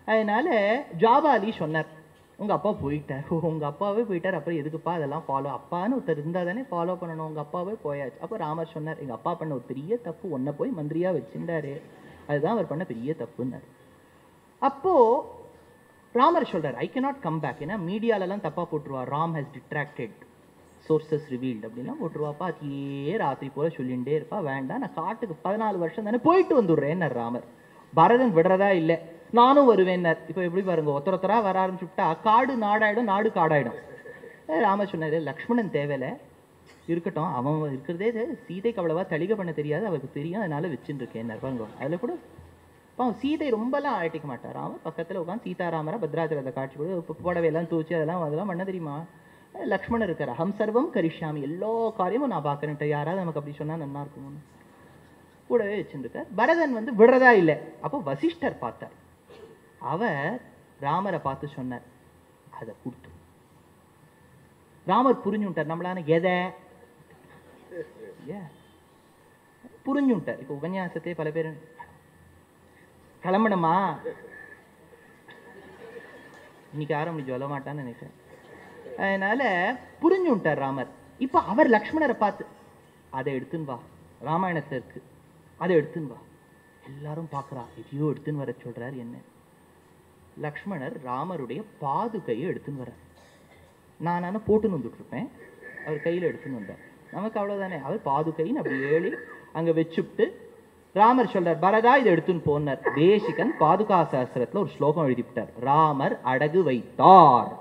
அதனால ஜாபாலி சொன்னார் உங்க அப்பா போயிட்டார் ஓ, உங்க அப்பாவே போயிட்டார் அப்புறம் எதுக்குப்பா அதெல்லாம் ஃபாலோ அப்பான்னு ஒருத்தர் இருந்தா தானே ஃபாலோ பண்ணணும் உங்க அப்பாவே போயாச்சு அப்போ ராமர் சொன்னார் எங்க அப்பா பண்ண ஒரு பெரிய தப்பு உன்னை போய் மந்திரியா வச்சிருந்தாரு அதுதான் அவர் பண்ண பெரிய தப்புன்னாரு அப்போ ராமர் சொல்றார் ஐ cannot கம் பேக் ஏன்னா மீடியாலலாம் தப்பா போட்டுருவா Ram has retracted sources revealed அப்படிலாம் போட்டுருவாப்பா அதையே ராத்திரி போல சொல்லிகிட்டே இருப்பா வேண்டாம் நான் காட்டுக்கு பதினாலு வருஷம் தானே போயிட்டு வந்துடுறேன்னார் ராமர் பரதன் விடுறதா இல்லை நானும் வருவேன்னார் இப்போ எப்படி பாருங்க ஒருத்தர் ஒருத்தரா வர ஆரம்பிச்சுட்டா காடு நாடாயிடும் நாடு காடாயிடும் ஏ, ராமர் சொன்னாரு லக்ஷ்மணன் தேவையில்ல இருக்கட்டும் அவன் இருக்கிறதே இது. சீதைக்கு அவ்வளவா தளிக பண்ண தெரியாது அவருக்கு தெரியும் அதனால வச்சுட்டு இருக்கேன் பாருங்க அதுல கூட பாவம் சீதை ரொம்பலாம் அழட்டிக்க மாட்டார் அவன் பக்கத்துல உட்காந்து சீதாராமரா பத்ராச்சலத்தை காட்சி கூட இப்போ புடவையெல்லாம் தூச்சி அதெல்லாம் அதெல்லாம் பண்ண தெரியுமா அஹ் லக்ஷ்மணர் இருக்கார் அகம் சர்வம் கரிஷ்யாமி எல்லா காரியமும் நான் பார்க்கறேன்ட்டு யாராவது நமக்கு அப்படி சொன்னா நல்லா இருக்கும்னு கூடவே வச்சுருக்கார் பரதன் வந்து விடுறதா இல்லை அப்போ வசிஷ்டர் பார்த்தார் அவர் ராமரை பார்த்து சொன்னார் அதை கொடுத்து ராமர் புரிஞ்சுட்டார் நம்மளான எதை ஏன் புரிஞ்சுட்டார் இப்போ உபன்யாசத்தை பல பேர் கிளம்பணுமா இன்னைக்கு யாரும் அப்படி சொல்ல மாட்டான்னு நினைக்கிறேன் அதனால புரிஞ்சுட்டார் ராமர் இப்போ அவர் லக்ஷ்மணரை பார்த்து அதை எடுத்துன்னு வா ராமாயணத்துல இருக்கு அதை எடுத்துன்னு வா எல்லாரும் பார்க்கறா எதையோ எடுத்துன்னு வர சொல்றார் என்ன லக்ஷ்மணர் ராமருடைய பாதுகையை எடுத்துன்னு வர்றார் நான் நானும் போட்டுன்னு வந்துட்டு இருப்பேன் அவர் கையில எடுத்துன்னு வந்தார் நமக்கு அவ்வளவுதானே அவர் பாதுகைன்னு அப்படி ஏழி அங்க வச்சுட்டு ராமர் சொல்றார் பரதா இதை எடுத்துன்னு போனார் தேசிகன் பாதுகா சாஸ்திரத்துல ஒரு ஸ்லோகம் எழுதிவிட்டார் ராமர் அடகு வைத்தார்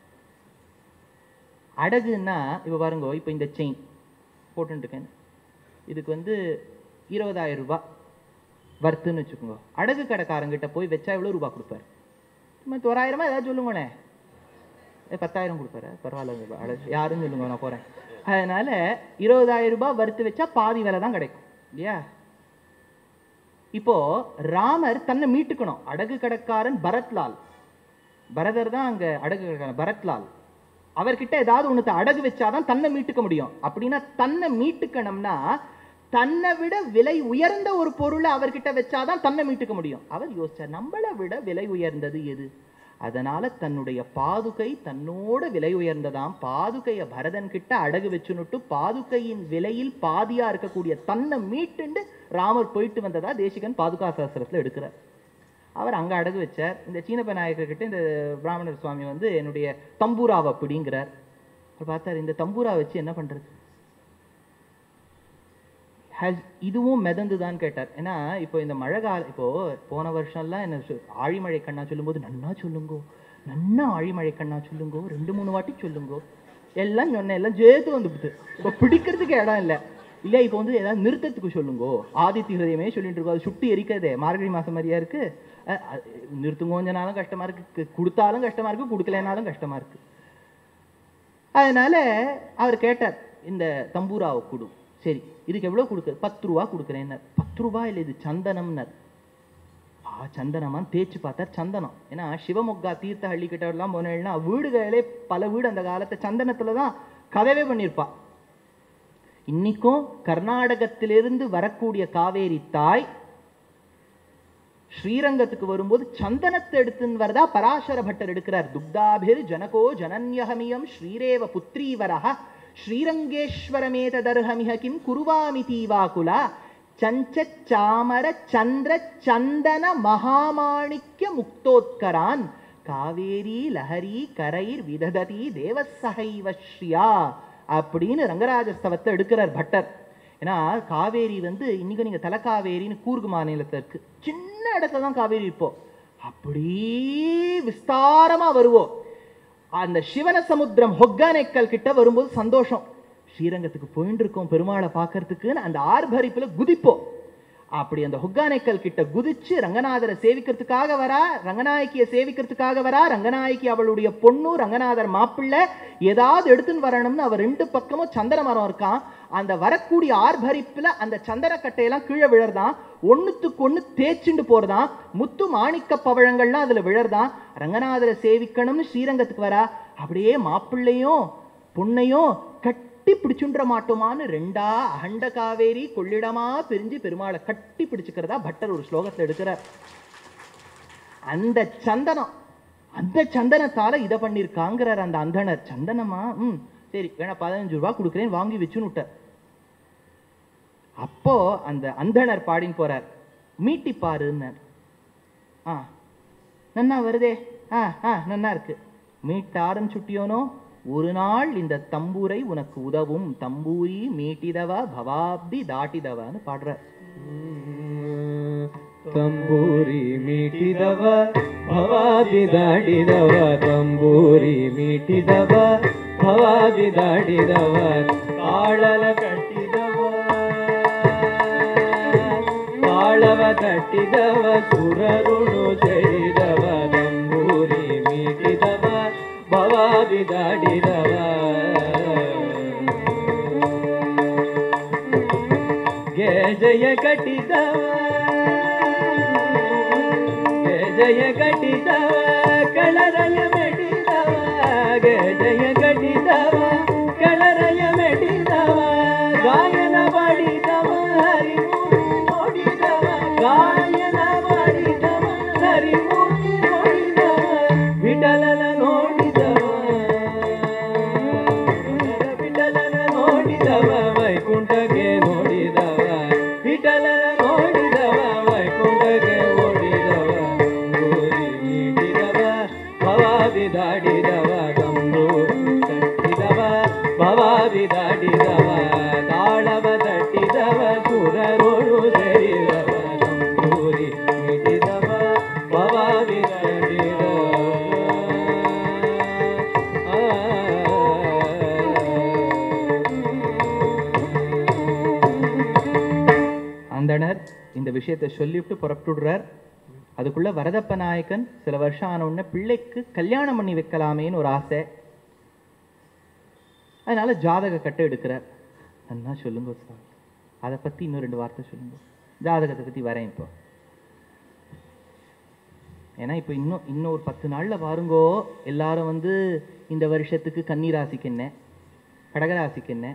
அடகுன்னா இப்ப பாருங்க இப்ப இந்த செயின் போட்டுருக்கேன் இதுக்கு வந்து இருபதாயிரம் ரூபாய் வர்த்துன்னு வச்சுக்கோங்க அடகு கடைக்காரங்கிட்ட போய் வச்சா எவ்வளவு ரூபாய் கொடுப்பார் சும்மா தொள்ளாயிரமா ஏதாவது சொல்லுங்கண்ணே ஏ, பத்தாயிரம் கொடுப்பாரு பரவாயில்ல அட- யாருன்னு சொல்லுங்க நான் போறேன் அதனால இருபதாயிரம் ரூபாய் வறுத்து வச்சா பாதி விலை தான் கிடைக்கும் இல்லையா இப்போ ராமர் தன்னை மீட்டுக்கணும் அடகு கடைக்காரன் பரத்லால் பரதர் தான் அங்க அடகு கடைக்காரன் பரத்லால் அவர்கிட்ட ஏதாவது ஒண்ணுத்த அடகு வச்சாதான் தன்னை மீட்டுக்க முடியும் அப்படின்னா தன்னை மீட்டுக்கணும்னா தன்னை விட விலை உயர்ந்த ஒரு பொருளை அவர்கிட்ட வச்சாதான் தன்னை மீட்டுக்க முடியும் அவர் யோசிச்சார் நம்மளை விட விலை உயர்ந்தது எது அதனால தன்னுடைய பாதுகை தன்னோட விலை உயர்ந்ததாம் பாதுகைய பரதன் கிட்ட அடகு வச்சுனுட்டு பாதுகையின் விலையில் பாதியா இருக்கக்கூடிய தன்னை மீட்டுண்டு ராமர் போயிட்டு வந்ததா தேசிகன் பாதுகா சாஸ்திரத்துல எடுக்கிறார் அவர் அங்க அடகு வச்சார் இந்த சீனப்ப நாயக்கர் கிட்ட இந்த பிராமணர் சுவாமி வந்து என்னுடைய தம்பூராவை பிடிங்கிறார் அவர் பார்த்தார் இந்த தம்பூரா வச்சு என்ன பண்றது has இதுவும் மிதந்துதான் கேட்டார் ஏன்னா இப்போ இந்த மழை கால இப்போ போன வருஷம்லாம் என்ன சொ- ஆழிமழை கண்ணா சொல்லும்போது நன்னா சொல்லுங்கோ நன்னா ஆழிமழை கண்ணா சொல்லுங்கோ ரெண்டு மூணு வாட்டி சொல்லுங்கோ எல்லாம் சொன்னேன் எல்லாம் சேர்த்து வந்துடுது இப்போ பிடிக்கிறதுக்கு இடம் இல்லை இல்ல இப்போ வந்து ஏதாவது நிறுத்தத்துக்கு சொல்லுங்கோ ஆதித்ய ஹிருதயமே சொல்லிட்டு இருக்கோம் அது சுட்டி எரிக்கிறதே மார்கழி மாசம் மாதிரியா இருக்கு அஹ், அஹ், நிறுத்துங்க கொஞ்ச கஷ்டமா இருக்கு கு- கொடுத்தாலும் கஷ்டமா இருக்கு கொடுக்கலைனாலும் கஷ்டமா இருக்கு அதனால அவர் கேட்டார் இந்த தம்பூராவை கொடு சரி இதுக்கு எவ்வளவு கொடுக்குற பத்து ரூபா கொடுக்குறேன்னார் பத்து ரூபா இல்லை இது சந்தனம்னார் ஆ சந்தனமான்னு தேய்ச்சி பார்த்தார் சந்தனம் ஏன்னா சிவமொக்கா தீர்த்தஹள்ளி கிட்ட எல்லாம் போனேன்னா வீடுகளே பல வீடு அந்த காலத்து சந்தனத்துல தான் கதவே பண்ணியிருப்பா இன்னைக்கும் கர்நாடகத்திலிருந்து வரக்கூடிய காவேரி தாய் ஸ்ரீரங்கத்துக்கு வரும்போது சந்தனத்தை எடுத்துன்னு வரதா பராசர பட்டர் எடுக்கிறார் துக்தாபிர் ஜனகோ ஜனன்யஹமியம் ஸ்ரீரேவ புத்ரீவரஹ ஸ்ரீரங்கேஸ்வரமேததர்ஹமிஹ கிம் குருவாமி தீவாகுலா சஞ்சச்சாமர சந்திர சந்தன மகாமாணிக்ய முக்தோத்கரான் காவேரி லஹரி கரைர் விதததி தேவசகைவ ஸ்ரீயா அப்படின்னு ரங்கராஜஸ்தவத்தை எடுக்கிறார் பட்டர் ஏன்னா காவேரி வந்து இன்னைக்கு நீங்க தலக்காவேரின்னு கூர்கு மாநிலத்துல இருக்கு சின்ன இடத்துல தான் காவேரி இப்போ அப்படியே விஸ்தாரமா வருவோம் அந்த சிவன சமுத்திரம் ஹொக்கானேக்கல் கிட்ட வரும்போது சந்தோஷம் ஸ்ரீரங்கத்துக்கு போயிட்டு இருக்கோம் பெருமாளை பார்க்கறதுக்குன்னு அந்த ஆர்ப்பரிப்புல குதிப்போம் அப்படி அந்த ஹொக்கானேக்கல் கிட்ட குதிச்சு ரங்கநாதரை சேவிக்கிறதுக்காக வரா ரங்கநாயகியை சேவிக்கிறதுக்காக வரா ரங்கநாயகி அவளுடைய பொண்ணு ரங்கநாதர் மாப்பிள்ளை ஏதாவது எடுத்துன்னு வரணும்னு அவர் ரெண்டு பக்கமும் சந்தன மரம் இருக்கான் அந்த வரக்கூடிய ஆர்ப்பரிப்புல அந்த சந்தன கட்டையெல்லாம் கீழே விழறதான் ஒண்ணுத்துக்கு ஒண்ணு தேய்ச்சுண்டு போறதாம் முத்து மாணிக்க பவழங்கள்லாம் அதுல விழறதாம் ரங்கநாதரை சேவிக்கணும்னு ஸ்ரீரங்கத்துக்கு வரா அப்படியே மாப்பிள்ளையும் பொண்ணையும் கட்டி பிடிச்சுன்ற மாட்டோமான்னு ரெண்டா அகண்ட காவேரி கொள்ளிடமா பிரிஞ்சு பெருமாளை கட்டி பிடிச்சுக்கிறதா பட்டர் ஒரு ஸ்லோகத்துல எடுக்கிறார் அந்த சந்தனம் அந்த சந்தனத்தால இதை பண்ணியிருக்காங்கிறார் அந்த அந்தணர் சந்தனமா ம் சரி வேணா பதினஞ்சு ரூபா கொடுக்குறேன் வாங்கி வச்சுன்னு விட்டார் அப்போ அந்த அந்தணர் பாடின்னு போறார் மீட்டி பாருன்னார் ஆ நன்னா வருதே ஆ ஆ நன்னா இருக்கு மீட்ட ஆரம்பிச்சுட்டியோனோ ஒரு நாள் இந்த தம்பூரை உனக்கு உதவும் தம்பூரி மீட்டிதவ பவாப்தி தாட்டிதவன்னு பாடுறார் ತಂಬೂರಿ ಮೀಟಿದವ ಭವಾದಿ ದಾಡಿದವ ತಂಬೂರಿ ಮೀಟಿದವ ಭವಾದಿ ದಾಡಿದವ ತಾಳಲ ಕಟ್ಟಿದವ ತಾಳವ ತಟ್ಟಿದವ ಸುರರುಣು ಸೇರಿದವ ತಂಬೂರಿ ಮೀಟಿದವ ಭವಾದಿ ದಾಡಿದವ ಗೆ ಜಯ ಕಟ್ಟಿದವ ಗೆ ಜಯ ಕಟ್ಟಿದವ ಕಳರಯ ಮೆಟ್ಟಿದವ ಗೆ ಜಯ ಕಟ್ಟಿದವ ಕಳರಯ ಮೆಟ್ಟಿದವ ಗಾಯನ ಮಾಡಿದವ ಹರಿಮೂರ್ತಿ ನೋಡಿದವ ಗಾಯನ ಮಾಡಿದವ ಹರಿಮೂರ್ತಿ ನೋಡಿದವ ವಿಠಲನ ನೋಡಿದವ ವಿಠಲನ ನೋಡಿದವ ವೈಕುಂಠಕ್ಕೆ ನೋಡಿದವ ವಿಠಲನ ನೋಡಿದವ ವೈಕುಂಠಕ್ಕೆ ಓಡಿದವ ಗೋರಿ ನೀಡಿದವ ಭವಾದಿ ದಾಡಿದವ ಗಂಭೂರಿ ತಟ್ಟಿದವ ಭವಾದಿ ದಾಡಿದವ ತಾಳವ ತಟ್ಟಿದವ ಸುರರೋಡು ಸೇರಿದವ ಗಂಭೂರಿ ನೀಡಿದವ ಭವಾದಿ அந்தணர் இந்த விஷயத்தை சொல்லிவிட்டு புறப்பட்டுடுறார் அதுக்குள்ள வரதப்ப நாயக்கன் சில வருஷம் ஆன உடனே பிள்ளைக்கு கல்யாணம் பண்ணி வைக்கலாமேன்னு ஒரு ஆசை அதனால ஜாதக கட்டை எடுக்கிறார் அண்ணா சொல்லுங்க சார் அதை பத்தி இன்னும் ரெண்டு வார்த்தை சொல்லுங்க ஜாதகத்தை பத்தி வரேன் இப்போ ஏன்னா இப்போ இன்னும் இன்னும் ஒரு பத்து நாள்ல பாருங்கோ எல்லாரும் வந்து இந்த வருஷத்துக்கு கன்னி ராசிக்கு என்ன கடகராசிக்கு என்ன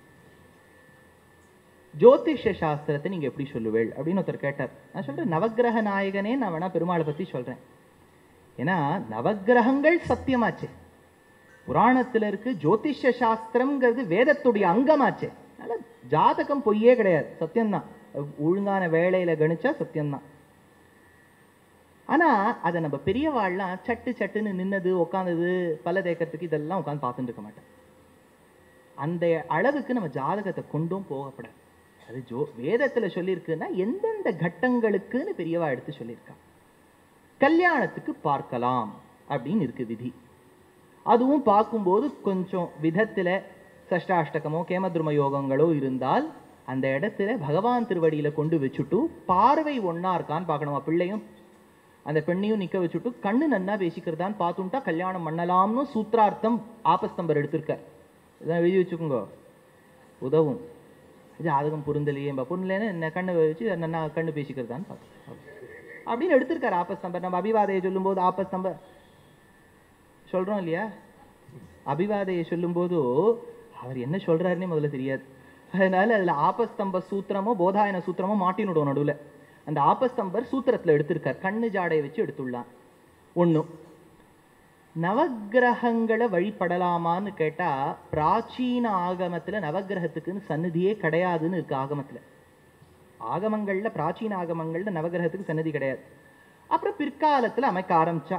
ஜோதிஷ சாஸ்திரத்தை நீங்க எப்படி சொல்லுவேள் அப்படின்னு ஒருத்தர் கேட்டார் நான் சொல்றேன் நவக்கிரக நாயகனே நான் வேணா பெருமாளை பத்தி சொல்றேன் ஏன்னா நவக்கிரகங்கள் சத்தியமாச்சு புராணத்துல இருக்கு ஜோதிஷ சாஸ்திரம்ங்கிறது வேதத்துடைய அங்கமாச்சு அதனால ஜாதகம் பொய்யே கிடையாது சத்தியம்தான் ஒழுங்கான வேலையில கணிச்சா சத்தியம்தான் ஆனா அதை நம்ம பெரியவாள்லாம் சட்டு சட்டுன்னு நின்னது உட்காந்தது பல தேக்கறதுக்கு இதெல்லாம் உட்காந்து பார்த்துட்டு இருக்க மாட்டேன் அந்த அளவுக்கு நம்ம ஜாதகத்தை கொண்டும் போகப்படாது அது ஜோ வேதத்துல சொல்லியிருக்குன்னா எந்தெந்த கட்டங்களுக்குன்னு பெரியவா எடுத்து சொல்லியிருக்கா கல்யாணத்துக்கு பார்க்கலாம் அப்படின்னு இருக்கு விதி அதுவும் பார்க்கும்போது கொஞ்சம் விதத்துல சஷ்டாஷ்டகமோ கேமத்ரும யோகங்களோ இருந்தால் அந்த இடத்துல பகவான் திருவடியில கொண்டு வச்சுட்டு பார்வை ஒண்ணா இருக்கான்னு பார்க்கணுமா பிள்ளையும் அந்த பெண்ணையும் நிக்க வச்சுட்டு கண்ணு நன்னா பேசிக்கிறதான்னு பார்த்துட்டா கல்யாணம் பண்ணலாம்னு சூத்ரார்த்தம் ஆபஸ்தம்பர் எடுத்திருக்கார் இதான் எழுதி வச்சுக்கோங்க உதவும் ஜாதகம் பொருந்தலையே பொருந்தலைன்னு என்ன கண்ணு வச்சு நன்னா கண்ணு பேசிக்கிறதான்னு பார்த்து அப்படின்னு எடுத்திருக்காரு ஆபஸ்தம்பர் நம்ம அபிவாதையை சொல்லும்போது ஆபஸ்தம்பர் சொல்றோம் இல்லையா அபிவாதையை சொல்லும்போது அவர் என்ன சொல்றாருன்னே முதல்ல தெரியாது அதனால அதுல ஆபஸ்தம்ப சூத்திரமோ போதாயன சூத்திரமோ மாட்டினுடும் நடுவுல அந்த ஆபஸ்தம்பர் சூத்திரத்துல எடுத்திருக்கார் கண்ணு ஜாடையை வச்சு எடுத்துள்ளான் ஒண்ணு நவக்கிரகங்களை வழிபடலாமான்னு கேட்டா பிராச்சீன ஆகமத்துல நவக்கிரகத்துக்குன்னு சந்நிதியே கிடையாதுன்னு இருக்கு ஆகமத்துல ஆகமங்கள்ல பிராச்சீன ஆகமங்கள்ல நவக்கிரகத்துக்கு சன்னதி கிடையாது அப்புறம் பிற்காலத்துல அமைக்க ஆரம்பிச்சா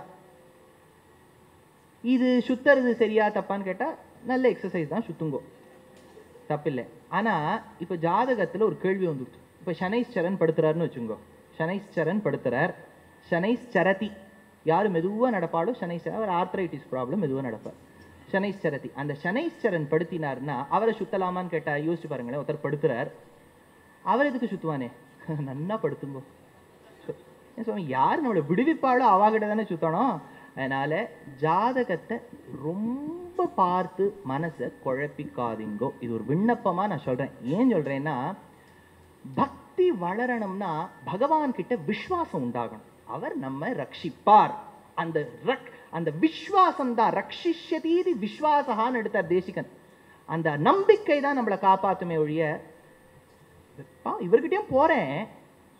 இது சுத்துறது சரியா தப்பான்னு கேட்டா நல்ல எக்ஸசைஸ் தான் சுத்துங்கோ தப்பில்லை ஆனா இப்ப ஜாதகத்துல ஒரு கேள்வி வந்துடுச்சு இப்ப சனைஸ்சரன் படுத்துறாருன்னு வச்சுங்கோ சனைஸ்சரன் படுத்துறார் சனைஸ்சரதி யாரு மெதுவா நடப்பாளோ சனைஸ்சரன் அவர் ஆர்த்ரைட்டிஸ் ப்ராப்ளம் மெதுவா நடப்பார் சனைஸ்சரதி அந்த சனைஸ்சரன் படுத்தினார்னா அவரை சுத்தலாமான்னு கேட்டா யோசிச்சு பாருங்களேன் ஒருத்தர் படுத்துறார் அவர் எதுக்கு சுத்துவானே நன்னா படுத்துங்கோ சு- ஏன் சுவாமி யார் நம்மளை விடுவிப்பாளோ அவாகிட்ட தானே சுத்தணும் அதனால ஜாதகத்தை ரொம்ப பார்த்து மனசை குழப்பிக்காதீங்கோ இது ஒரு விண்ணப்பமா நான் சொல்றேன் ஏன் சொல்றேன்னா பக்தி வளரணும்னா பகவான் கிட்ட விசுவாசம் உண்டாகணும் அவர் நம்ம ரட்சிப்பார் அந்த ரக் அந்த விஸ்வாசம் தான் ரட்சிஷதீதி விஸ்வாசகான்னு எடுத்தார் தேசிகன் அந்த நம்பிக்கை தான் நம்மளை காப்பாத்துமே ஒழிய "அப்பா, இவர்கிட்டயும் போறேன்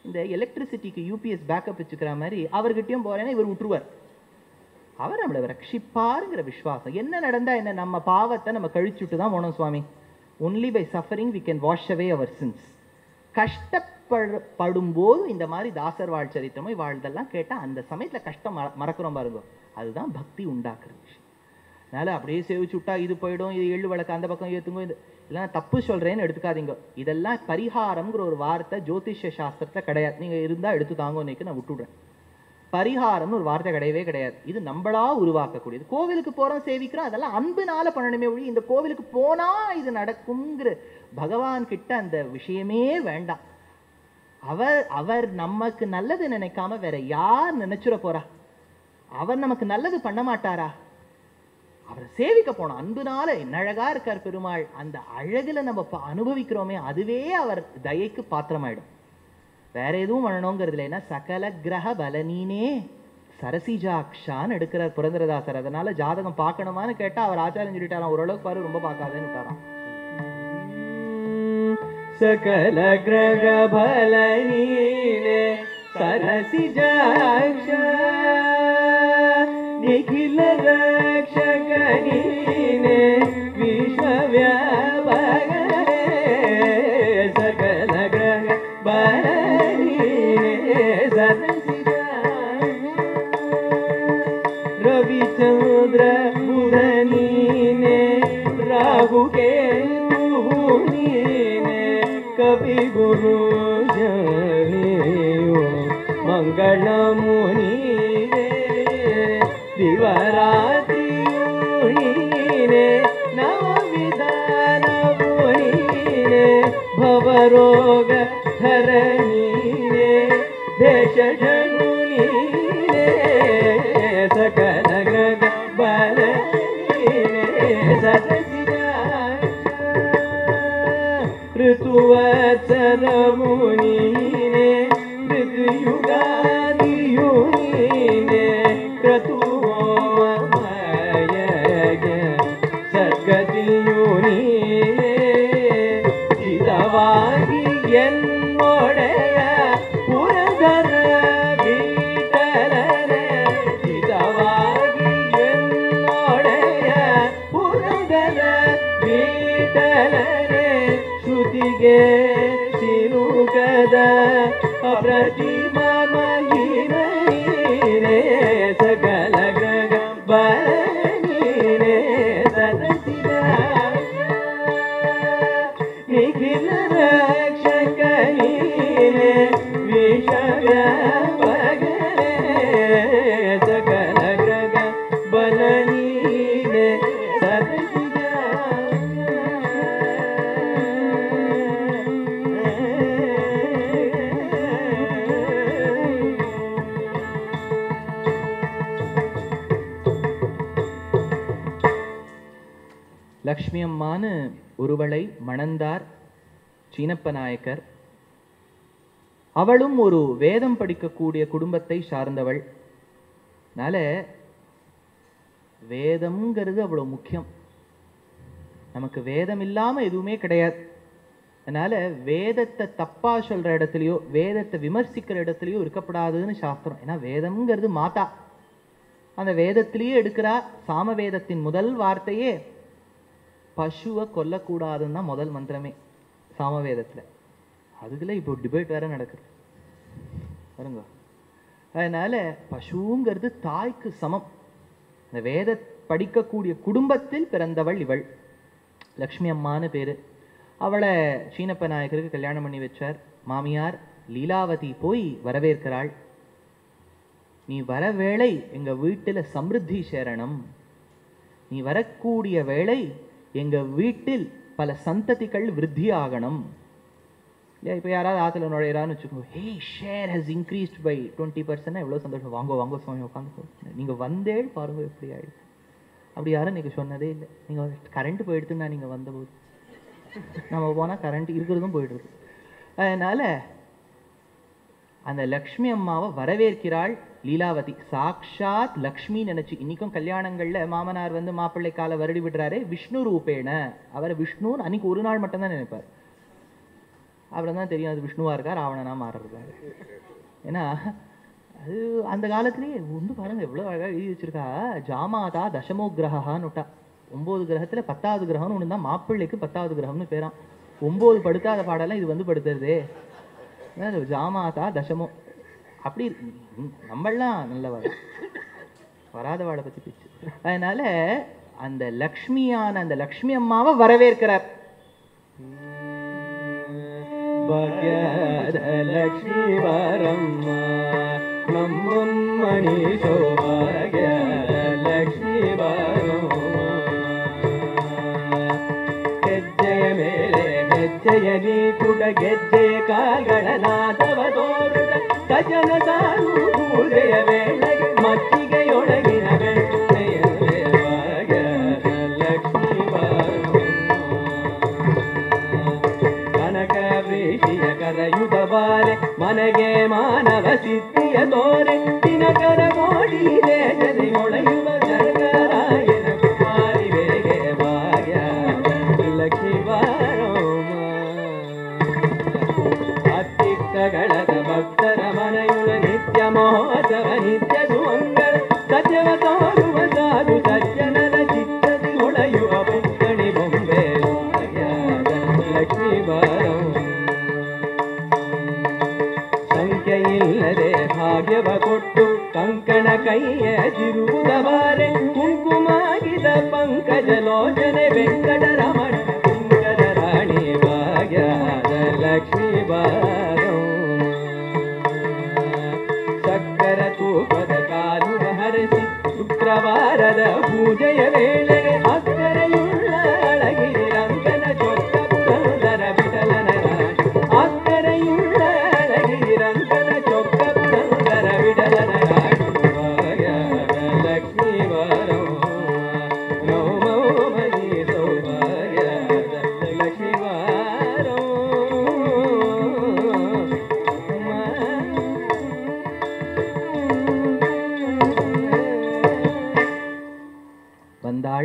இந்த எலக்ட்ரிசிட்டிக்கு யூபிஎஸ் பேக்கப் வச்சுக்கிற மாதிரி அவர்கிட்டயும் போறேன்னா இவர் விட்டுருவார் அவர் நம்மளை ரட்சிப்பாருங்கிற விசுவாசம் என்ன நடந்தா என்ன நம்ம பாவத்தை நம்ம கழிச்சுட்டு தான் போனோம் Swami only by suffering we can wash away our sins கஷ்டப்படும் போது இந்த மாதிரி தாசர் வாழ் சரித்திரமோ வாழ்தெல்லாம் கேட்டா அந்த சமயத்துல கஷ்டம் மற- மறக்கிறோம் பாருங்க அதுதான் பக்தி உண்டாக்குற விஷயம் அதனால அப்படியே சேவிச்சு விட்டா இது போயிடும் இது எள்ளு விளக்கு அந்த பக்கம் ஏத்துங்க இது எல்லாம் தப்பு சொல்றேன்னு எடுத்துக்காதீங்க இதெல்லாம் பரிகாரம்ங்கிற ஒரு வார்த்தை ஜோதிஷ சாஸ்திரத்துல கிடையாது நீங்க இருந்தா எடுத்து தாங்க இன்னைக்கு நான் விட்டுடுறேன் பரிகாரம்னு ஒரு வார்த்தை கிடையவே கிடையாது இது நம்மளா உருவாக்கக்கூடியது கோவிலுக்கு போறோம் சேவிக்கிறோம் அதெல்லாம் அன்புனால பண்ணணுமே ஒழி இந்த கோவிலுக்கு போனா இது நடக்குங்கிற பகவான் கிட்ட அந்த விஷயமே வேண்டாம் அவர் அவர் நமக்கு நல்லது நினைக்காம வேற யார் நினைச்சுட போறா அவர் நமக்கு நல்லது பண்ண மாட்டாரா அவரை சேவிக்க போனோம் அன்புனால என்ன அழகா இருக்கார் பெருமாள் அந்த அழகுல நம்ம ப- அனுபவிக்கிறோமே அதுவே அவர் தயைக்கு பாத்திரமாயிடும் வேற எதுவும் பண்ணணுங்கிறதுல என்ன சகல கிரக பலனீனே சரசிஜாக்ஷான்னு எடுக்கிறார் புரந்தரதாசர் அதனால ஜாதகம் பார்க்கணுமான்னு கேட்டா அவர் ஆச்சாரம் சொல்லிட்டாராம் ஓரளவுக்கு பாரு ரொம்ப பார்க்காதேன்னு விட்டாராம் सकल ग्रह भल नीले सरसि जाक्ष निखिल रक्षक नीने विश्वव्यापक सकल ग्रह भल नीले सरसि रविचंद्र बुधनीने राहु के नीने कवि गुरु जनियो मंगल मुनीने दिवरात्रि मुनीने नव विधान मुनीने भवरोग धरणीने देश जनुनीने सकल ग्रह बलनीने सदसिजा ऋतुवत्सर मुनीने ऋतुयुगादियुनीने क्रतुमयज्ञ सद्गतियुनीने ಚಿರವಾಗಿ ಎನ್ನೊಡೆಯ ಪುರದರ ಬೀಟಲನೆ ಚಿರವಾಗಿ ಎನ್ನೊಡೆಯ ಪುರದರ ಬೀಟಲನೆ ಶ್ರುತಿಗೆ ಸಿರುಗದ ಅಪ್ರತಿಮ ಮಹಿಮೀನೇ ಸಕಲ ಗ್ರಹ ಬಲನೀನೇ ಸದಸಿದ ನಿಖಿಲ ರಕ್ಷಕನೀನೆ ವಿಷವ್ಯಾಪಗನೆ ಸಕಲ ಗ್ರಹ ಬಲನೀನೆ ಸದಸಿದ லக்ஷ்மி அம்மான்னு ஒருவளை மணந்தார் சீனப்ப நாயக்கர் அவளும் ஒரு வேதம் படிக்கக்கூடிய குடும்பத்தை சார்ந்தவள் அதனால வேதம்ங்கிறது அவ்வளவு முக்கியம் நமக்கு வேதம் இல்லாம எதுவுமே கிடையாது அதனால வேதத்தை தப்பா சொல்ற இடத்துலயோ வேதத்தை விமர்சிக்கிற இடத்துலயோ இருக்கப்படாதுன்னு சாஸ்திரம் ஏன்னா வேதம்ங்கிறது மாதா அந்த வேதத்திலேயே எடுக்கிறா சாம வேதத்தின் முதல் வார்த்தையே பசுவை கொல்லக்கூடாதுன்னு தான் முதல் மந்திரமே சாமவேதத்துல அதுக்குள்ள இப்போ டிபேட் வேற நடக்குது பாருங்க அதனால பசுங்கிறது தாய்க்கு சமம் இந்த வேத படிக்கக்கூடிய குடும்பத்தில் பிறந்தவள் இவள் லக்ஷ்மி அம்மான்னு பேரு அவளை சீனப்ப நாயக்கருக்கு கல்யாணம் பண்ணி வச்சார் மாமியார் லீலாவதி போய் வரவேற்கிறாள் நீ வர வேளை எங்க வீட்டுல சமிருத்தி சேரணும் நீ வரக்கூடிய வேளை எங்க வீட்டில் பல சந்ததிகள் விருத்தி ஆகணும் இல்லையா இப்போ யாராவது ஆத்துல நுழையிறான்னு வச்சுக்கோங்க hey share has increased by twenty percent எவ்வளோ சந்தோஷம் வாங்க வாங்க சுவாமி உட்காந்து நீங்க வந்தே பாருங்க எப்படி ஆயிடுச்சு அப்படி யாரும் நீங்க சொன்னதே இல்லை நீங்க கரண்ட் போயிடுத்துன்னா நீங்க வந்தபோது நம்ம போனா கரண்ட் இருக்கிறதும் போயிடுது அதனால அந்த லக்ஷ்மி அம்மாவை வரவேற்கிறாள் லீலாவதி சாக்ஷாத் லக்ஷ்மி நினைச்சு இன்னைக்கும் கல்யாணங்கள்ல மாமனார் வந்து மாப்பிள்ளை காலை வருடி விடுறாரு விஷ்ணு ரூபேண அவரை விஷ்ணுன்னு அன்னைக்கு ஒரு நாள் மட்டும்தான் நினைப்பார் அப்புறம் தான் தெரியும் அது விஷ்ணுவா இருக்கார் ராவணனா மாறுறாரு ஏன்னா அது அந்த காலத்திலேயே வந்து பாருங்க எவ்வளவு அழகா எழுதி வச்சிருக்கா ஜாமாதா தசமோ கிரகான்னு விட்டா ஒன்பது கிரகத்துல பத்தாவது கிரகம்னு ஒன்று தான் மாப்பிள்ளைக்கு பத்தாவது கிரகம்னு பேராம் ஒன்பது படுத்தாத பாடெல்லாம் இது வந்து படுத்துறதே அதாவது ஜாமாதா தசமோ அப்படி ம், நம்மெல்லாம் நல்லவா வராத வாழை பத்தி பேச்சு அதனால அந்த லக்ஷ்மியான அந்த லக்ஷ்மி அம்மாவை வரவேற்கிறார் ಭಾಗ್ಯದ ಲಕ್ಷ್ಮೀ ಬಾರಮ್ಮ ನಮ್ಮಮ್ಮನಿ ಸೌಭಾಗ್ಯದ ಲಕ್ಷ್ಮೀ ಬಾರಮ್ಮ ಹೆಜ್ಜೆಯ ಮೇಲೆ ಹೆಜ್ಜೆಯ ನೀ ಕುಡ ಗೆಜ್ಜೆಯ ಕಾಲ್ಗಳ ನಾದವ ತೋರುದ ಸಜನ ಸಾರು ಪೂಜೆಯ ವೇಳೆಗೆ ಮಚ್ಚಿಗೆಯೊಳಗಿನ ಬೆಣ್ಣೆಯ ಭಾಗ್ಯದ ಲಕ್ಷ್ಮೀ ಬಾರಮ್ಮ ಕನಕ ವೃಷಿಯ ಕರಯುತ ಬಾರೆ ಮನೆಗೆ ಮಾನವ ಸಿದ್ಧಿಯ ತೋರೆ ದಿನಕರ ಮೋಡಿ ದೇಶದಿ ಮೊಳೆಯುವ ಸರ್ಗರಾಯನ ಕುಮಾರಿ ಬೇಗೆ ಭಾಗ್ಯ ಲಕ್ಷ್ಮೀ ಬಾರೋಮ ಅತ್ತಿತ್ತಗಳದ ಭಕ್ತರ ಮನೆಯುಳ ನಿತ್ಯ ಮಹೋತ್ಸವ ನಿತ್ಯ ಸುಮಂಗಳ ಸತ್ಯವ ತೋರುವ ಸಾಧು ಸಜ್ಜನರ ಚಿತ್ತದಿ ಹೊಳೆಯುವ ಪುಕ್ಕಣಿ ಬೊಂಬೆ ಭಾಗ್ಯದ ಲಕ್ಷ್ಮೀ ಬಾರಂ ಸಂಖ್ಯೆಯಿಲ್ಲದೆ ಭಾಗ್ಯವ ಕೊಟ್ಟು ಕಂಕಣ ಕೈಯ ತಿರುವುದವಾರೆ ಕುಂಕುಮಾಗಿದ ಪಂಕಜ ಲೋಚನೆ ವೆಂಕಟರಮಣ ಕುಂಕದ ರಾಣಿ ಭಾಗ್ಯದ ಲಕ್ಷ್ಮೀ ಬಾರಂ ಸಕ್ಕರ ತೂಪದ ಕಾಲು ಹರಿಸಿ ಶುಕ್ರವಾರದ ಪೂಜೆಯ ವೇಳೆಗೆ ಅಕ್ಕರೆಯುಳ್ಳ ಅಳಗಿರಿ ರಂಗನ ಚೊಕ್ಕ ಪುರಂದರ ಬಿಡಲನ ರಾಣಿ ಅಕ್ಕರೆಯುಳ್ಳ ಅಳಗಿರಿ ರಂಗನ ಚೊಕ್ಕ ಪುರಂದರ ಬಿಡಲನ ರಾಣಿ ಭಾಗ್ಯದ ಲಕ್ಷ್ಮೀ ವಾರೋ ನಮೋ ಮನಿ ಸೌಭಾಗ್ಯದ ಲಕ್ಷ್ಮೀ ವಾರೋ வந்தாள்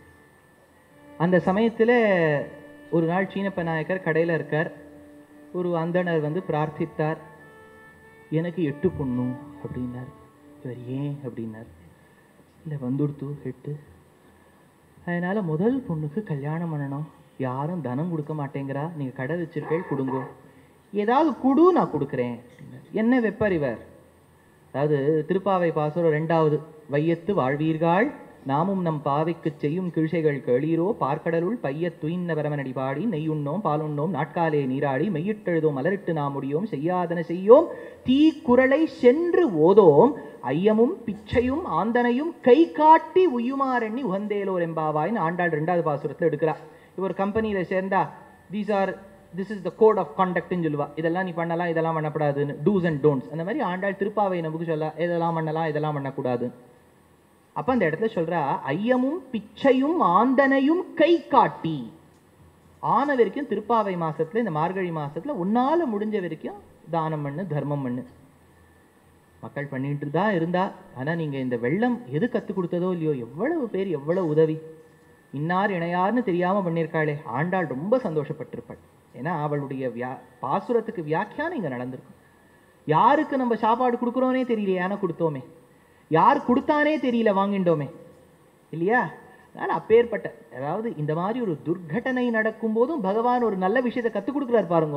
அந்த சமயத்துல ஒரு நாள் சீனப்ப நாயக்கர் கடையில இருக்கார் ஒரு அந்தணர் வந்து பிரார்த்தித்தார் எனக்கு எட்டு பொண்ணு அப்படின்னார் இவர் ஏன் அப்படின்னார் இல்லை வந்துடுத்து எட்டு அதனால முதல் பொண்ணுக்கு கல்யாணம் பண்ணணும் யாரும் தனம் கொடுக்க மாட்டேங்கிறா நீங்க கடை வச்சிருக்கேள் கொடுங்கோ ஏதாவது குடு நான் கொடுக்குறேன் அப்படின்னார். என்ன வெப்பர் இவர் அதாவது திருப்பாவை பாசுரம் ரெண்டாவது வையத்து வாழ்வீர்கள் நாமும் நம் பாவைக்குச் செய்யும் கிழ்சைகள் கேளீரோ பார்க்கடலுள் பையத் துயின்ன பரமனடி பாடி நெய்யுண்ணோம் பாலுண்ணோம் நாட்காலே நீராடி மெய்யிட்டெழுதோம் மலரிட்டு நாம் முடியோம் செய்யாதன செய்யோம் தீக்குறளை சென்று ஓதோம் ஐயமும் பிச்சையும் ஆந்தனையும் கை காட்டி உய்யுமாறெண்ணி உகந்தேலோர் எம்பாவாய்னு ஆண்டாள் ரெண்டாவது பாசுரத்துல எடுக்கிறா இவர் கம்பெனியில சேர்ந்தா these are this is the code of கான்டக்ட்னு சொல்லுவா இதெல்லாம் நீ பண்ணலாம் இதெல்லாம் பண்ணக்கூடாதுன்னு டூஸ் அண்ட் டோன்ட்ஸ் அந்த மாதிரி ஆண்டாள் திருப்பாவை நமக்கு சொல்ல இதெல்லாம் பண்ணலாம் இதெல்லாம் பண்ணக்கூடாது அப்ப அந்த இடத்துல சொல்றா ஐயமும் பிச்சையும் ஆந்தனையும் கை காட்டி ஆன வரைக்கும் திருப்பாவை மாசத்துல இந்த மார்கழி மாசத்துல உன்னால முடிஞ்ச வரைக்கும் தானம் பண்ணு தர்மம் பண்ணு மக்கள் பண்ணிட்டு தான் இருந்தா ஆனா நீங்க இந்த வெள்ளம் எது கத்து கொடுத்ததோ இல்லையோ எவ்வளவு பேர் எவ்வளவு உதவி இன்னார் இணையார்னு தெரியாம பண்ணியிருக்காளே ஆண்டாள் ரொம்ப சந்தோஷப்பட்டிருப்பாள் ஏன்னா அவளுடைய வியா பாசுரத்துக்கு வியாக்கியானம் இங்க நடந்திருக்கும் யாருக்கு நம்ம சாப்பாடு கொடுக்குறோனே தெரியல ஏன்னா கொடுத்தோமே யார் கொடுத்தானே தெரியல வாங்கிண்டோமே இல்லையா அதனால அப்பேற்பட்ட அதாவது இந்த மாதிரி ஒரு துர்ঘட்டனை நடக்கும் போதும் பகவான் ஒரு நல்ல விஷயத்தை கத்துக் கொடுக்குறாரு பாருங்க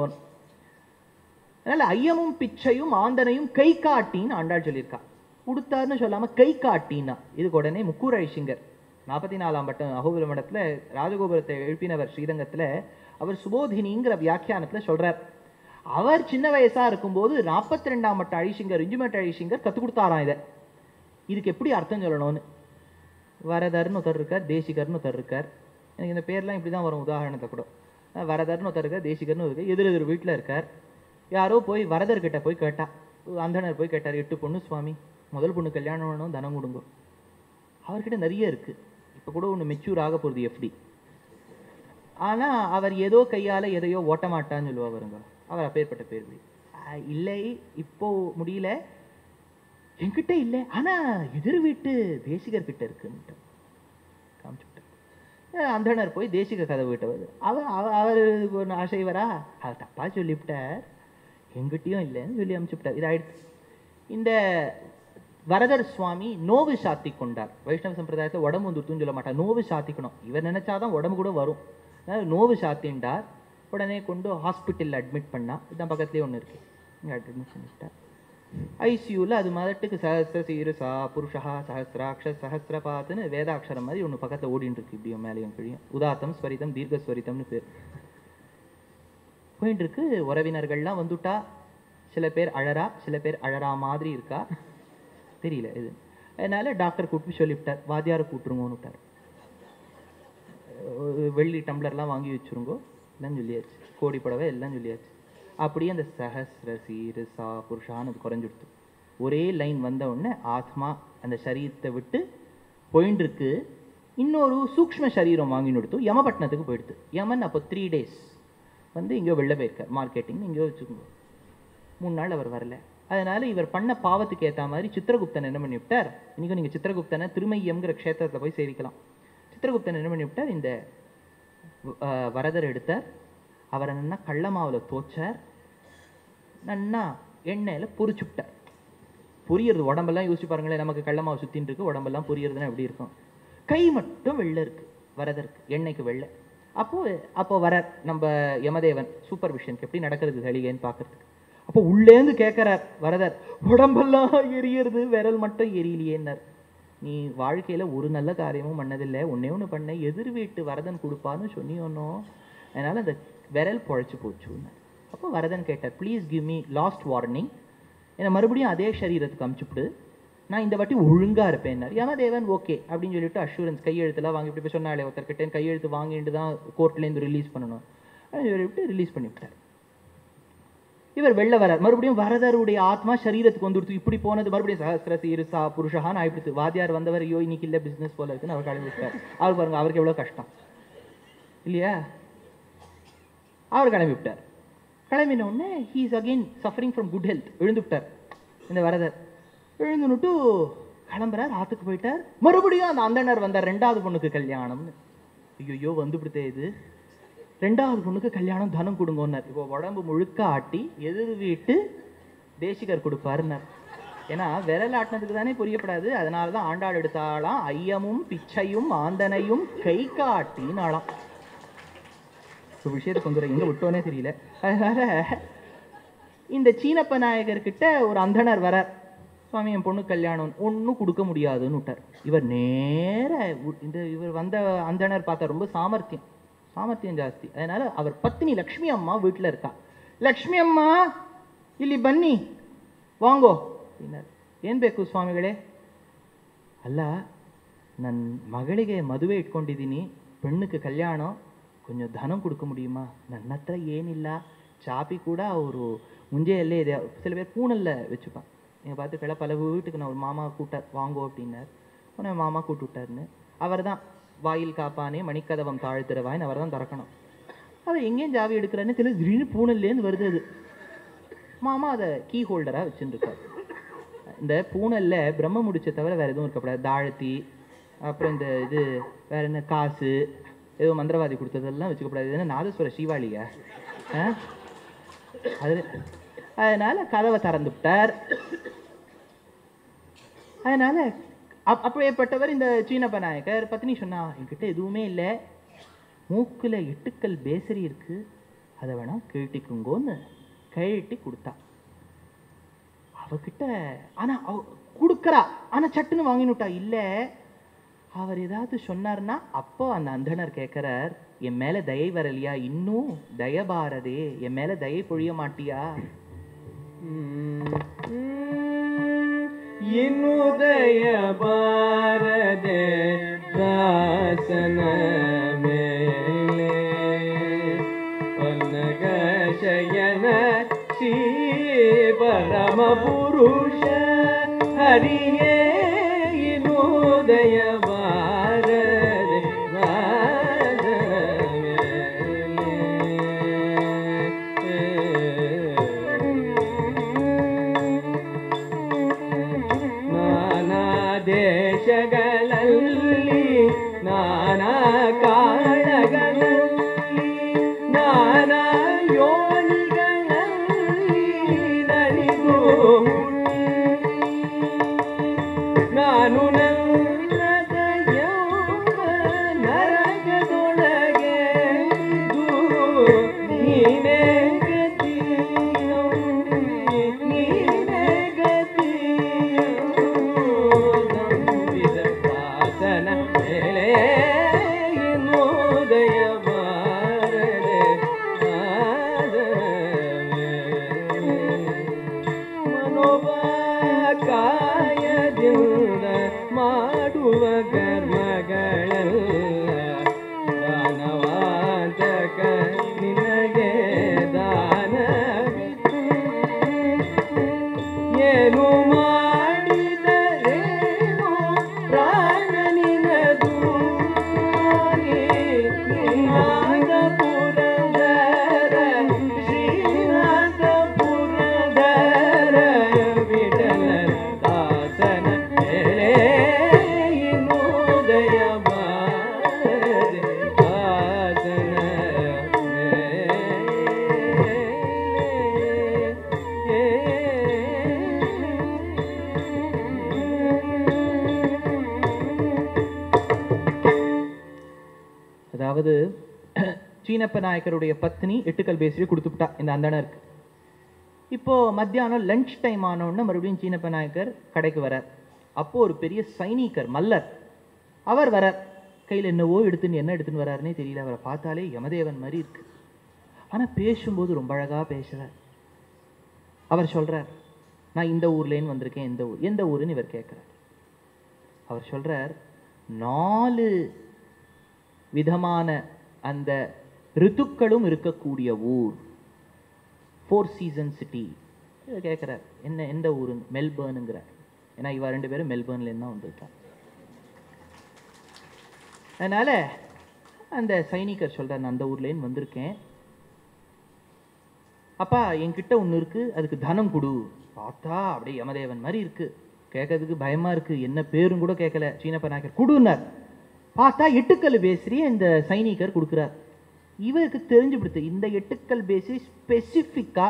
அதனால ஐயமும் பிச்சையும் ஆந்தனையும் கை காட்டின்னு ஆண்டாள் சொல்லியிருக்கா கொடுத்தாருன்னு சொல்லாம கை காட்டின்னா இதுக்கு உடனே முக்கூர் அழிசிங்கர் நாற்பத்தி நாலாம் பட்டம் அகோபுர மடத்துல ராஜகோபுரத்தை எழுப்பினவர் ஸ்ரீரங்கத்துல அவர் சுபோதினிங்கிற வியாக்கியானத்துல சொல்றார் அவர் சின்ன வயசா இருக்கும்போது நாற்பத்தி ரெண்டாம் மட்ட அழிசிங்கர் இஞ்சுமட்ட அழிசிங்கர் கத்து கொடுத்தாராம் இதை இதுக்கு எப்படி அர்த்தம் சொல்லணும்னு வரதர்னு ஒருத்தர் இருக்கார் தேசிகர்னு ஒருத்தர் இருக்கார் எனக்கு இந்த பேர்லாம் இப்படி தான் வரும் உதாரணத்தை கூட அஹ் வரதர்னு ஒருத்தர் இருக்கார் தேசிகர்னு இருக்கு எதிர் எதிர் வீட்டில் இருக்கார் யாரோ போய் வரதர்கிட்ட போய் கேட்டா அந்தனர் போய் கேட்டார் எட்டு பொண்ணு சுவாமி முதல் பொண்ணு கல்யாணம் பண்ணணும் தனம் கொடுங்க அவர்கிட்ட நிறைய இருக்கு இப்போ கூட ஒன்று மெச்சூர் ஆக போகுது எப்படி ஆனா அவர் ஏதோ கையால எதையோ ஓட்ட மாட்டான்னு சொல்லுவா வருங்க அவர் அப்பேற்பட்ட பேர் இல்லை இப்போ முடியல என்கிட்ட இல்லை ஆனா எதிர் வீட்டு தேசிகர் கிட்ட இருக்குன்ட்டு காமிச்சுட்டார் அஹ் அந்தணர் போய் தேசிக கதவு விட்டவர் அவர் அவ அவர் ஒரு ஆசைவரா அவர் தப்பா சொல்லிவிட்டார் எங்கிட்டயும் இல்லைன்னு சொல்லி அனுப்பிச்சுட்டார் இதாயிடுச்சு இந்த வரதர் சுவாமி நோவு சாத்தி கொண்டார் வைஷ்ணவ சம்பிரதாயத்தை உடம்பு வந்துருத்துன்னு சொல்ல மாட்டார் நோவு சாத்திக்கணும் இவர் நினைச்சாதான் உடம்பு கூட வரும் அதனால நோவு சாத்தின்டார் உடனே கொண்டு ஹாஸ்பிட்டலில் அட்மிட் பண்ணா இதான் பக்கத்துலேயே ஒன்று இருக்கு இங்கே அட்மிட் பண்ணிவிட்டார் ஐசியூவில் அது மதட்டுக்கு சஹஸ்ர சீருசா புருஷா சஹஸ்ராட்ச சஹஸ்ரபாத்துன்னு வேதாட்சரம் மாதிரி ஒன்று பக்கத்தில் ஓடின்னு இருக்கு இப்படியும் மேலேயும் கீழையும் உதாத்தம் ஸ்வரிதம் தீர்க்கஸ்வரிதம்னு பேர் போயிட்டு இருக்கு உறவினர்கள்லாம் வந்துட்டா சில பேர் அழறா சில பேர் அழறா மாதிரி இருக்கா தெரியல இது அதனால டாக்டர் கூப்பிட்டு சொல்லிவிட்டார் வாத்தியாரை கூப்பிட்டுருங்கன்னு விட்டார் ஒரு வெள்ளி டம்ளர்லாம் வாங்கி வச்சுருங்கோ எல்லாம் சொல்லியாச்சு கோடி புடவை எல்லாம் சொல்லியாச்சு அப்படியே அந்த சஹஸ்ர சீரு சா புருஷான்னு அது குறைஞ்சிடுத்து ஒரே லைன் வந்த உடனே ஆத்மா அந்த சரீரத்தை விட்டு போயின்னு இருக்கு இன்னொரு சூக்ஷ்ம சரீரம் வாங்கின்னு கொடுத்து யமபட்டினத்துக்கு போயிடுது யமன் அப்போ த்ரீ டேஸ் வந்து எங்கேயோ வெளில போயிருக்கார் மார்க்கெட்டிங் எங்கேயோ வச்சுக்கோங்க மூணு நாள் அவர் வரல அதனால இவர் பண்ண பாவத்துக்கு ஏத்த மாதிரி சித்திரகுப்தன் என்ன பண்ணி விட்டார் இன்னைக்கும் நீங்க சித்திரகுப்தனை திருமையம்ங்கிற க்ஷேத்திரத்துல போய் சேவிக்கலாம் சித்திரகுப்தன் என்ன பண்ணி விட்டார் இந்த அஹ், வரதர் எடுத்தார் அவரை நன்னா கடல மாவுல தோச்சார் நன்னா எண்ணெயில பொரிச்சு விட்டார் பொரியறது உடம்பெல்லாம் யோசிச்சு பாருங்களேன் நமக்கு கடல மாவு சுத்தின்னு இருக்கு உடம்பெல்லாம் பொரியறதுன்னா எப்படி இருக்கும் கை மட்டும் வெள்ளை இருக்கு வரதருக்கு எண்ணெய்க்கு வெள்ளை அப்போ அப்போ வர நம்ம யமதேவன் சூப்பர் விஷனுக்கு எப்படி நடக்கிறது சளிகைன்னு பார்க்கறதுக்கு அப்போ உள்ளேந்து கேட்கறார் வரதர் உடம்பெல்லாம் எரியறது விரல் மட்டும் எரியலையேன்னார் நீ வாழ்க்கையில ஒரு நல்ல காரியமும் பண்ணதில்லை ஒண்ணே ஒண்ணு பண்ண எதிர் வீட்டு வரதன் கொடுப்பான்னு சொன்னியோனோ அதனால அந்த விரல் பொழைச்சு போச்சுன்னு அப்போ வரதன் கேட்டார் please give me last warning என்னை மறுபடியும் அதே சரீரத்துக்கு அமுச்சுப்பிடு நான் இந்த வாட்டி ஒழுங்கா இருப்பேன்னார் யமதேவன் ஓகே அப்படின்னு சொல்லிட்டு அஷூரன்ஸ் கையெழுத்துலாம் வாங்கி இப்படி போய் சொன்னாலே ஒருத்தர்கிட்ட கையெழுத்து வாங்கிட்டு தான் கோர்ட்லேருந்து ரிலீஸ் பண்ணணும் அப்படின்னு சொல்லிவிட்டு ரிலீஸ் பண்ணி விட்டார் இவர் வெளில வரார் மறுபடியும் வரதருடைய ஆத்மா சரீரத்துக்கு வந்துடுத்து இப்படி போனது மறுபடியும் சஹஸ்ர சீருசா புருஷகான்னு ஆயிடுச்சு வாத்தியார் வந்தவர் ஐயோ இன்னைக்கு இல்ல பிசினஸ் போல இருக்குன்னு அவர் கிளம்பி விட்டார் அவர் பாருங்க அவருக்கு எவ்வளவு கஷ்டம் இல்லையா அவர் கிளம்பி விட்டார் கிளம்பின உடனே he is again suffering from good health விழுந்து விட்டார் இந்த வரதர் விழுந்துனுட்டு கிளம்புறார் ஆத்துக்கு போயிட்டார் மறுபடியும் அந்த அந்தனர் வந்தார் ரெண்டாவது பொண்ணுக்கு கல்யாணம்னு ஐயோ வந்துவிடுதே இது ரெண்டாவது பொண்ணுக்கு கல்யாணம் தனம் கொடுங்கன்னார் இப்போ உடம்பு முழுக்க ஆட்டி எதிர் வீட்டு தேசிகர் கொடுப்பாருன்னார் ஏன்னா விரல் ஆட்டினதுக்கு தானே புரியப்படாது அதனால தான் ஆண்டாள் எடுத்தாலாம் ஐயமும் பிச்சையும் ஆந்தனையும் கை காட்டினாலாம் இப்போ விஷயத்தை கொண்டு வர எங்க விட்டோனே தெரியல அதனால இந்த சீனப்ப நாயகர்கிட்ட ஒரு அந்தணர் வரார் சுவாமி என் பொண்ணு கல்யாணம் ஒன்றும் கொடுக்க முடியாதுன்னு விட்டார் இவர் நேர உ- இந்த இவர் வந்த அந்தணர் பார்த்தா ரொம்ப சாமர்த்தியம் சாமர்த்தியம் ஜாஸ்தி அதனால அவர் பத்னி லக்ஷ்மி அம்மா வீட்டில் இருக்கா லக்ஷ்மி ಅಮ್ಮ ಇಲ್ಲಿ ಬನ್ನಿ ವಾಂಗೋ அப்படின்னார் ಏನ್ ಬೇಕು ಸ್ವಾಮಿಗಳೇ ಅಲ್ಲ ನನ್ನ ಮಗಳಿಗೆ ಮದುವೆ ಇಟ್ಕೊಂಡಿದ್ದೀನಿ பெண்ணுக்கு கல்யாணம் கொஞ்சம் தனம் கொடுக்க முடியுமா ನನ್ನ ಹತ್ರ ಏನಿಲ್ಲ ಚಾಪಿ ಕೂಡ ಅವರು ಮುಂಜೆಯಲ್ಲೇ ಇದೆ சில பேர் பூனல்ல வச்சுப்பான் நீங்கள் பார்த்து கிள பல வீட்டுக்கு நான் ஒரு மாமா கூட்டார் வாங்கோ அப்படின்னார் உடனே மாமா கூட்டு விட்டாருன்னு அவர் தான் வாயில் காப்பானே மணிக்கதவம் தாழ்த்திரவாயின்னு அவர் தான் திறக்கணும் அவர் எங்கேயும் ஜாவி எடுக்கிறாருன்னு தெரியல திடீர்னு பூனல்லேருந்து வருது அது மாமா அதை கீ ஹோல்டராக வச்சுருக்காரு இந்த பூனல்ல பிரம்ம முடிச்ச தவிர வேற எதுவும் இருக்கக்கூடாது தாழத்தி அப்புறம் இந்த இது வேற என்ன காசு ஏதோ மந்திரவாதி கொடுத்ததெல்லாம் வச்சுக்கப்படாது இது என்ன நாதஸ்வர சீவாளியா ஆ? அது அதனால கதவை திறந்து விட்டார் அதனால அப் அப்படியேப்பட்டவர் இந்த சீனப்ப நாயக்கர் பத்னி சொன்னா என்கிட்ட எதுவுமே இல்லை மூக்குல எட்டுக்கல் பேசரி இருக்கு அதை வேணா கேட்டிக்குங்கோன்னு கழட்டி கொடுத்தா அவகிட்ட ஆனா அவ கொடுக்கறா ஆனா சட்டுன்னு வாங்கினுட்டா இல்ல அவர் ஏதாவது சொன்னார்னா அப்போ அந்த அந்தணர் கேட்கிறார் என் மேல தயை வரலையா இன்னும் தய பாரதே என் மேல தயை பொழிய மாட்டியா ಇನ್ನುದಯ ಬಾರದೆ ದಾಸನ ಮೇಲೆ ಪನ್ನಗ ಶಯನ ಶ್ರೀ ಪರಮ ಪುರುಷ ಹರಿಯೇ ಇನ್ನುದಯ ಬಾರದೆ ದಾಸನ ಮೇಲೆ ನಾನಾ ದೇಶಗಳಲ್ಲಿ ನಾನಾ ಕಾಲ ನರಕದೊಳಗೆ ನೀನೇ ಗತಿಯೋ ನೀನೇ ಗತಿಯೋ ನಂಬಿದ ದಾಸನ ಮೇಲೆ ಇನ್ನೋದಯ ಬಾರದೆ ಮನೋಬಾಕಾಯದಿಂದ ಮಾಡುವ ಕರ್ಮಗಳೆಲ್ಲ ದಾನವಾದಕ ನಿನಗೆ ದಾನವಿತ್ತು ಏನು ಮಾಡಿದರೇನು ಪ್ರಾಣ ನಿನದು ಶ್ರೀನಾಥ ಪುರಂದರ ಶ್ರೀನಾಥ ಪುರಂದರ ವಿಠಲ ದಾಸನ ಮೇಲೆ ಇನ್ನೋದಯ ಬಾರದೆ ದಾಸನ அதாவது சீனப்ப நாயக்கருடைய பத்னி எட்டுக்கல் பேசிட்டு கொடுத்துட்டா இந்த அந்தணருக்கு இப்போ மத்தியானம் லஞ்ச் டைம் ஆனோடனே மறுபடியும் சீனப்ப நாயக்கர் கடைக்கு வரார் அப்போ ஒரு பெரிய சைனிகர் மல்லர் அவர் வரார் கையில் என்னவோ எடுத்துன்னு என்ன எடுத்துன்னு வராருன்னே தெரியல அவரை பார்த்தாலே யமதேவன் மாதிரி இருக்கு ஆனா பேசும்போது ரொம்ப அழகா பேசுறார் அவர் சொல்றார் நான் இந்த ஊர்லேன்னு வந்திருக்கேன் எந்த ஊர் எந்த ஊருன்னு இவர் கேட்குறார் அவர் சொல்றார் நாலு விதமான அந்த ரித்துக்களும் இருக்கக்கூடிய ஊர் ஃபோர் சீசன் சிட்டி கேட்குறார் என்ன எந்த ஊரு மெல்பர்னுங்கிறார் ஏன்னா இவ ரெண்டு பேரும் மெல்பர்ன்லேருந்து தான் வந்திருக்கார் அதனால அந்த சைனிகர் சொல்றார் நான் அந்த ஊர்லேருந்து வந்திருக்கேன் அப்பா என்கிட்ட ஒன்று இருக்கு அதுக்கு தனம் கொடு பார்த்தா அப்படியே யமதேவன் மாதிரி இருக்கு கேட்கறதுக்கு பயமா இருக்கு என்ன பேரும் கூட கேட்கல சீனப்ப நாயக்கர் குடுனார் பார்த்தா எட்டுக்கல் பேசுறி இந்த சைனிகர் கொடுக்குறார் இவருக்கு தெரிஞ்சு கொடுத்து இந்த எட்டுக்கல் பேசி ஸ்பெசிஃபிக்கா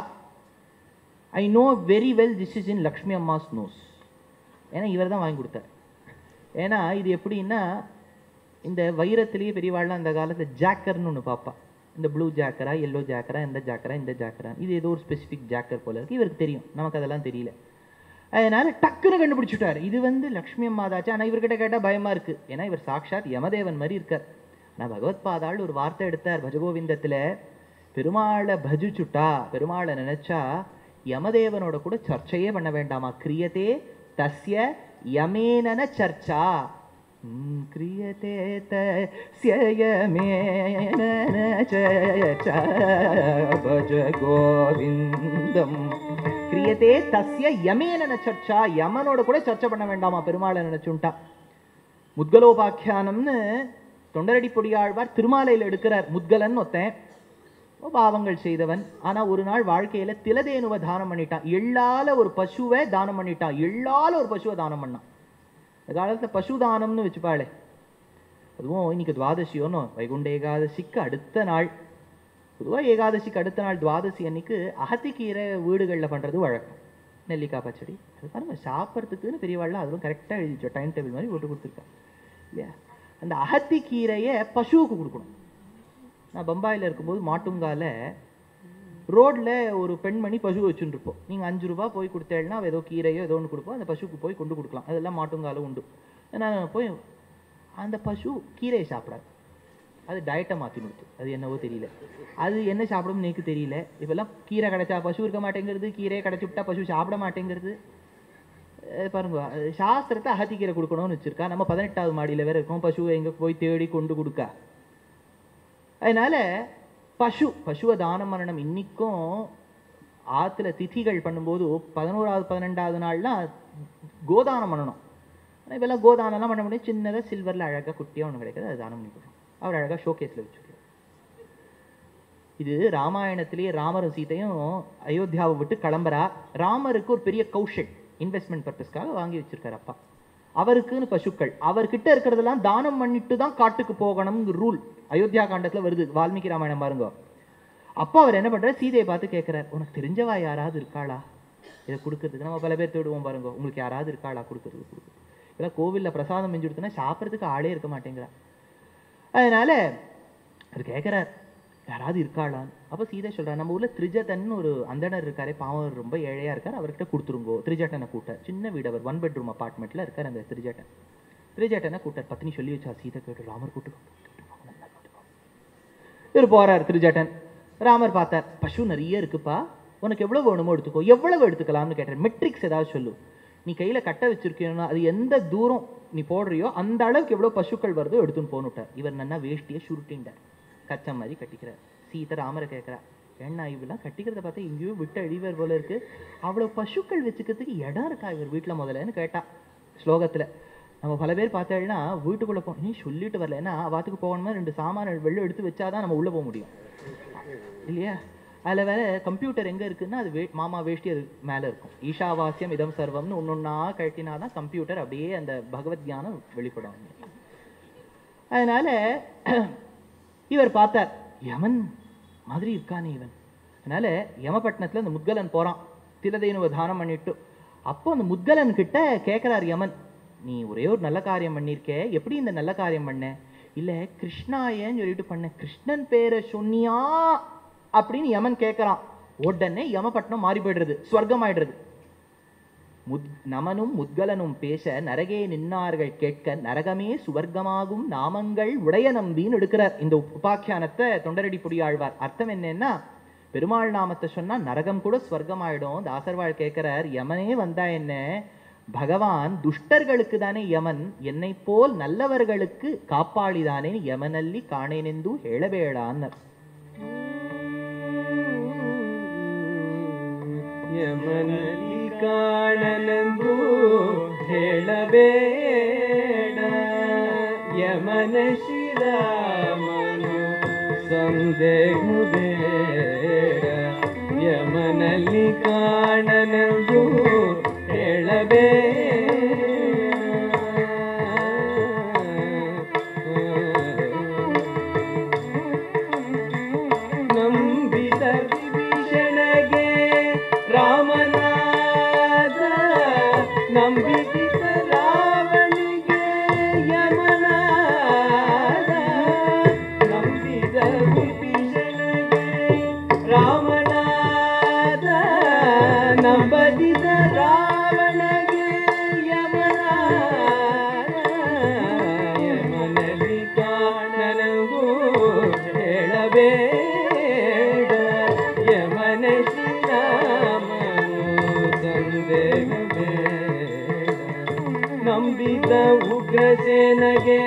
I know very well this is in Lakshmi Amma's nose ஏன்னா இவர் தான் வாங்கி கொடுத்தார் ஏன்னா இது எப்படின்னா இந்த வைரத்திலேயே பெரியவாள்லாம் அந்த காலத்துல ஜாக்கர்னு ஒன்று பார்ப்பா இந்த ப்ளூ ஜாக்கரா எல்லோ ஜாக்கரா இந்த ஜாக்கரா இந்த ஜாக்கரா இது ஏதோ ஒரு ஸ்பெசிஃபிக் ஜாக்கர் போல இருக்கு இவருக்கு தெரியும் நமக்கு அதெல்லாம் தெரியல அதனால டக்குன்னு கண்டுபிடிச்சுட்டார் இது வந்து லக்ஷ்மி அம்மா தாச்சு ஆனால் இவர்கிட்ட கேட்டால் பயமா இருக்கு ஏன்னா இவர் சாக்ஷாத் யமதேவன் மாதிரி இருக்கார் நான் பகவத் பாதாள் ஒரு வார்த்தை எடுத்தார் பஜகோவிந்தத்துல பெருமாளை பஜிச்சுட்டா பெருமாளை நினைச்சா யமதேவனோட கூட சர்ச்சையே பண்ண வேண்டாமா கிரியதே தஸ்ய யமேனன சர்ச்சா ம், கிரியதே தஸ்ய யமேனன சர்ச்சா பஜ கோவிந்தம் கிரியதே தஸ்ய யமேனன சர்ச்சா யமனோட கூட சர்ச்சை பண்ண வேண்டாமா பெருமாளை நினைச்சுட்டா முத்கலோபாக்கியானம்னு தொண்டரடி பொடியாழ்வார் திருமாலையில் எடுக்கிறார் முத்கலன் ஒருத்தன் பாவங்கள் செய்தவன் ஆனா ஒரு நாள் வாழ்க்கையில திலதேனுவை தானம் பண்ணிட்டான் எள்ளால ஒரு பசுவை தானம் பண்ணிட்டான் எள்ளால ஒரு பசுவை தானம் பண்ணான் இந்த காலத்துல பசு தானம்னு வச்சுப்பாளே அதுவும் இன்னைக்கு துவாதசியோன்னு வைகுண்ட ஏகாதசிக்கு அடுத்த நாள் பொதுவா ஏகாதசிக்கு அடுத்த நாள் துவாதசி அன்னைக்கு அகத்திக்கீரை வீடுகளில் பண்றது வழக்கம் நெல்லிக்காய் பச்சடி அது பாருங்க சாப்பிட்றதுக்குன்னு பெரியவாள்லாம் அதுவும் கரெக்டாக எழுதிச்சோம் டைம் டேபிள் மாதிரி போட்டு கொடுத்துருக்கா இல்லையா அந்த அகத்திக்கீரையை பசுவுக்கு கொடுக்கணும் நான் பம்பாயில் இருக்கும்போது மாட்டுங்கால ரோட்ல ஒரு பெண்மணி பசு வச்சுட்டு இருப்போம் நீங்க அஞ்சு ரூபாய் போய் கொடுத்தேன்னா அவ ஏதோ கீரையோ ஏதோ ஒன்று கொடுப்போம் அந்த பசுக்கு போய் கொண்டு கொடுக்கலாம் அதெல்லாம் மாட்டுங்கால உண்டு நான் போய் அந்த பசு கீரையை சாப்பிடாது அது டயட்டை மாற்றி கொடுத்து அது என்னவோ தெரியல அது என்ன சாப்பிடும் எனக்கு தெரியல இப்பெல்லாம் கீரை கிடைச்சா பசு இருக்க மாட்டேங்கிறது கீரையை கிடைச்சி விட்டா பசு சாப்பிட மாட்டேங்கிறது அஹ் பாருங்க அது சாஸ்திரத்தை அகத்திக்கீரை கொடுக்கணும்னு வச்சிருக்கா நம்ம பதினெட்டாவது மாடியில வேற இருக்கோம் பசுவை எங்க போய் தேடி கொண்டு கொடுக்க அதனால பசு பசுவை தானம் மரணம் இன்னிக்கும் ஆத்துல திதிகள் பண்ணும்போது பதினோராவது பன்னெண்டாவது நாள்லாம் கோதானம் பண்ணணும் ஆனால் இப்பெல்லாம் கோதானம்லாம் பண்ண முடியும் சின்னதா சில்வர்ல அழகா குட்டியா ஒண்ணு கிடைக்குது அது தானம் பண்ணி கொடுக்கணும் அவர் அழகா ஷோகேஸ்ல வச்சுக்கலாம் இது ராமாயணத்திலேயே ராமரும் சீதையும் அயோத்தியாவை விட்டு கிளம்புறா ராமருக்கு ஒரு பெரிய கௌஷல் இன்வெஸ்ட்மெண்ட் பர்பஸ்க்காக வாங்கி வச்சிருக்காரு அப்பா அவருக்குன்னு பசுக்கள் அவர்கிட்ட இருக்கிறதெல்லாம் தானம் பண்ணிட்டு தான் காட்டுக்கு போகணும்னு ரூல் அயோத்தியா காண்டத்துல வருது வால்மீகி ராமாயணம் பாருங்க அப்பா அவர் என்ன பண்றாரு சீதையை பார்த்து கேட்கிறார் உனக்கு தெரிஞ்சவா யாராவது இருக்காளா இதை கொடுக்கறதுக்கு நம்ம பல பேர் தேடுவோம் பாருங்க உங்களுக்கு யாராவது இருக்காளா கொடுக்கறது கொடுக்குறது இதெல்லாம் கோவில்ல பிரசாதம் செஞ்சு கொடுத்தனா சாப்பிட்றதுக்கு ஆளே இருக்க மாட்டேங்கிறா அதனால அவர் கேட்குறார் யாராவது இருக்காளான்னு அப்போ சீதை சொல்றா நம்ம ஊர்ல திரிஜட்டன் ஒரு அந்தனர் இருக்காரே பாவம் அவர் ரொம்ப ஏழையா இருக்கார் அவர்கிட்ட கொடுத்துருங்கோ திரிஜட்டனை கூட்டார் சின்ன வீடு அவர் ஒன் பெட்ரூம் அபார்ட்மெண்ட்ல இருக்கார் அந்த திரிஜட்டன் திரிஜட்டனை கூட்டார் பத்னி சொல்லி வச்சா சீதை கேட்டு ராமர் கூட்டுக்கோ இவர் போறார் திரிஜட்டன் ராமர் பார்த்தார் பசு நிறைய இருக்குப்பா உனக்கு எவ்வளவு வேணுமோ எடுத்துக்கோ எவ்வளவு எடுத்துக்கலாம்னு கேட்டார் மெட்ரிக்ஸ் ஏதாவது சொல்லு நீ கையில கட்ட வச்சிருக்கீங்கன்னா அது எந்த தூரம் நீ போடுறியோ அந்த அளவுக்கு எவ்வளவு பசுக்கள் வருதோ எடுத்துன்னு போனுட்டார் இவர் நன்னா வேஷ்டியை சுருட்டின்றார் கச்ச மாதிரி கட்டிக்கிறார் சீதை ராமரை கேட்கிறா ஏன்னா இவெல்லாம் கட்டிக்கிறத பார்த்தா எங்கேயோ விட்டு அழிவர் போல இருக்கு அவ்வளவு பசுக்கள் வச்சுக்கிறதுக்கு இடம் இருக்கா இவர் வீட்டுல முதல்லன்னு கேட்டா ஸ்லோகத்துல நம்ம பல பேர் பார்த்தேன்னா வீட்டுக்குள்ள போ நீ சொல்லிட்டு வரல ஏன்னா வாத்துக்கு போகணுமா ரெண்டு சாமான வெளில எடுத்து வச்சாதான் நம்ம உள்ள போக முடியும் இல்லையா அதுல வேற கம்ப்யூட்டர் எங்க இருக்குன்னா அது வே- மாமா வேஷ்டி அது மேல இருக்கும் ஈஷாவாசியம் இதம் சர்வம்னு ஒன்னொன்னா கழட்டினாதான் கம்ப்யூட்டர் அப்படியே அந்த பகவத் தியானம் வெளிப்படும் அதனால இவர் பார்த்தார் யமன் மாதிரி இருக்கானே இவன் அதனால யமபட்டினத்துல அந்த முத்கலன் போறான் திலதேனுவ தானம் பண்ணிட்டு அப்போ அந்த முத்கலன் கிட்ட கேட்கிறார் யமன் நீ ஒரே ஒரு நல்ல காரியம் பண்ணியிருக்கே எப்படி இந்த நல்ல காரியம் பண்ண இல்ல கிருஷ்ணாயன்னு சொல்லிட்டு பண்ண கிருஷ்ணன் பேரை சொன்னியா அப்படின்னு யமன் கேட்கறான் உடனே யமபட்டினம் மாறி போயிடுறது ஸ்வர்க்கம் ஆயிடுறது முத் நமனும் முத்கலனும் பேச நரகே நின்னார்கள் கேட்க நரகமே சுவர்க்கமாகும் நாமங்கள் உடைய நம்பின்னு எடுக்கிறார் இந்த உபாக்கியானத்தை தொண்டரடி புடியாழ்வார் அர்த்தம் என்னன்னா பெருமாள் நாமத்தை சொன்னா நரகம் கூட ஸ்வர்க்கம் ஆயிடும் தாசர்வாள் கேட்கிறார் யமனே வந்தா என்ன பகவான் துஷ்டர்களுக்கு தானே யமன் என்னை போல் நல்லவர்களுக்கு காப்பாளிதானே யமனல்லி காணேனெந்து ಹೇಳಬೇಡಾನ್ನರ್ ಯಮನಲ್ಲಿ ಕಾಣಲೆಂದು ಹೇಳಬೇಡ ಯಮನ ಶಿರಾಮನು ಸಂದೇಹುಬೇಡ ಯಮನಲ್ಲಿ ಕಾಣಲೆಂದು ಹೇಳಬೇಡ ನಂಬಿದ ವಿಭೀಷಣಗೆ ರಾಮನಾದ ನಂಬಿದ ರಾವಣಿಗೆ ಯಮನಾದ ನಂಬಿದ ವಿಭೀಷಣಗೆ ರಾಮನಾದ ನಂಬದಿದ ರಾವಣಗೆ ಯಮನಾದ ಯಮನಲ್ಲಿ ಕಾಣನಗೂ ಹೇಳಬೇಡ ಯಮನ ಶ್ರೀರಾಮನು ಸಂದೇಹಬೇಡ ನಂಬಿದ ಉಗ್ರಸೇನಗೆ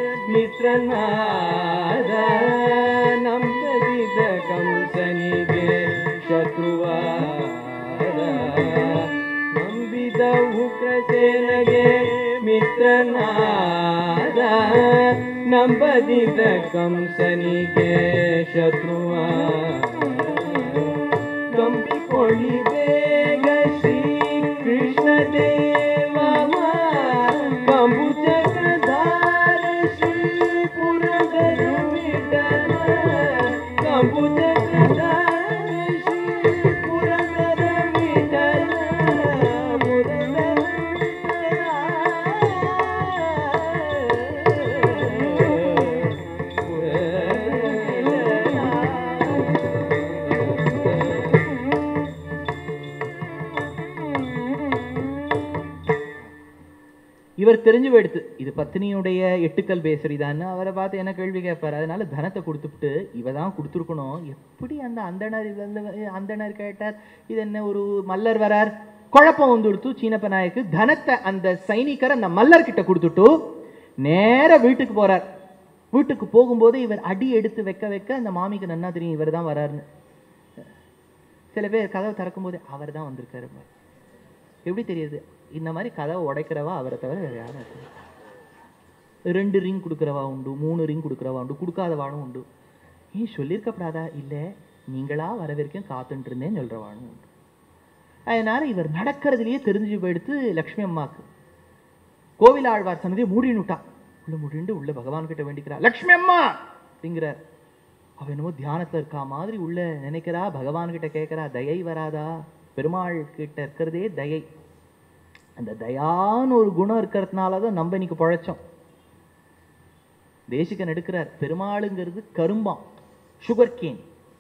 ಮಿತ್ರನಾದ ನಂಬದಿದ ಕಂಸನಿಗೆ ಶತ್ರುವಾದ ನಂಬಿದ ಉಗ್ರಸೇನಗೆ ಮಿತ್ರನಾದ ನಂಬದಿದ ಕಂಸನಿಗೆ ಶತ್ರುವಾದ ಕಂಪಿಕೊಳ್ಳಿ ಬೇಗ ಶ್ರೀ ಕೃಷ್ಣ ದೇವ ಕಂಬು ಚಕ್ರಧಾರ ಶ್ರೀ ಪುರದರ ವಿಠಲ ಕಂಬು ಚಕ್ರಧಾರ ಶ್ರೀ ಪುರದರ ವಿಠಲ ಪುರದರ இவர் தெரிஞ்சு போயிடுத்து இது பத்தினியுடைய எட்டுக்கல் பேசுறிதான்னு அவரை பார்த்து என்ன கேள்வி கேட்பாரு அதனால தனத்தை கொடுத்துட்டு இவ தான் கொடுத்துருக்கணும் எப்படி அந்த அந்தனர் இது வந்து அந்தனர் கேட்டார் இது என்ன ஒரு மல்லர் வரார் குழப்பம் வந்து கொடுத்து சீனப்ப நாயக்கு தனத்தை அந்த சைனிகர் அந்த மல்லர் கிட்ட கொடுத்துட்டு நேர வீட்டுக்கு போறார் வீட்டுக்கு போகும்போது இவர் அடி எடுத்து வைக்க வைக்க அந்த மாமிக்கு நன்னா தெரியும் இவர் தான் வராருன்னு சில பேர் கதவை திறக்கும் போது அவர் தான் வந்திருக்காரு எப்படி தெரியுது இந்த மாதிரி கதவை உடைக்கிறவா அவரை தவிர வேற யாரும் இருக்க மாட்டாங்க. ரெண்டு ரிங் கொடுக்குறவா உண்டு மூணு ரிங் கொடுக்குறவா உண்டு கொடுக்காதவானும் உண்டு ஏன் சொல்லியிருக்கப்படாதா இல்லை நீங்களா வர வரைக்கும் காத்துட்டு இருந்தேன்னு சொல்றவானும் உண்டு அதனால இவர் நடக்கிறதுலயே தெரிஞ்சு போயிடுத்து லக்ஷ்மி அம்மாக்கு கோவில் ஆழ்வார் சன்னதியை மூடினுட்டா உள்ள மூடிண்டு உள்ள பகவான் கிட்ட வேண்டிக்கிறா லக்ஷ்மி அம்மா அப்படிங்கிறார் அவ என்னமோ தியானத்துல இருக்கா மாதிரி உள்ள நினைக்கிறா பகவான் கிட்ட கேட்கிறா தயை வராதா பெருமாள் கிட்ட இருக்கிறதே தயை அந்த தயான்னு ஒரு குணம் இருக்கிறதுனால தான் நம்ம இன்னைக்கு பழைச்சோம் தேசிகன் எடுக்கிறார் பெருமாளுங்கிறது கரும்பாம் சுகர் கேன்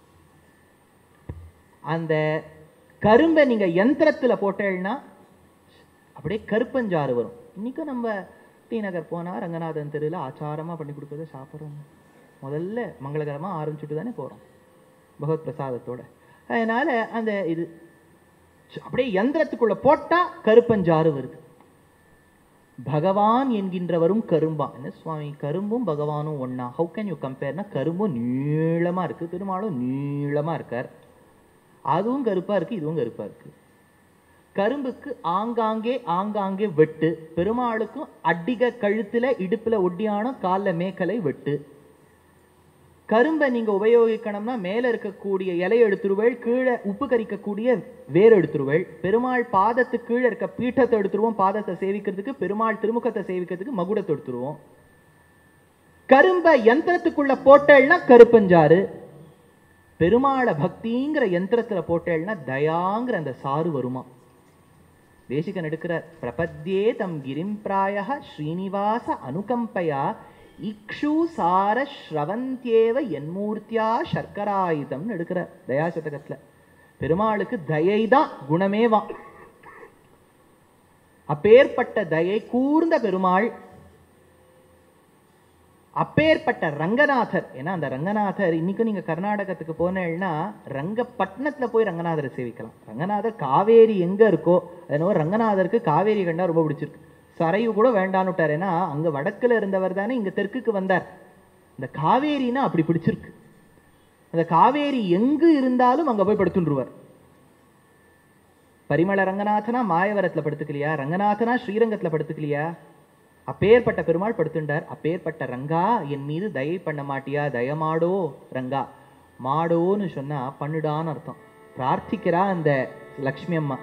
அந்த கரும்பை நீங்க யந்திரத்துல போட்டேன்னா அப்படியே கருப்பஞ்சாறு வரும் இன்னைக்கும் நம்ம டி நகர் போனா ரங்கநாதன் தெருவில் ஆச்சாரமா பண்ணி கொடுக்கறத சாப்பிட்றோம் முதல்ல மங்களகரமா ஆரம்பிச்சுட்டு தானே போறோம் பகவத் பிரசாதத்தோட அதனால அந்த இது அப்படியே யந்திரத்துக்குள்ள போட்டா கருப்பஞ்சாறு வருது பகவான் என்கின்றவரும் கரும்பா என்ன சுவாமி கரும்பும் பகவானும் ஒண்ணா ஹவு கேன் யூ கம்பேர்னா கரும்பும் நீளமா இருக்கு பெருமாளும் நீளமா இருக்கார் அதுவும் கருப்பா இருக்கு இதுவும் கருப்பா இருக்கு கரும்புக்கு ஆங்காங்கே ஆங்காங்கே வெட்டு பெருமாளுக்கும் அடிக கழுத்துல இடுப்புல ஒட்டியானம் கால்ல மேக்கலை வெட்டு கரும்பை நீங்க உபயோகிக்கணும்னா மேல இருக்கக்கூடிய இலை எடுத்துருவேள் கீழே உப்பு கரிக்கக்கூடிய வேர் எடுத்துருவேள் பெருமாள் பாதத்துக்கு கீழே இருக்க பீட்டத்தை எடுத்துருவோம் பாதத்தை சேவிக்கிறதுக்கு பெருமாள் திருமுகத்தை சேவிக்கிறதுக்கு மகுடத்தை எடுத்துருவோம் கரும்பை யந்திரத்துக்குள்ள போட்டேன்னா கருப்பஞ்சாறு பெருமாளை பக்திங்கிற யந்திரத்துல போட்டேன்னா தயாங்கிற அந்த சாறு வருமா தேசிகன் எடுக்கிறார் பிரபத்யே தம் கிரிம் பிராய ஸ்ரீனிவாச அனுகம்பயா இக்ஷு சார ஸ்ரவந்தியேவ என்மூர்த்தியா சர்க்கராயுதம் எடுக்கிறார் தயாசதகத்துல பெருமாளுக்கு தயை தான் குணமேவா அப்பேற்பட்ட தயை கூர்ந்த பெருமாள் அப்பேற்பட்ட ரங்கநாதர் ஏன்னா அந்த ரங்கநாதர் இன்னைக்கும் நீங்க கர்நாடகத்துக்கு போனேன்னா ரங்கப்பட்டினத்துல போய் ரங்கநாதரை சேவிக்கலாம் ரங்கநாதர் காவேரி எங்க இருக்கோ அதனால ரங்கநாதருக்கு காவேரி கண்டா ரொம்ப பிடிச்சிருக்கு சரையு கூட வேண்டான்னு விட்டார் ஏன்னா அங்க வடக்குல இருந்தவர் தானே இங்க தெற்குக்கு வந்தார் இந்த காவேரினா அப்படி பிடிச்சிருக்கு அந்த காவேரி எங்கு இருந்தாலும் அங்க போய் படுத்துருவார் பரிமள ரங்கநாதனா மாயவரத்துல படுத்துக்கலையா ரங்கநாதனா ஸ்ரீரங்கத்துல படுத்துக்கலையா அப்பேற்பட்ட பெருமாள் படுத்துண்டார் அப்பேற்பட்ட ரங்கா என் மீது தயை பண்ண மாட்டியா தயமாடோ ரங்கா மாடோன்னு சொன்னா பண்ணுடான்னு அர்த்தம் பிரார்த்திக்கிறா அந்த லக்ஷ்மி அம்மா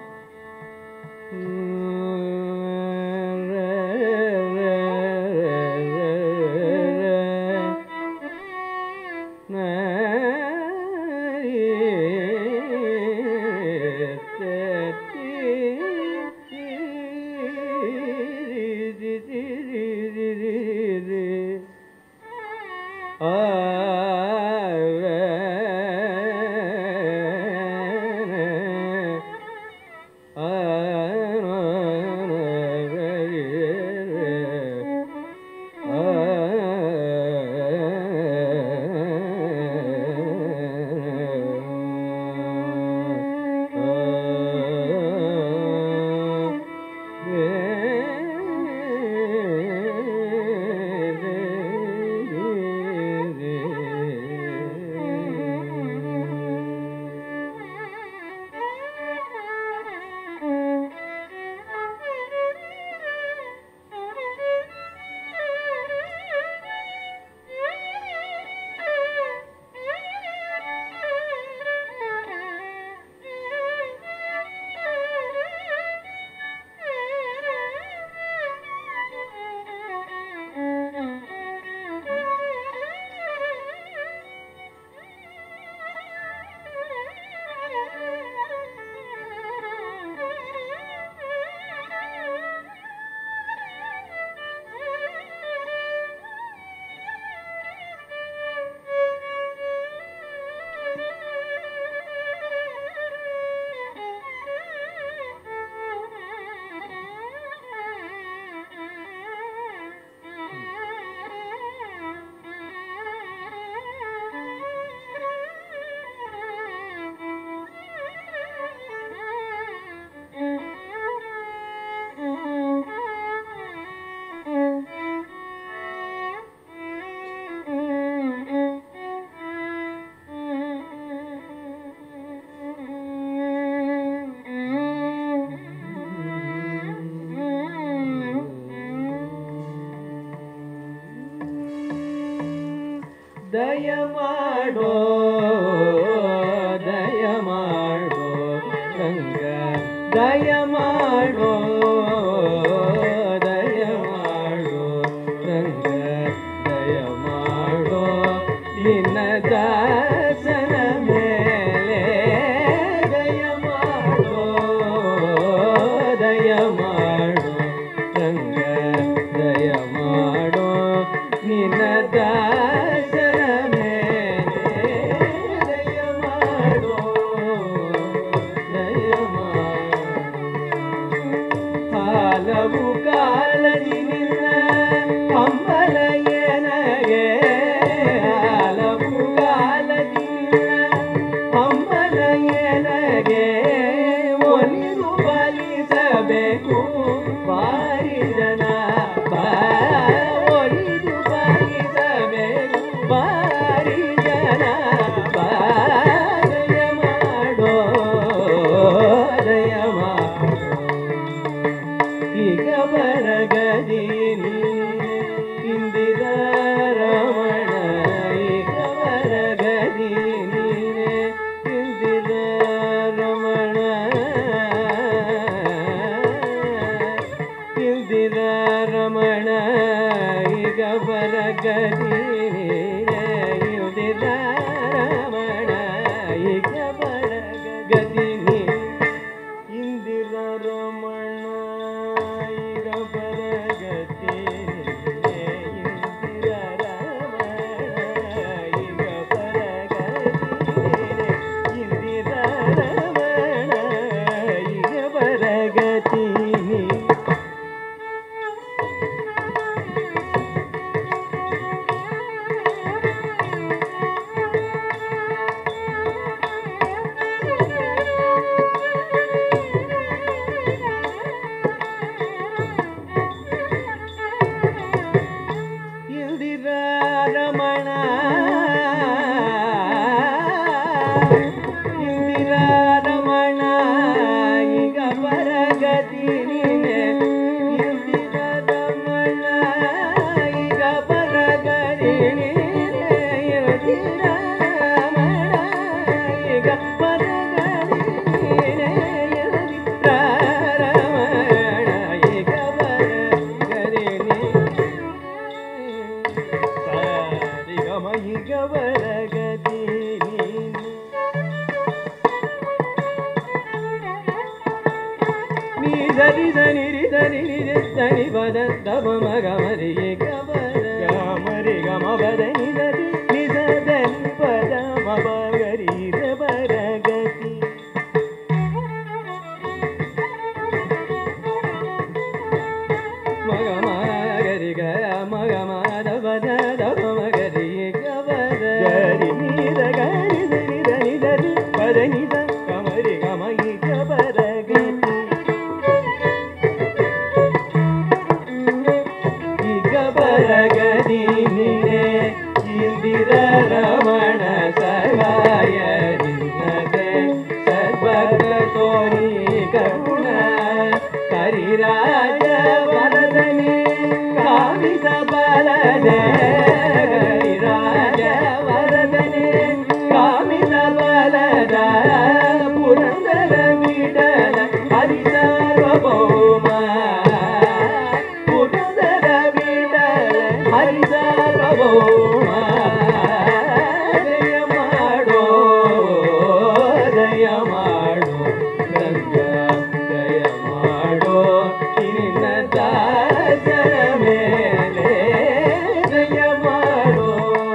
ದಯಮಾಡೋ ದಯಮಾಡೋ ರಂಗ ದಯಮಾಡೋ ದಯಮಾಡೋ ರಂಗ ದಯಮಾಡೋ ನಿನ್ನ ದಾಸನ ಮೇಲೆ ದಯಮಾಡೋ ದಯಮಾಡೋ ರಂಗ ದಯಮಾಡೋ ನಿನ್ನ ಇಂದಿರಾ ರಮಣ ಈಗ ಪರಗತಿ ನೀನೆ ಇಂದಿರಾ ರಮಣ ಈಗ ಪರಗತಿ ನೀನೆ ಇಂದಿರಾ ರಮಣ ಈಗ ಪರಗತಿ ನೀನೆ ಇಂದಿರಾ ರಮಣ ಈಗ ಪರಗತಿ ನೀನೆ ಗಮಯಿಗವರಗತಿ ನೀ ಸರಿ ಸನಿ ರಿ ಸನಿ ರಿ ರಿ ಸನಿ ಪದ ದಮ ಮಗ ಮರಿ ಗಮರ ಗಮರಿ ಗಮ ಪದ ನಿ ಸರಿ ನಿ ಸದನಿ ಪದ ಮಗ ಗರಿ ಬರಗತಿ ಮಗ ಮಗರಿ ಗ ಮಗ ಮದ ಬದ ದಮ ಮಗರಿ ಗವರ ಗರಿ ನೀದ ಗರಿ ಸರಿ ಧನಿ ಧರಿ ಪದ ನಿದ ಕಮರಿ ಗಮಗಿ ಗವರ ಗತಿ ಈಗ ಬರಗದಿ ನೀನೆ ಇಂದಿರ ರಮಣ ಸಹಾಯ ನಿನ್ನದೆ ಸರ್ವಗ ತೋರಿ ಕರುಣ ಕರಿರಾಜ ವರದನೆ ಕಾಮಿತ ಬಲದೆ ಕರಿರಾಜ ವರದನೆ ಕಾಮಿತ ಬಲದ ಪುರಂದರ ವಿಡಲ ಹರಿಸಾರ್ವಭೌಮ ಪುರಂದರ ವಿಡಲ ಹರಿಸಾರ್ವಭೌಮ ದಯ ಮಾಡೋ ದಯ ಮಾಡೋ ಗಂಗ ದಯ ಮಾಡೋ ನಿನ್ನ ದಾಸರ ಮೇಲೆ ದಯ ಮಾಡೋ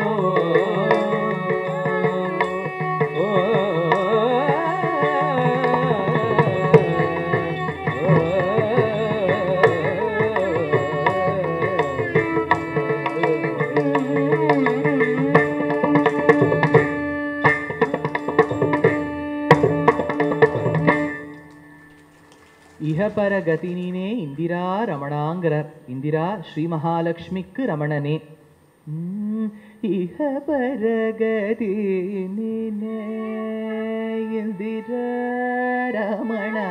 இஹபர கதி நீனே இந்திரா ரமணாங்கிறார் இந்திரா ஸ்ரீ மகாலட்சுமிக்கு ரமணனே உம், இஹபர கதி நீனே இந்திரா ரமணா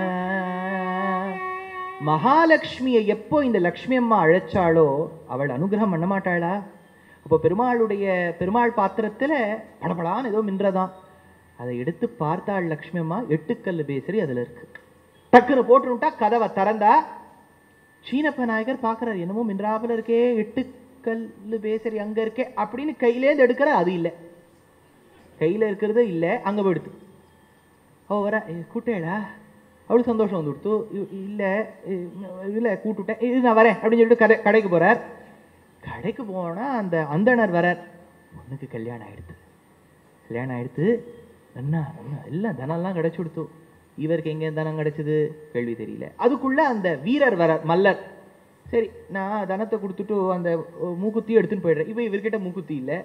மகாலட்சுமியை எப்போ இந்த லக்ஷ்மி அம்மா அழைச்சாளோ அவள் அனுகிரகம் பண்ண மாட்டாளா அப்போ பெருமாளுடைய பெருமாள் பாத்திரத்துல படபடான்னு ஏதோ மின்றதாம் அதை எடுத்து பார்த்தாள் லக்ஷ்மி அம்மா எட்டுக்கல்லு பேசரி அதுல இருக்கு டக்குன்னு போட்டுட்டா கதவை திறந்தா சீனப்ப நாயகர் பார்க்கறாரு என்னமோ மின்றாப்புல இருக்கே எட்டுக்கல்லு பேசரி அங்க இருக்கே அப்படின்னு கையிலேருந்து எடுக்கிற அது இல்லை கையில இருக்கிறது இல்லை அங்க போயிடுது ஓ வர கூட்டேடா அவளுக்கு சந்தோஷம் வந்து கொடுத்து இ- இல்ல இ- இல்ல கூட்டுட்டேன் இது நான் வரேன் அப்படின்னு சொல்லிட்டு கடை கடைக்கு போறார் கடைக்கு போனா அந்த அந்தணர் வரார் பொண்ணுக்கு கல்யாணம் ஆயிடுது கல்யாணம் ஆயிடுத்து என்ன என்ன எல்லாம் தனம்லாம் கிடைச்சு கொடுத்து இவருக்கு எங்க தனம் கிடைச்சது கேள்வி தெரியல அதுக்குள்ள அந்த வீரர் வரார் மல்லர் சரி நான் தனத்தை கொடுத்துட்டு அந்த மூக்குத்தி எடுத்துன்னு போயிடுறேன் இவ இவர்கிட்ட மூக்குத்தி இல்லை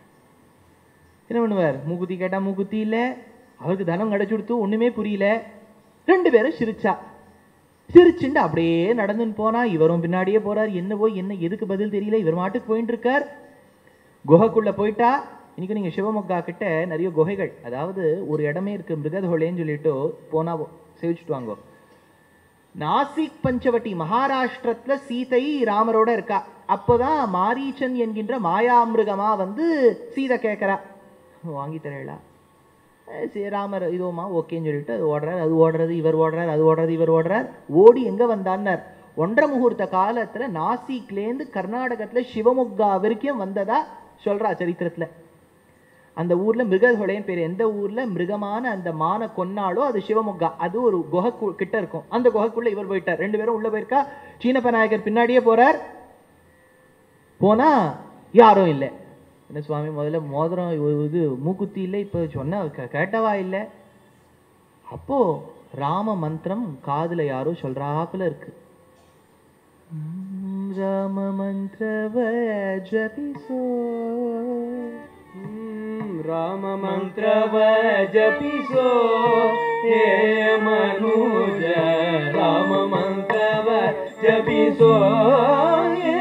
என்ன பண்ணுவார் மூக்குத்தி கேட்டா மூக்குத்தி இல்ல அவருக்கு தனம் கிடைச்சு கொடுத்து ஒண்ணுமே புரியல ரெண்டு பேரும் சிரிச்சா சிரிச்சுண்டு அப்படியே நடந்துன்னு போனா இவரும் பின்னாடியே போறார் என்ன போய் என்ன எதுக்கு பதில் தெரியல இவர் மாட்டுக்கு போயிட்டு இருக்கார் குகைக்குள்ள போயிட்டா இன்னைக்கு நீங்க சிவமொக்கா கிட்ட நிறைய குகைகள் அதாவது ஒரு இடமே இருக்கு மிருகதொலைன்னு சொல்லிட்டு போனா சேவிச்சுட்டு வாங்கோ நாசிக் பஞ்சவட்டி மகாராஷ்டிரத்துல சீதை ராமரோட இருக்கா அப்போதான் மாரீச்சன் என்கின்ற மாயாமிருகமா வந்து சீதை கேட்கறா வாங்கி தரேளா அஹ் சரி ராமர் இதோமா ஓகேன்னு சொல்லிட்டு அது ஓடுறார் அது ஓடுறது இவர் ஓடுறார் அது ஓடுறது இவர் ஓடுறார் ஓடி எங்க வந்தான்னார் ஒன்றரை முகூர்த்த காலத்துல நாசிக்லேருந்து கர்நாடகத்துல சிவமொக்கா வரைக்கும் வந்ததா சொல்றா சரித்திரத்துல அந்த ஊர்ல மிருகஹொலைன்னு பேர் எந்த ஊர்ல மிருகமான அந்த மான கொன்னாலோ அது சிவமொக்கா அது ஒரு குகை கு- கிட்ட இருக்கும் அந்த குகைக்குள்ள இவர் போயிட்டார் ரெண்டு பேரும் உள்ள போயிருக்கா சீனப்ப நாயகர் பின்னாடியே போறார் போனா யாரும் இல்லை என்ன சுவாமி முதல்ல மோதிரம் இவ- இது மூக்குத்தி இல்லை இப்போ சொன்ன கே- கேட்டவா இல்லை அப்போ ராம மந்திரம் காதுல யாரோ சொல்றாப்புல இருக்கு ம், ராம மந்திரவ ஜபிசோ ಹ್ಮ್, ರಾಮ ಮಂತ್ರವ ಜಪಿಸೋ ಹೇ ಮನುಜ ರಾಮ ಮಂತ್ರವ ಜಪಿಸೋ ಹೇ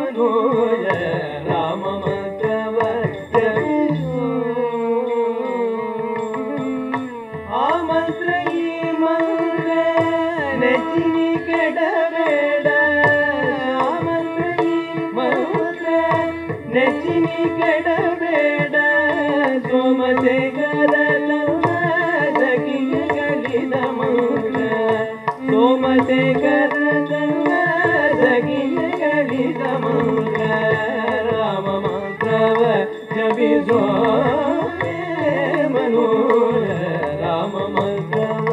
ಮನುಜ ರಾಮ ಮಂತ್ರವ ಜಪಿಸೋ जपिसो मनोर राम मंत्रव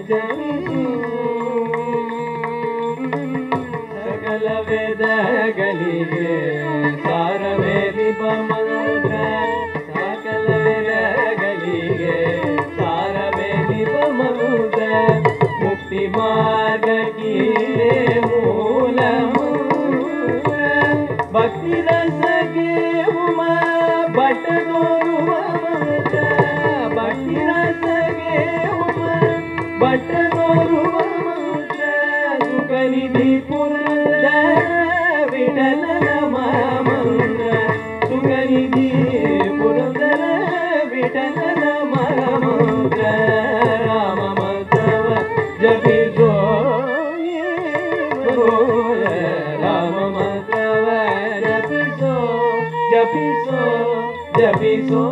सकल वेद गलिगे सार वेदि मंत्र सकल वेद गलिगे सार वेदि मंत्र मुक्ति मार्ग की मूल भक्ति रस के उमा बट दोरुव मंत्र भक्ति रस के उमा बट दोरुव मंत्र सुख निधि पुरंदर विठल नमा मंत्र सुख निधि पुरंदर विठल नमा मंत्र राम मंत्र जपिसो राम मंत्र जपिसो जपिसो जपिसो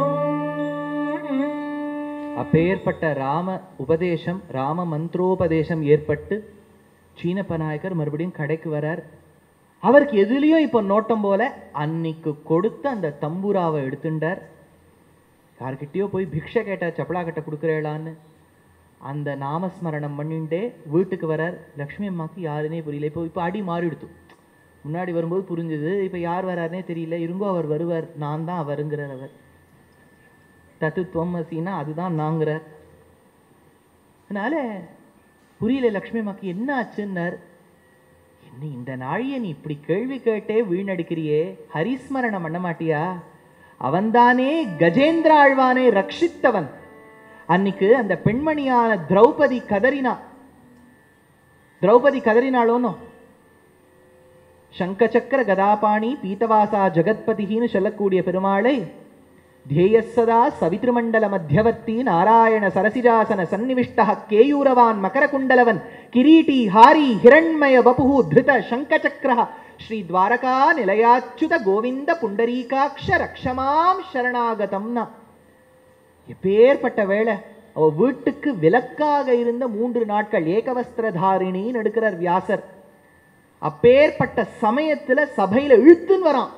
அப்பேற்பட்ட ராம உபதேசம் ராம மந்திரோபதேசம் ஏற்பட்டு சீனப்ப நாயக்கர் மறுபடியும் கடைக்கு வரார் அவருக்கு எதுலேயும் இப்போ நோட்டம் போல அன்னைக்கு கொடுத்த அந்த தம்பூராவை எடுத்துட்டார் யார்கிட்டயோ போய் பிக்ஷை கேட்டார் சப்பலா கட்ட கொடுக்குறேளான்னு அந்த நாமஸ்மரணம் பண்ணிட்டே வீட்டுக்கு வரார் லக்ஷ்மி அம்மாக்கு யாருன்னே புரியல இப்போ இப்போ அடி மாறிடுத்து முன்னாடி வரும்போது புரிஞ்சுது இப்போ யார் வராருனே தெரியல இருங்கோ அவர் வருவார் நான் தான் அவருங்கிறார் அவர் தத்துவம் அசின்னா அதுதான் நாங்கிறார் அதனால புரியல லக்ஷ்மி அம்மாக்கு என்ன ஆச்சுன்னார் என்ன இந்த நாழிய நீ இப்படி கேள்வி கேட்டே வீணடிக்கிறியே ஹரிஸ்மரணம் பண்ண மாட்டியா அவன்தானே கஜேந்திர ஆழ்வானை ரட்சித்தவன் அன்னைக்கு அந்த பெண்மணியான திரௌபதி கதறினா திரௌபதி கதறினாளோனோ சங்கச்சக்கர கதாபாணி பீத்தவாசா ஜெகத்பதின்னு சொல்லக்கூடிய பெருமாளை ध्येयस्सदा सवितृमण्डल मध्यवर्ती नारायण सरसिजासन सन्निविष्टः केयूरवान् मकरकुण्डलवन् किरीटी हारी हिरण्मय वपुः धृत शङ्खचक्रः श्रीद्वारका निलयाच्युत गोविन्द पुण्डरीकाक्ष रक्षमां शरणागतम् न எப்பேற்பட்ட வேலை அவ வீட்டுக்கு விலக்காக இருந்த மூன்று நாட்கள் ஏகவஸ்திரதாரிணின்னு எடுக்கிறார் வியாசர் அப்பேற்பட்ட சமயத்துல சபையில இழுத்துன்னு வரான்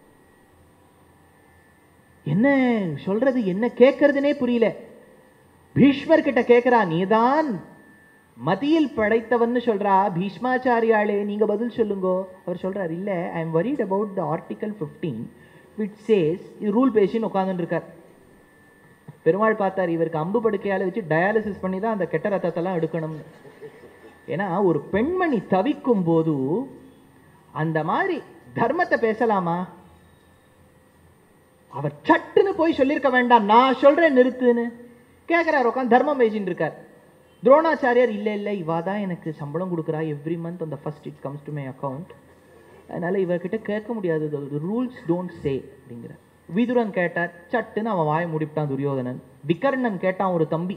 என்ன சொல்றது என்ன கேட்கறதுனே புரியல பீஷ்மர் கிட்ட கேட்கிறா நீதான் மதியில் படைத்தவன்னு சொல்றா பீஷ்மாச்சாரியாளே நீங்க பதில் சொல்லுங்கோ அவர் சொல்றார் இல்ல I am worried about the article 15 which says இது ரூல் பேசின்னு உட்கார்ந்துட்டு இருக்கார் பெருமாள் பார்த்தார் இவருக்கு அம்பு படுக்கையால வச்சு டயாலிசிஸ் பண்ணி தான் அந்த கெட்ட ரத்தத்தெல்லாம் எடுக்கணும்னு ஏன்னா ஒரு பெண்மணி தவிக்கும் போது அந்த மாதிரி தர்மத்தை பேசலாமா அவர் சட்டுன்னு போய் சொல்லியிருக்க வேண்டாம் நான் சொல்றேன் நிறுத்துன்னு கேட்குறாரு உட்காந்து தர்மம் பேசின்னு இருக்கார் துரோணாச்சாரியார் இல்லை இல்லை இவா தான் எனக்கு சம்பளம் கொடுக்குறா எவ்ரி மந்த் அந்த first it comes to my account அதனால இவர்கிட்ட கேட்க முடியாது ரூல்ஸ் டோன்ட் சே அப்படிங்கிற விதுரன் கேட்டார் சட்டுன்னு அவன் வாயை முடிப்பிட்டான் துரியோதனன் விகர்ணன் கேட்டான் ஒரு தம்பி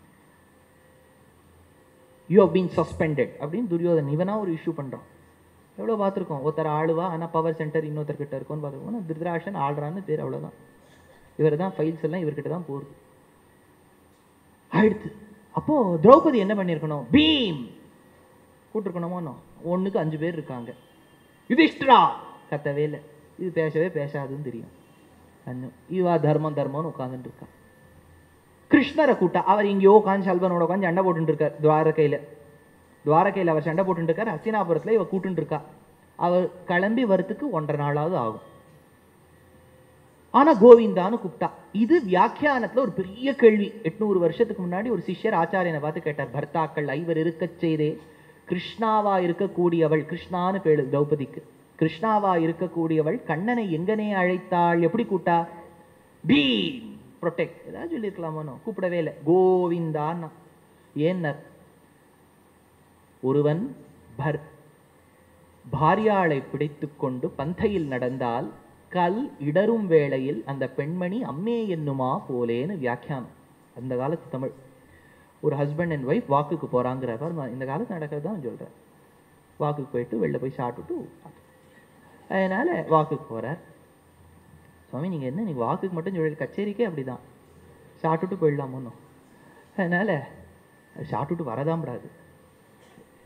யூ ஹவ் பீன் சஸ்பெண்டட் அப்படின்னு துரியோதனன் இவனா ஒரு இஷ்யூ பண்றான் எவ்வளோ பார்த்துருக்கோம் ஒருத்தர் ஆளுவா ஆனால் பவர் சென்டர் இன்னொருத்தர்கிட்ட இருக்கும்னு பார்த்துருக்கோம் ஆனால் திருதராஷன் ஆள்றான்னு பேர் அவ்வளோதான் இவர் தான் ஃபைல்ஸ் எல்லாம் இவர்கிட்ட தான் போகுது ஆயிடுத்து அப்போ திரௌபதி என்ன பண்ணியிருக்கணும் பீம் கூட்டிருக்கணுமோ ஒண்ணுக்கு அஞ்சு பேர் இருக்காங்க யுதிஷ்டிரா கத்தவே இல்லை இது பேசவே பேசாதுன்னு தெரியும் அண்ணு இவா தர்மம் தர்மம்னு உட்காந்துட்டு இருக்கா கிருஷ்ணரை கூட்டா அவர் எங்கேயோ உட்காந்து சல்வனோட உட்காந்து சண்டை போட்டுட்டு இருக்கார் துவாரகையில துவாரகையில் அவர் சண்டை போட்டுட்டு இருக்கார் ஹஸ்தினாபுரத்துல இவ கூட்டுட்டு இருக்கா அவர் கிளம்பி வரத்துக்கு ஒன்றரை நாளாவது ஆகும் ஆனா கோவிந்தான்னு கூப்பிட்டா இது வியாக்கியானத்துல ஒரு பெரிய கேள்வி எட்நூறு வருஷத்துக்கு முன்னாடி ஒரு சிஷ்யர் ஆச்சாரியனை பார்த்து கேட்டார் பர்த்தாக்கள் ஐவர் இருக்கச் செய்தே கிருஷ்ணாவா இருக்கக்கூடியவள் கிருஷ்ணான்னு பேரு திரௌபதிக்கு கிருஷ்ணாவா இருக்கக்கூடியவள் கண்ணனை எங்கனே அழைத்தாள் எப்படி கூட்டா பீம் ப்ரொடெக்ட் ஏதாவது சொல்லியிருக்கலாமோ கூப்பிடவே இல்லை கோவிந்தான்னா ஏன்னர் ஒருவன் பர் பாரியாளை பிடித்துக்கொண்டு பந்தையில் நடந்தால் கல் இடரும் வேளையில் அந்த பெண்மணி அம்மே என்னுமா போலேன்னு வியாக்கியானம் அந்த காலத்து தமிழ் ஒரு ஹஸ்பண்ட் அண்ட் ஒய்ஃப் வாக்குக்கு போறாங்கிற பாருங்க இந்த காலத்து நடக்கிறது தான் சொல்றேன் வாக்குக்கு போயிட்டு வெளில போய் சாப்பிட்டுட்டு அதனால வாக்குக்கு போறார் சுவாமி நீங்க என்ன நீங்க வாக்குக்கு மட்டும் சொல்லி கச்சேரிக்கே அப்படிதான் சாப்பிட்டுட்டு போயிடலாமோன்னு அதனால சாப்பிட்டுட்டு வரதான் கூடாது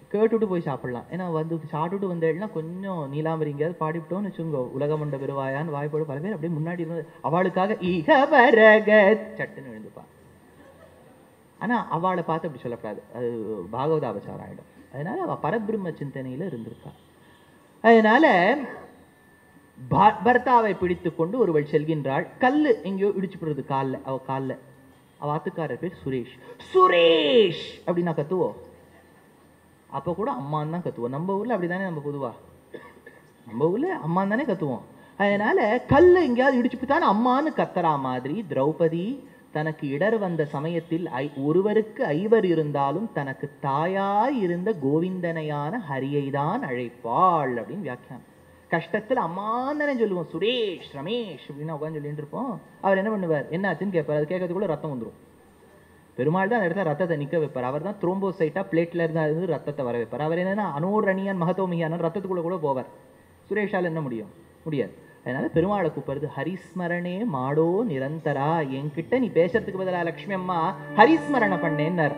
கேட்டுட்டு போய் சாப்பிடலாம் ஏன்னா வந்து சாப்பிட்டுட்டு வந்தேன்னா கொஞ்சம் நீலாம்பரி எங்கேயாவது பாடிவிட்டோம்னு வச்சுங்கோ உலகமண்ட பெருவாயான்னு வாய்ப்போடு பல பேர் அப்படியே முன்னாடி இருந்து அவளுக்காக ஈக வரக சட்டுன்னு எழுந்துப்பா ஆனா அவளை பார்த்து அப்படி சொல்லக்கூடாது அது பாகவதாபச்சாரம் ஆயிடும் அதனால அவ பரபிரம்ம சிந்தனையில இருந்திருக்கா அதனால பா- பர்த்தாவை பிடித்து கொண்டு ஒருவள் செல்கின்றாள் கல்லு எங்கேயோ இடிச்சு போடுறது கால்ல அவ கால்ல அவ ஆத்துக்காரர் பேர் சுரேஷ் சுரேஷ் அப்படின்னா கத்துவோம் அப்ப கூட அம்மான்னு தான் கத்துவோம் நம்ம ஊர்ல அப்படிதானே நம்ம பொதுவா நம்ம ஊர்ல அம்மான்னு தானே கத்துவோம் அதனால கல்லு எங்கேயாவது இடிச்சு போட்டான்னு அம்மான்னு கத்துறா மாதிரி திரௌபதி தனக்கு இடர் வந்த சமயத்தில் ஐ ஒருவருக்கு ஐவர் இருந்தாலும் தனக்கு தாயாய் இருந்த கோவிந்தனையான ஹரியை தான் அழைப்பாள் அப்படின்னு வியாக்கியானம் கஷ்டத்துல அம்மான்னு தானே சொல்லுவோம் சுரேஷ் ரமேஷ் அப்படின்னு உட்காந்து சொல்லிட்டு இருப்போம் அவர் என்ன பண்ணுவார் என்ன ஆச்சுன்னு கேட்பார் அது கேட்கறதுக்குள்ள ரத்தம் வந்துரும் பெருமாள் தான் அந்த இடத்துல ரத்தத்தை நிக்க வைப்பார் அவர் தான் த்ரோம்போசைட்டா பிளேட்ல இருந்தா இருந்து ரத்தத்தை வர வைப்பார் அவர் என்னன்னா அனோரணியான் மகதோமியான் ரத்தத்துக்குள்ள கூட போவார் சுரேஷால் என்ன முடியும் முடியாது அதனால பெருமாளை கூப்பிடுறது ஹரிஸ்மரணே மாடோ நிரந்தரா என்கிட்ட நீ பேசுறதுக்கு பதிலா லக்ஷ்மி அம்மா ஹரிஸ்மரண பண்ணேன்னார்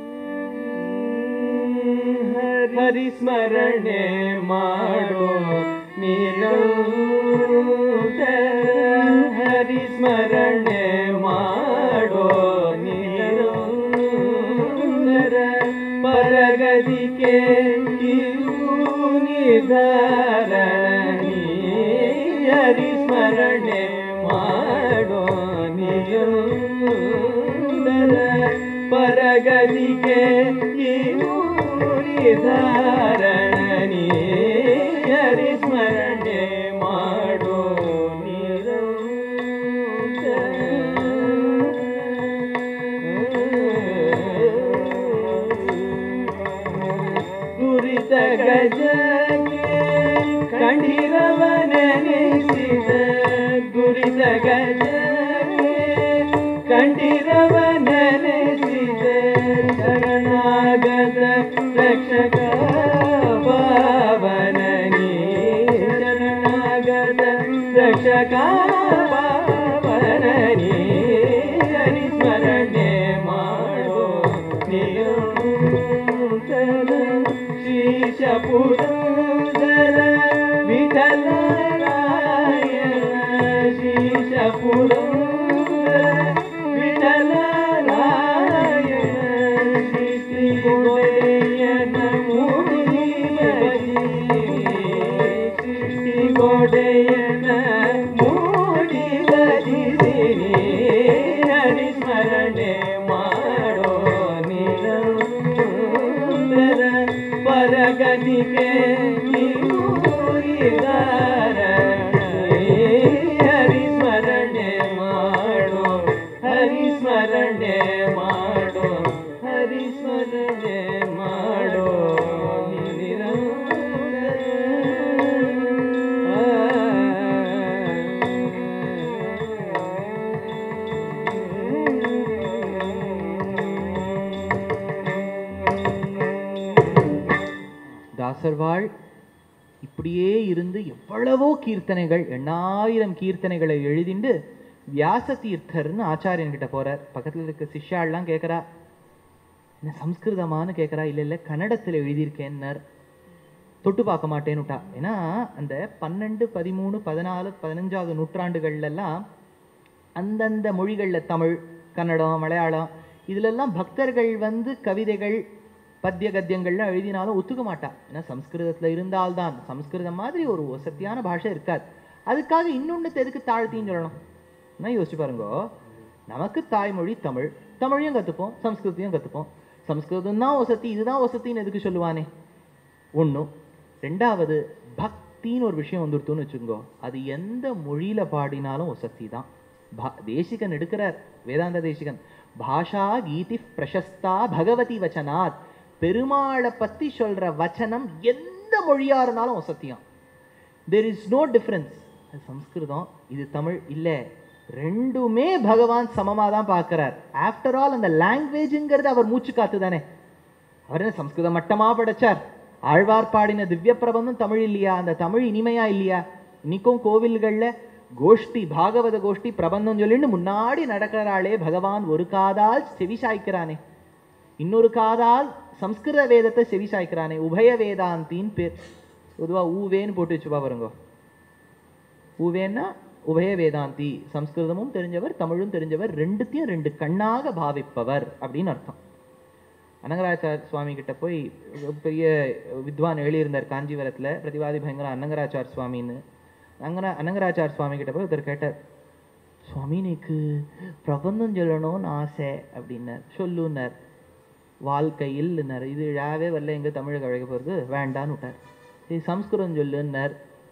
ಹರಿಸ್ಮರಣೆ ಮಾಡೋ ನಿರಂತರ ಹರಿಸ್ಮರಣೆ ಮಾಡೋ ನಿರಂತರ ಪರಗದಿಕೆ ಇವು ನಿರ್ಧಾರ ಹರಿಸ್ಮರಣೆ ಮಾಡೋ ನಿರಂತರ ಪರಗದಿಗೆ ಇವು ನಿರ್ಧಾರಣಿ ಹರಿಸ್ಮರಣೆ ಮಾಡೋ ಗುರಿತ ಗಜಕ್ಕೆ ಕಂಡಿರವನೆನಿಸಿದ ಗುರಿತ ಗಜಕ್ಕೆ ಕಂಡಿರವನೆನಿಸಿದ ಶರಣಾಗತ ರಕ್ಷಕ ಪಾವನನಿ ಶರಣಾಗತ ರಕ್ಷಕ ಪಾವನನಿ ಹರಿಸ್ಮರಣೆ ಮಾಡೋ ನಿರಂತರ ಶ್ರೀಶ ಪುರಂದರ ವಿಠಲ ರಾಯಣ ಶ್ರೀಶ ಪುರಂದರ ವಿಠಲ ರಾಯಣ ಶ್ರೀ ಗೋಡೆಯನ ಮೂಡಿ ಸೃಷ್ಟಿ ಗೋಡೆಯನ ಮೂಡಿ ಬದಿಸಿನಿ ಹರಿಸ್ಮರಣೆ ಮಾಡೋ ನಿರಂತರ ಪರಗತಿಗೆ ಹರಿಸ್ಮರಣೆ ಮಾಡೋ ಹರಿಸ್ಮರಣೆ ಮಾಡೋ ಹರಿಸ್ಮರಣೆ ಮಾಡೋ தாசர்வாள் இப்படியே இருந்து எவ்வளவோ கீர்த்தனைகள் எண்ணாயிரம் கீர்த்தனைகளை எழுதிண்டு வியாச தீர்த்தர்னு ஆச்சாரியன் கிட்ட போறார் பக்கத்துல இருக்க சிஷ்யாள்லாம் கேட்கறா என்ன சம்ஸ்கிருதமான்னு கேட்கறா இல்ல இல்ல கன்னடத்துல எழுதியிருக்கேன்னர் தொட்டு பார்க்க மாட்டேன்னுட்டா ஏன்னா அந்த பன்னெண்டு பதிமூணு பதினாலு பதினஞ்சாவது நூற்றாண்டுகள்ல எல்லாம் அந்தந்த மொழிகள்ல தமிழ் கன்னடம் மலையாளம் இதுலெல்லாம் பக்தர்கள் வந்து கவிதைகள் பத்திய கத்தியங்கள்லாம் எழுதினாலும் ஒத்துக்க மாட்டா ஏன்னா சம்ஸ்கிருதத்துல இருந்தால்தான் சம்ஸ்கிருதம் மாதிரி ஒரு வசத்தியான பாஷை இருக்காது அதுக்காக இன்னொன்னுக்கு எதுக்கு தாழ்த்தின்னு சொல்லணும் என்ன யோசிச்சு பாருங்க நமக்கு தாய்மொழி தமிழ் தமிழையும் கத்துப்போம் சம்ஸ்கிருதத்தையும் கத்துப்போம் சம்ஸ்கிருதம் தான் வசதி இதுதான் வசதின்னு எதுக்கு சொல்லுவானே ஒண்ணும் ரெண்டாவது பக்தின்னு ஒரு விஷயம் வந்துருத்துன்னு வச்சுக்கோங்க அது எந்த மொழியில பாடினாலும் வசதி தான் பா- தேசிகன் எடுக்கிறார் வேதாந்த தேசிகன் பாஷா கீதி பிரசஸ்தா பகவதி வச்சனாத் பெருமாளை பத்தி சொல்ற வச்சனம் எந்த மொழியா இருந்தாலும் வசத்தியம் தெர் இஸ் நோ டிஃபரன்ஸ் அது சம்ஸ்கிருதம் இது தமிழ் இல்ல ரெண்டுமே பகவான் சமமா தான் பார்க்கிறார் ஆஃப்டர் ஆல் அந்த லாங்குவேஜ்ங்கிறது அவர் மூச்சு காத்து தானே அவர் என்ன சம்ஸ்கிருதம் மட்டமா படைச்சார் ஆழ்வார் பாடின திவ்ய பிரபந்தம் தமிழ் இல்லையா அந்த தமிழ் இனிமையா இல்லையா இன்னைக்கும் கோவில்கள்ல கோஷ்டி பாகவத கோஷ்டி பிரபந்தம் சொல்லிட்டு முன்னாடி நடக்கிறாளே பகவான் ஒரு காதால் செவி சாய்க்கிறானே இன்னொரு காதால் சம்ஸ்கிருத வேதத்தை செவி சாய்க்கிறானே உபய வேதாந்தின்னு பேர் பொதுவா ஊவேன்னு போட்டு வச்சுப்பா பாருங்க ஊவேன்னா உபய வேதாந்தி சம்ஸ்கிருதமும் தெரிஞ்சவர் தமிழும் தெரிஞ்சவர் ரெண்டுத்தையும் ரெண்டு கண்ணாக பாவிப்பவர் அப்படின்னு அர்த்தம் அனங்கராச்சார் சுவாமி கிட்ட போய் பெரிய வித்வான் எழுதியிருந்தார் காஞ்சிபுரத்துல பிரதிவாதி பயங்கர அனங்கராச்சார் சுவாமின்னு அங்கன அனங்கராச்சார் சுவாமி கிட்ட போய் ஒருத்தர் கேட்டார் சுவாமி நீக்கு பிரபந்தம் சொல்லணும்னு ஆசை அப்படின்னார் சொல்லுன்னார் வாழ்க்கையில்னார் இது இழாவே வரல எங்க தமிழுக்கு அழைக்க போகிறது வேண்டான்னு விட்டார் இது சம்ஸ்கிருதம் சொல்லுன்னார்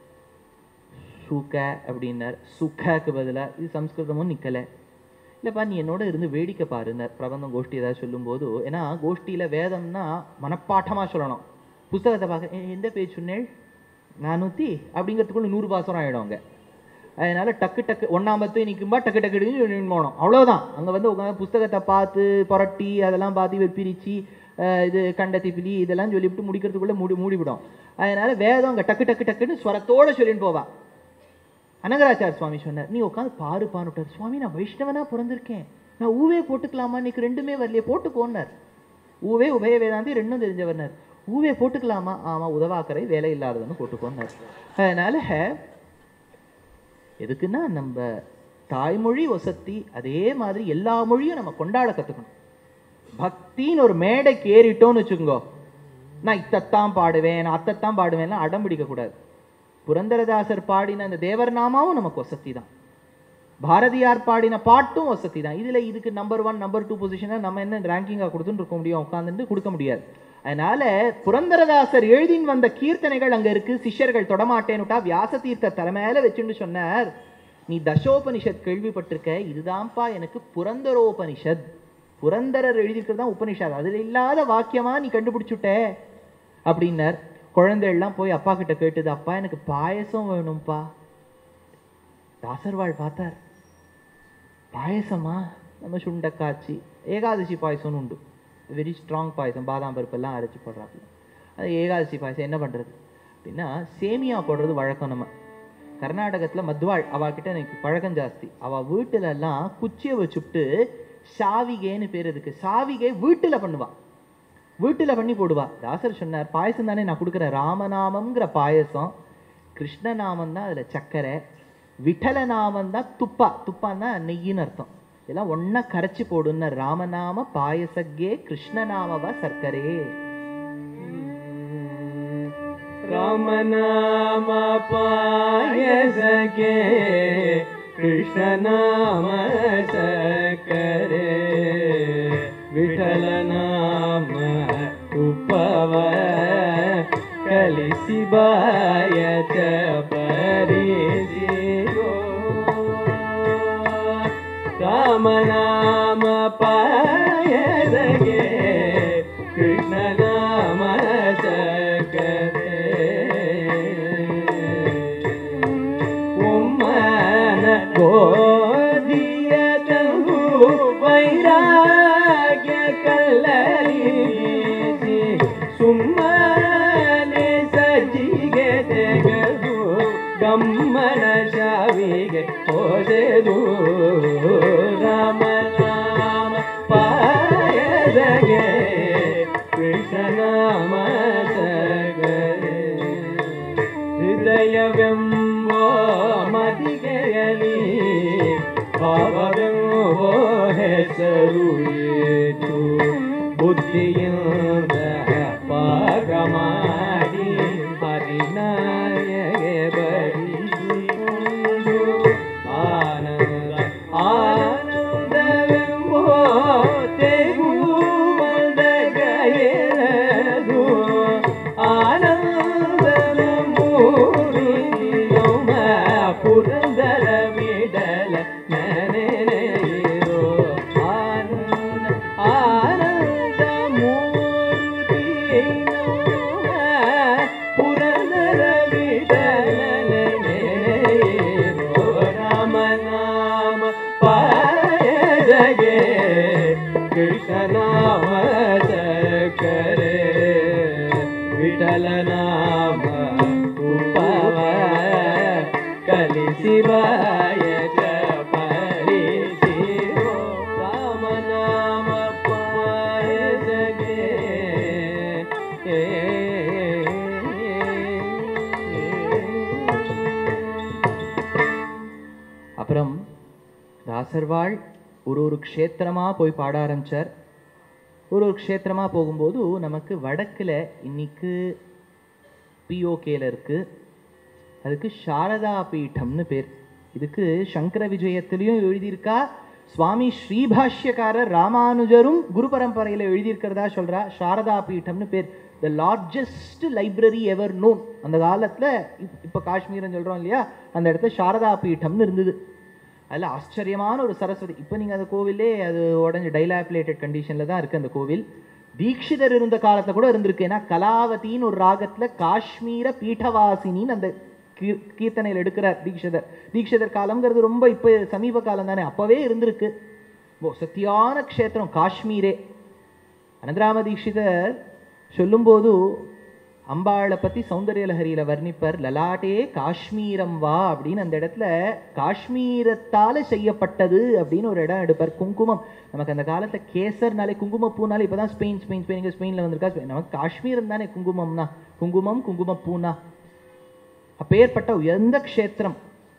சுக அப்படின்னார் சுகக்கு பதிலா இது சம்ஸ்கிருதமும் நிக்கல இல்லப்பா நீ என்னோட இருந்து வேடிக்கை பாருன்னார் பிரபந்தம் கோஷ்டி ஏதாவது சொல்லும்போது ஏன்னா கோஷ்டியில வேதம்னா மனப்பாட்டமா சொல்லணும் புஸ்தகத்தை பார்க்க "எ- எந்த பேஜ் சொன்னேள் நானூத்தி அப்படிங்கிறதுக்குள்ள நூறு பாசனம் ஆயிடும் அங்க அதனால டக்கு டக்கு ஒண்ணாம் பத்து நிற்கும்பா டக்கு டக்கு டக்குன்னு போகணும் அவ்வளவுதான் அங்க வந்து உட்காந்து புஸ்தகத்தை பார்த்து புரட்டி அதெல்லாம் பார்த்து இவர் பிரிச்சு அஹ், இது கண்டத்தி பிலி இதெல்லாம் சொல்லிவிட்டு முடிக்கிறதுக்குள்ள மூடி மூடிவிடும் அதனால வேதம் அங்க டக்கு டக்கு டக்குன்னு ஸ்வரத்தோட சொல்லிட்டு போவா அனகராச்சார் சுவாமி சொன்னார் நீ உட்காந்து பாரு பாருட்டார் சுவாமி நான் வைஷ்ணவனா பிறந்திருக்கேன் நான் ஊவே போட்டுக்கலாமா இன்னைக்கு ரெண்டுமே வரலையே போட்டுக்கோன்னார் ஊவே உபய வேதாந்தி ரெண்டும் தெரிஞ்சவர்னார் ஊவே போட்டுக்கலாமா ஆமா உதவாக்கரை வேலை இல்லாதவன்னு போட்டுக்கோன்னார் அதனால எதுக்குன்னா நம்ம தாய்மொழி ஒசத்தி அதே மாதிரி எல்லா மொழியும் நம்ம கொண்டாட கத்துக்கணும் பக்தின்னு ஒரு மேடைக்கு ஏறிட்டோம்னு வச்சுக்கோங்க நான் இத்தத்தான் பாடுவேன் நான் அத்தத்தான் பாடுவேன்லாம் அடம் பிடிக்க கூடாது புரந்தரதாசர் பாடின அந்த தேவர் நாமாவும் நமக்கு வசதி தான் பாரதியார் பாடின பாட்டும் வசதி தான் இதுல இதுக்கு நம்பர் ஒன் நம்பர் டூ பொசிஷனா நம்ம என்ன ரேங்கிங்கா கொடுத்துட்டு இருக்க முடியும் உட்காந்துட்டு கொடுக்க முடியாது அதனால புரந்தரதாசர் எழுதின் வந்த கீர்த்தனைகள் அங்க இருக்கு சிஷ்யர்கள் தொடமாட்டேன்னுட்டா வியாச தீர்த்த தலைமையில வச்சுன்னு சொன்னார் நீ தசோபனிஷத் கேள்விப்பட்டிருக்க இதுதான்ப்பா எனக்கு புரந்தரோபனிஷத் புரந்தரர் எழுதியிருக்கிறது தான் உபனிஷத் அதுல இல்லாத வாக்கியமா நீ கண்டுபிடிச்சுட்ட அப்படின்னார் குழந்தை எல்லாம் போய் அப்பா கிட்ட கேட்டுது அப்பா எனக்கு பாயசம் வேணும்ப்பா தாசர்வாள் பார்த்தார் பாயசமா நம்ம சுண்டக்காய்ச்சி ஏகாதசி பாயசம்னு உண்டு வெரி ஸ்ட்ராங் பாயசம் பாதாம் பருப்பெல்லாம் அரைச்சி போடுறாப்புல அது ஏகாதசி பாயசம் என்ன பண்றது அப்படின்னா சேமியா போடுறது வழக்கம் நம்ம கர்நாடகத்துல மத்வாள் அவகிட்ட எனக்கு பழக்கம் ஜாஸ்தி அவ வீட்டுல எல்லாம் குச்சியை வச்சுட்டு சாவிகைன்னு பேர் இருக்கு சாவிகை வீட்டுல பண்ணுவா வீட்டுல பண்ணி போடுவா தாசர் சொன்னார் பாயசம் தானே நான் கொடுக்குறேன் ராமநாமம்ங்கிற பாயசம் கிருஷ்ணநாமம் தான் அதுல சக்கரை விட்டல நாமம் தான் துப்பா துப்பான்னா நெய்யின்னு அர்த்தம் இதெல்லாம் ஒண்ணா கரைச்சி போடுன்னு ராமநாம பாயசக்கே கிருஷ்ணநாமவ சர்க்கரே ರಾಮನಾಮ ಪಾಯಸಕ್ಕೆ ಕೃಷ್ಣ ನಾಮ ಸಕರೆ ವಿಠಲ ನಾಮ ಉಪವ ಕಲಿಸಿ ಬಾಯ ಪರಿಸಿರೋ ರಾಮನಾಮ ಪಾಯಸಗೆ ಕೃಷ್ಣ ನಾಮ ಸಕರೆ ಉಮ್ಮನ ಗೋದಿಯ ತಂಗು ವೈರಾಗ್ಯ ಕಲ್ಲರಿಸಿ ಸುಮ್ಮನೆ ಸಜ್ಜಿಗೆ ತೆಗೆದು ಗಮ್ಮನ ಶಾವಿಗೆ ಹೋದೆದು ರಾಮ ನಾಮ ಪಾಯದಗೆ ಕೃಷ್ಣ ನಾಮ ಸಗರೆ ಹೃದಯವೆಂಬೋ ಮದಿಗೆಯಲಿ ಭಾವವೆಂಬೋ ಹೆಸರು ಏತು ಬುದ್ಧಿಯಿಂದ ಪಾಕ ಮಾಡಿ ಹರಿನಾಯಗೆ ಬರಿಸಿಕೊಂಡು ಆನಂದ ಆನಂದವೆಂಬೋ ತೆಗುವಂದ ಗಯರದು ಆನಂದದ ಮೂರಿಯೊಮ್ಮ ಪುರಂದರ ವಿಡಲ ನೆನೆಯಿರೋ ಆನಂದ ಆನಂದ ಮೂರ್ತಿಯೊಮ್ಮ ಪುರಂದರ ವಿಡಲ ನೆನೆಯಿರೋ ರಾಮ ನಾಮ ಪಾಯದಗೆ ಕೃಷ್ಣ ನಾಮ ಸಕರೆ ವಿಠಲ ನಾಮ ಉಪವ ಕಲಿಸಿ ಬಾಯ ಪರಿಸಿರೋ ರಾಮ ನಾಮ ಪಾಯಸಗೆ தாசர்வாள் ஒரு ஒரு க்ஷேத்திரமா போய் பாட ஆரம்பிச்சார் ஒரு ஒரு க்ஷேத்திரமா போகும்போது நமக்கு வடக்குல இன்னைக்கு பிஓகேல இருக்கு அதுக்கு சாரதா பீட்டம்னு பேர் இதுக்கு சங்கர விஜயத்திலையும் எழுதியிருக்கா சுவாமி ஸ்ரீபாஷ்யக்காரர் ராமானுஜரும் குரு பரம்பரையில் எழுதியிருக்கிறதா சொல்றா சாரதா பீட்டம்னு பேர் the largest library ever known அந்த காலத்தில் இப்போ காஷ்மீர்னு சொல்கிறோம் இல்லையா அந்த இடத்துல சாரதா பீட்டம்னு இருந்தது அதில் ஆச்சரியமான ஒரு சரஸ்வதி இப்போ நீங்கள் அந்த கோவிலே அது உடஞ்சி டைலாப்லேட்டட் கண்டிஷனில் தான் இருக்குது அந்த கோவில் தீக்ஷிதர் இருந்த காலத்தில் கூட இருந்திருக்கு ஏன்னா கலாவதின்னு ஒரு ராகத்தில் காஷ்மீர பீட்டவாசினின்னு அந்த கீ- கீர்த்தனையில் எடுக்கிறார் தீக்ஷிதர் தீக்ஷிதர் காலம்ங்கிறது ரொம்ப இப்போ சமீப காலம் தானே அப்போவே இருந்திருக்கு ஓ சத்தியான க்ஷேத்திரம் காஷ்மீரே அனந்தராம தீக்ஷிதர் சொல்லும்போது அம்பாளை பற்றி சௌந்தர்யலஹரியில வர்ணிப்பர் லலாட்டே காஷ்மீரம் வா அப்படின்னு அந்த இடத்துல காஷ்மீரத்தால செய்யப்பட்டது அப்படின்னு ஒரு இடம் எடுப்பார் குங்குமம் நமக்கு அந்த காலத்துல கேசர்னாலே குங்குமப்பூனாலே இப்பதான் ஸ்பெயின் ஸ்பெயின் ஸ்பெயின் இங்க ஸ்பெயின்ல வந்திருக்கா ஸ்பெயின். நமக்கு காஷ்மீரம் தானே குங்குமம்னா குங்குமம் குங்குமப்பூனா அப்பேற்பட்ட உயர்ந்த க்ஷேத்திரம்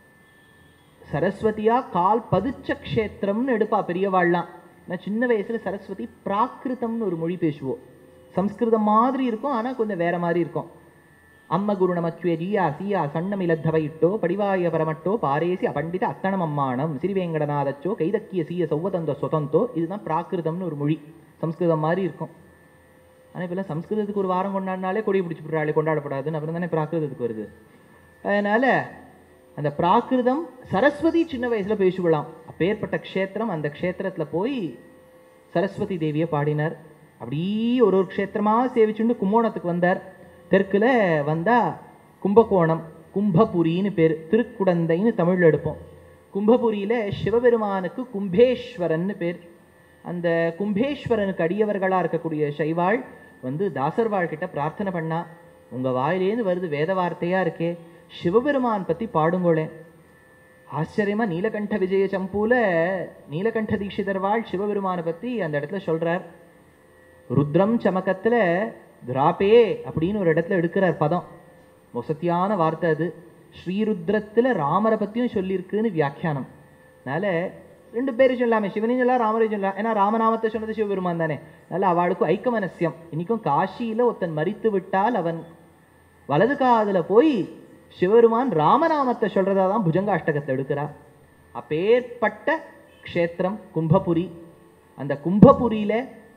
சரஸ்வதியா கால் பதிச்ச க்ஷேத்திரம்னு எடுப்பா பெரியவாள்லாம் நான் சின்ன வயசுல சரஸ்வதி பிராகிருதம்னு ஒரு மொழி பேசுவோம் சம்ஸ்கிருதம் மாதிரி இருக்கும் ஆனா கொஞ்சம் வேற மாதிரி இருக்கும் அம்ம குரு நமச்சுவே ஜியா சியா சண்ணம் இலத்தவ இட்டோ படிவாய பரமட்டோ பாரேசி அபண்டித அத்தணம் அம்மானம் சிறிவேங்கடநாதச்சோ கைதக்கிய சீய சௌவதந்த சொதந்தோ இதுதான் பிராகிருதம்னு ஒரு மொழி சம்ஸ்கிருதம் மாதிரி இருக்கும் ஆனா இப்பெல்லாம் சம்ஸ்கிருதத்துக்கு ஒரு வாரம் கொண்டாடினாலே கொடி பிடிச்சி விடுறாளே கொண்டாடப்படாதுன்னு அப்புறம் தானே பிராகிருதத்துக்கு வருது அதனால அந்த பிராகிருதம் சரஸ்வதி சின்ன வயசுல பேசுவலாம் அப்பேற்பட்ட க்ஷேத்திரம் அந்த க்ஷேத்திரத்துல போய் சரஸ்வதி தேவியை பாடினார் அப்படியே ஒரு ஒரு க்ஷேத்திரமா சேவிச்சுண்டு கும்போணத்துக்கு வந்தார் தெற்குல வந்தா கும்பகோணம் கும்பபுரின்னு பேர் திருக்குடந்தைன்னு தமிழ்ல எடுப்போம் கும்பபுரியில சிவபெருமானுக்கு கும்பேஸ்வரன்னு பேர் அந்த கும்பேஸ்வரனுக்கு அடியவர்களா இருக்கக்கூடிய சைவாள் வந்து தாசர்வாள் கிட்ட பிரார்த்தனை பண்ணா உங்க வாயிலேருந்து வருது வேத வார்த்தையா இருக்கே சிவபெருமான் பத்தி பாடுங்கோளேன் ஆச்சரியமா நீலகண்ட விஜய சம்பூல நீலகண்ட தீட்சிதர்வாள் சிவபெருமானை பத்தி அந்த இடத்துல சொல்றார் ருத்ரம் சமக்கத்துல திராபே அப்படின்னு ஒரு இடத்துல எடுக்கிறார் பதம் வசத்தியான வார்த்தை அது ஸ்ரீருத்ரத்துல ராமரை பத்தியும் சொல்லியிருக்குன்னு வியாக்கியானம் அதனால ரெண்டு பேரும் சொல்லாமே சிவனையும் சொல்லலாம் ராமரையும் சொல்லலாம் ஏன்னா ராமநாமத்தை சொன்னது சிவபெருமான் தானே அதனால அவளுக்கும் ஐக்கமனசியம் இன்னைக்கும் காசியில ஒருத்தன் மரித்து விட்டால் அவன் வலது காதுல போய் சிவபெருமான் ராமநாமத்தை சொல்றதா தான் புஜங்காஷ்டகத்தை எடுக்கிறா அப்பேற்பட்ட க்ஷேத்திரம் கும்பபுரி அந்த கும்பபுரியில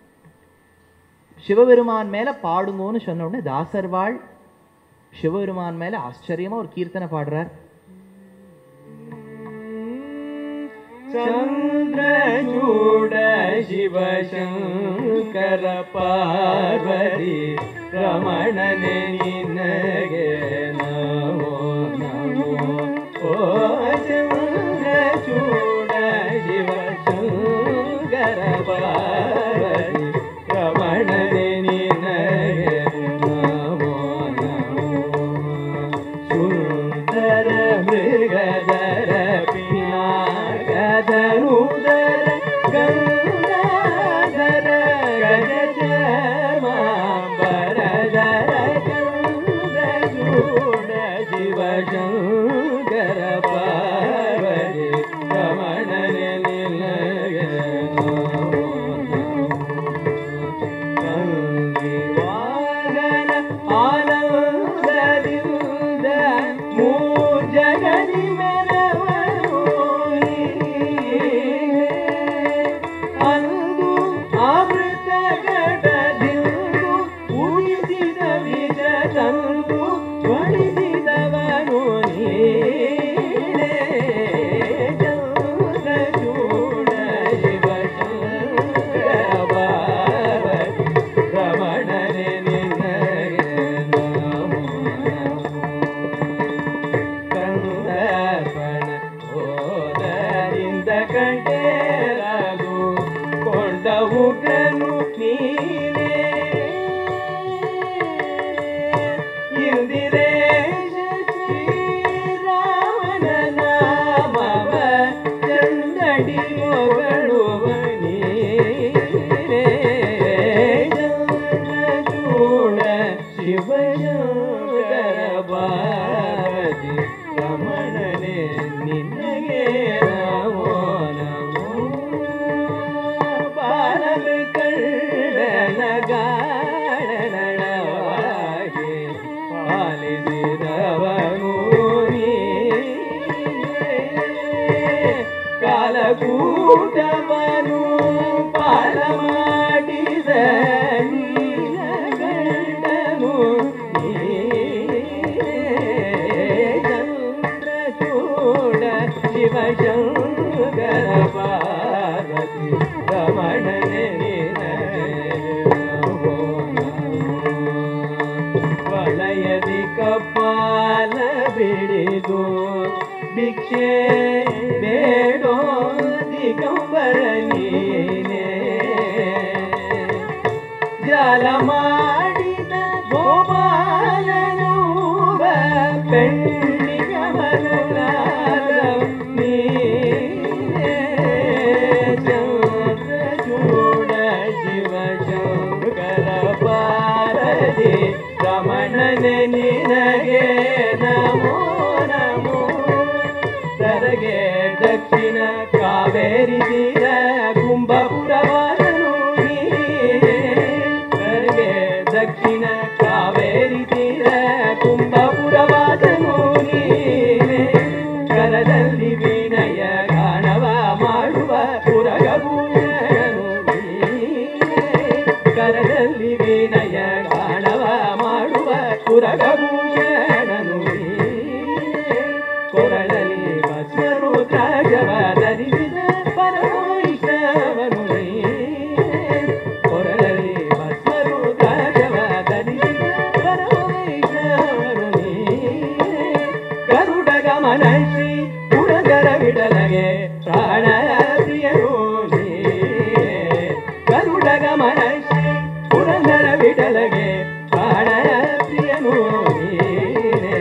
சிவபெருமான் மேல பாடுங்கோன்னு சொன்ன உடனே தாசர்வாள் சிவபெருமான் மேல ஆச்சரியமா ஒரு கீர்த்தனை பாடுறார் ಚಂದ್ರಚೂಡ ಶಿವಶಂಕರ ಪಾರ್ವತಿ ರಮಣನೆ ನಿನಗೆ ನಮೋ ನಮೋ ಓ ಚಂದ್ರಚೂಡ ಶಿವಶಂಕರ ಪಾರ್ವತಿ ರಮಣನೆ ನಿನಗೆ ನಮೋ ನಮೋ ಸುಂದರ ಮೃಗದರ ಪಿನಾಕದನುದರ ಗಂಗಾಧರ ಗಜಮಾಂಬರಧರ ಚಂದ್ರಚೂಡ ಶಿವಶಂಕರ ಪಾರ್ವತಿ ರಮಣನೆ ನಿನಗೆ ನಮೋ ನಂದಿವಾಹನ ಆನಂದದಿಂದ ಮೂರ್ಜಗದಿ ಮೆರವನು ಅಂದು ಅಮೃತ ಘಟದಿಂದು ಉಳಿಸಿದ ವಿಜ ತಂದು ಒಳಿಸಿದವನು ನೀನೇ ಚಂದ್ರಚೂಡ ಶಿವಶಂಕರ ಪಾರ್ವತಿ ರಮಣನೆ ನಿನಗೆ ನಮೋ ನಮೋ ಕಂದರ್ಪಣ ಹೋದರಿಂದ ಕಂಡೇರದು ಕೊಂಡವು ಕನು ನೀನೇ ಇಂದಿರೇಶ ಶ್ರೀರಾಮನ ನಾಮವ ಚಂದಡಿ ಮೊಗಳುವ ನೀನೇ ಚಂದ್ರಚೂಡ ಶಿವಶಂಕರ ಪಾರ್ವತಿ ರಮಣನೆ ನಿನಗೆ ನಮೋ ನಮೋ ಗಂಡವನು ಪಾಲ ಮಾಡಿದ ನೀಲಗಂಡನು ಚಂದ್ರಚೂಡ ಶಿವಶಂಕರ ಪಾರ್ವತಿ ರಮಣನೆ ವಲಯದಿ ಕಪಾಲ ಬಿಡಿದು ಭಿಕ್ಷೆ ಬೇಡೋ ದಿಗಂಬರ ನೀನೇ ಜಲ ಮಾಡಿದ ಗೋಪಾಲನು ಬೆಳ್ಳಿಗ ಮನುರಾಗ ನೀನೇ ಚಂದ್ರಚೂಡ ಶಿವ ಶಂಕರ ಪಾರದಿ ರಮಣನೆ ನಿನಗೆ ನಮೋ ನಮೋ ತರಗೆ ದಕ್ಷಿಣ ಕಾವೇರಿ ತೀರ ಕುಂಭಪುರವಾದನು ನೀನೇ ತರಗೆ ದಕ್ಷಿಣ ಕಾವೇರಿ ತೀರ ಕುಂಭಪುರವಾದನು ನೀನೇ ಕರದಲ್ಲಿ ವಿನಯ ಗಾಣವ ಮಾಡುವ ಪುರಗಭೂಷಣನು ನೀನೇ ಕರದಲ್ಲಿ ವಿನಯ ಗಾಣವ ಮಾಡುವ ಪುರಗಭೂಷಣನು ನೀನೇ ಕೊರಳಲಿ ಭಸ್ಮರುದ್ರಾಜವ ಧರಿಸಿದ ಪರಮೈಷವನು ನೀನೇ ಕೊರಳಲಿ ಭಸ್ಮರುದ್ರಾಜವ ಧರಿಸಿದ ಪರಮೈಷವನು ನೀನೇ ಗರುಡ ಗಮನ ಶ್ರೀ ಪುರದರ ವಿಡಲಗೆ ಪ್ರಾಣ ಪ್ರಿಯನು ನೀನೇ ಗರುಡ ಗಮನ ಶ್ರೀ ಪುರಂದರ ವಿಡಲಗೆ ಪ್ರಾಣ ಪ್ರಿಯನು ನೀನೇ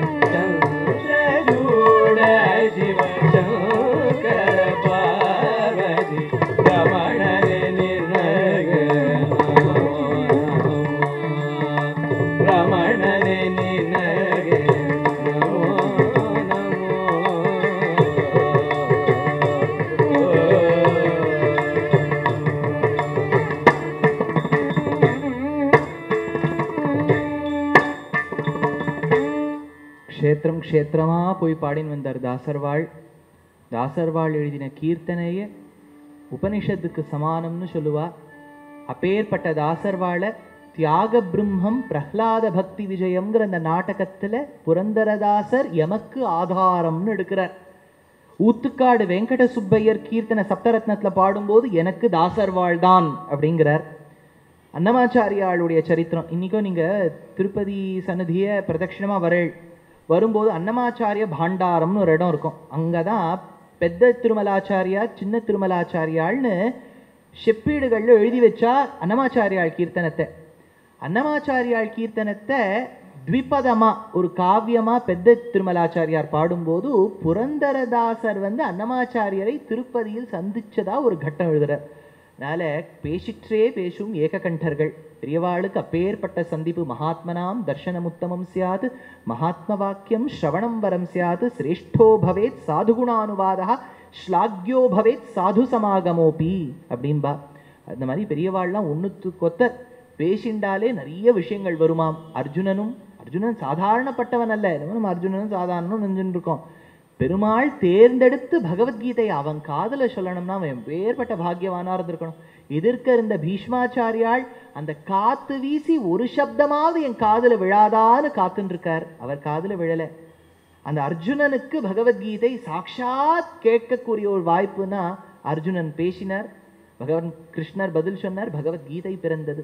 ಚಂದ್ರಚೂಡ ಶಿವ ಶಂಕರ ಪಾರ್ವತಿ ರಮಣನೆ ನಿನಗ ರಮಣನೆ ನಿನಗೆ ನಮೋ ನಮೋ க்ஷேத்திரம் க்ஷேத்திரமா போய் பாடின்னு வந்தார் தாசர்வாள் தாசர்வாள் எழுதின கீர்த்தனையே உபனிஷத்துக்கு சமானம்னு சொல்லுவா அப்பேற்பட்ட தாசர்வாளை தியாக பிரம்மம் பிரஹ்லாத பக்தி விஜயம்ங்கிற அந்த நாடகத்துல புரந்தரதாசர் எமக்கு ஆதாரம்னு எடுக்கிறார் ஊத்துக்காடு வெங்கட சுப்பையர் கீர்த்தனை சப்தரத்னத்துல பாடும்போது எனக்கு தாசர்வாள் தான் அப்படிங்கிறார் அன்னமாச்சாரியாளுடைய சரித்திரம் இன்னைக்கும் நீங்க திருப்பதி சன்னதிய பிரதட்சிணமா வரேள் வரும்போது அன்னமாச்சாரிய பாண்டாரம்னு ஒரு இடம் இருக்கும் அங்கதான் பெத்த திருமலாச்சாரியா சின்ன திருமலாச்சாரியாள்னு செப்பீடுகள்ல எழுதி வச்சா அன்னமாச்சாரியாள் கீர்த்தனத்தை அன்னமாச்சாரியாள் கீர்த்தனத்தை த்விபதமா ஒரு காவியமா பெத்த திருமலாச்சாரியார் பாடும்போது புரந்தரதாசர் வந்து அன்னமாச்சாரியரை திருப்பதியில் சந்திச்சதா ஒரு கட்டம் எழுதுறார் அதனால பேசிற்றே பேசும் ஏககண்டர்கள் பெரியவாளுக்கு அப்பேற்பட்ட சந்திப்பு மகாத்மனாம் தர்ஷனமுத்தமம் சியாத் மகாத்ம வாக்கியம் ஸ்ரவணம் வரம் சியாத் சிரேஷ்டோ பவேத் சாதுகுணானுவாதா ஸ்லாக்யோ பவேத் சாது சமாகமோபி அப்படின்பா அந்த மாதிரி பெரியவாள்லாம் ஒண்ணுத்துக்கு ஒத்த பேசிண்டாலே நிறைய விஷயங்கள் வருமாம் அர்ஜுனனும் அர்ஜுனன் சாதாரணப்பட்டவன் அல்ல என்னமோ நம்ம அர்ஜுனனும் சாதாரணம் நினைஞ்சுட்டு இருக்கோம் பெருமாள் தேர்ந்தெடுத்து பகவத்கீதை அவன் காதுல சொல்லணும்னா அவன் வேறுபட்ட பாக்கியவானா இருந்திருக்கணும் எதிர்க்க இருந்த பீஷ்மாச்சாரியாள் அந்த காத்து வீசி ஒரு சப்தமாவது என் காதுல விழாதான்னு காத்துன்னு இருக்கார் அவர் காதுல விழல அந்த அர்ஜுனனுக்கு பகவத்கீதை சாட்சாத் கேட்கக்கூடிய ஒரு வாய்ப்புனா அர்ஜுனன் பேசினார் பகவான் கிருஷ்ணர் பதில் சொன்னார் பகவத்கீதை பிறந்தது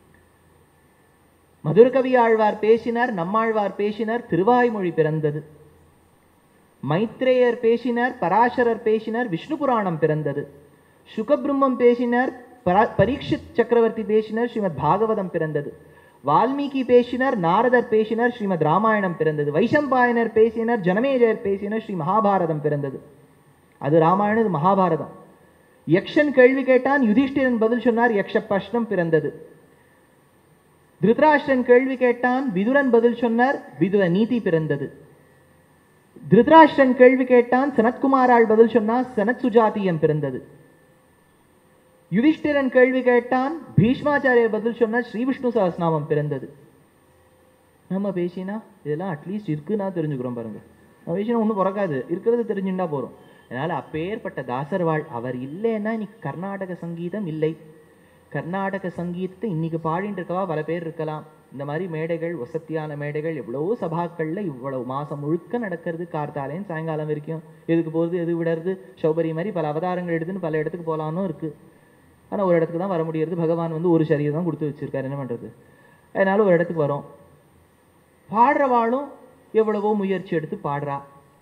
மதுரகவி ஆழ்வார் பேசினார் நம்மாழ்வார் பேசினார் திருவாய்மொழி பிறந்தது மைத்ரேயர் பேசினார் பராசரர் பேசினார் விஷ்ணு புராணம் பிறந்தது சுகபிரம்மம் பேசினார் பரா- பரீட்சித் சக்கரவர்த்தி பேசினார் ஸ்ரீமத் பாகவதம் பிறந்தது வால்மீகி பேசினார் நாரதர் பேசினார் ஸ்ரீமத் ராமாயணம் பிறந்தது வைசம்பாயனர் பேசினார் ஜனமேஜயர் பேசினார் ஸ்ரீ மகாபாரதம் பிறந்தது அது ராமாயணம் இது மகாபாரதம் யக்ஷன் கேள்வி கேட்டான் யுதிஷ்டிரன் பதில் சொன்னார் யக்ஷ பிரஷ்னம் பிறந்தது திருதராஷ்டிரன் கேள்வி கேட்டான் விதுரன் பதில் சொன்னார் விதுர நீதி பிறந்தது திருதராஷ்டிரன் கேள்வி கேட்டான் சனத்குமாரால் பதில் சொன்னார் சனத் சுஜாத்தியம் பிறந்தது யுதிஷ்டிரன் கேள்வி கேட்டான் பீஷ்மாச்சாரியர் பதில் சொன்னார் ஸ்ரீ விஷ்ணு சஹஸ்ரநாமம் பிறந்தது நம்ம பேசினா இதெல்லாம் அட்லீஸ்ட் இருக்குன்னா தெரிஞ்சுக்கிறோம் பாருங்க நம்ம பேசினா ஒன்றும் பிறக்காது இருக்கிறது தெரிஞ்சுட்டா போறோம் அதனால அப்பேற்பட்ட தாசர்வாள் அவர் இல்லைன்னா இன்னைக்கு கர்நாடக சங்கீதம் இல்லை கர்நாடக சங்கீதத்தை இன்னைக்கு பாடிட்டு இருக்கவா பல பேர் இருக்கலாம் இந்த மாதிரி மேடைகள் வசத்தியான மேடைகள் எவ்வளவோ சபாக்கள்ல இவ்வளவு மாசம் முழுக்க நடக்கிறது கார்த்தாலேயும் சாயங்காலம் வரைக்கும் எதுக்கு போகுது எது விடுறது சௌபரி மாதிரி பல அவதாரங்கள் எடுத்துன்னு பல இடத்துக்கு போகலான்னு இருக்கு ஆனா ஒரு இடத்துக்கு தான் வர முடியறது பகவான் வந்து ஒரு சரீரம் தான் கொடுத்து வச்சிருக்காரு என்ன பண்றது அதனால ஒரு இடத்துக்கு வரோம் பாடுறவாளும் எவ்வளவோ முயற்சி எடுத்து பாடுறா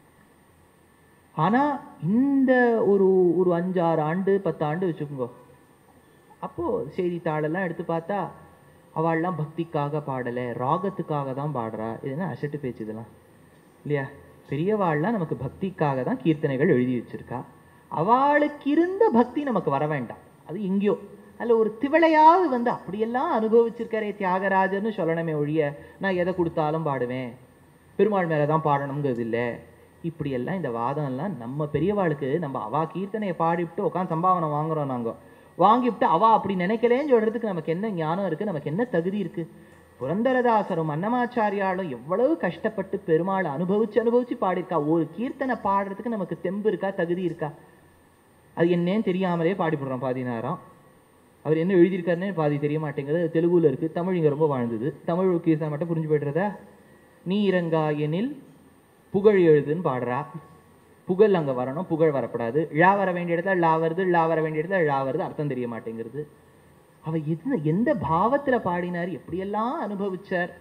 ஆனா இந்த ஒரு ஒரு அஞ்சாறு ஆண்டு பத்து ஆண்டு வச்சுக்கோங்க அப்போ செய்தித்தாளெல்லாம் எடுத்து பார்த்தா அவள்லாம் பக்திக்காக பாடலை ராகத்துக்காக தான் பாடுறா இது என்ன அசட்டு பேச்சு இதெல்லாம் இல்லையா பெரியவாள்லாம் நமக்கு பக்திக்காக தான் கீர்த்தனைகள் எழுதி வச்சிருக்கா அவளுக்கு இருந்த பக்தி நமக்கு வர வேண்டாம் அது எங்கேயோ அதில் ஒரு திவளையாவது வந்து அப்படியெல்லாம் அனுபவிச்சிருக்காரே தியாகராஜர்னு சொல்லணுமே ஒழிய நான் எதை கொடுத்தாலும் பாடுவேன் பெருமாள் மேலே தான் பாடணுங்கிறது இல்லை இப்படியெல்லாம் இந்த வாதம்லாம் நம்ம பெரியவாளுக்கு நம்ம அவா கீர்த்தனையை பாடிவிட்டு உட்காந்து சம்பாவனை வாங்குறோம் நாங்கள் வாங்கிவிட்டு அவா அப்படி நினைக்கலேன்னு சொல்றதுக்கு நமக்கு என்ன ஞானம் இருக்கு நமக்கு என்ன தகுதி இருக்கு புரந்தரதாசரும் அன்னமாச்சாரியாலும் எவ்வளவு கஷ்டப்பட்டு பெருமாளை அனுபவிச்சு அனுபவிச்சு பாடியிருக்கா ஒரு கீர்த்தனை பாடுறதுக்கு நமக்கு தெம்பு இருக்கா தகுதி இருக்கா அது என்னன்னு தெரியாமலே பாடிப்படுறோம் பாதி நேரம் அவர் என்ன எழுதியிருக்காருன்னே பாதி தெரிய மாட்டேங்குது அது தெலுங்குல இருக்கு தமிழ் இங்க ரொம்ப வாழ்ந்தது தமிழ் கீர்த்தனை மட்டும் புரிஞ்சு போய்டுறதா நீ இறங்காயெனில் புகழ் எழுதுன்னு பாடுறா புகழ் அங்க வரணும் புகழ் வரப்படாது ழா வர வேண்டிய இடத்துல ழா வருது ழா வர வேண்டிய இடத்துல ழா வருது அர்த்தம் தெரிய மாட்டேங்கிறது அவ எந்த எந்த பாவத்துல பாடினார் எப்படியெல்லாம் அனுபவிச்சார்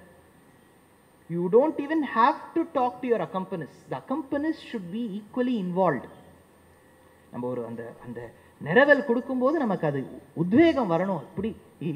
you don't even have to talk to your accompanists the accompanists should be equally involved நம்ம ஒரு அந்த அந்த நிரவல் கொடுக்கும்போது நமக்கு அது உத்வேகம் வரணும் அப்படி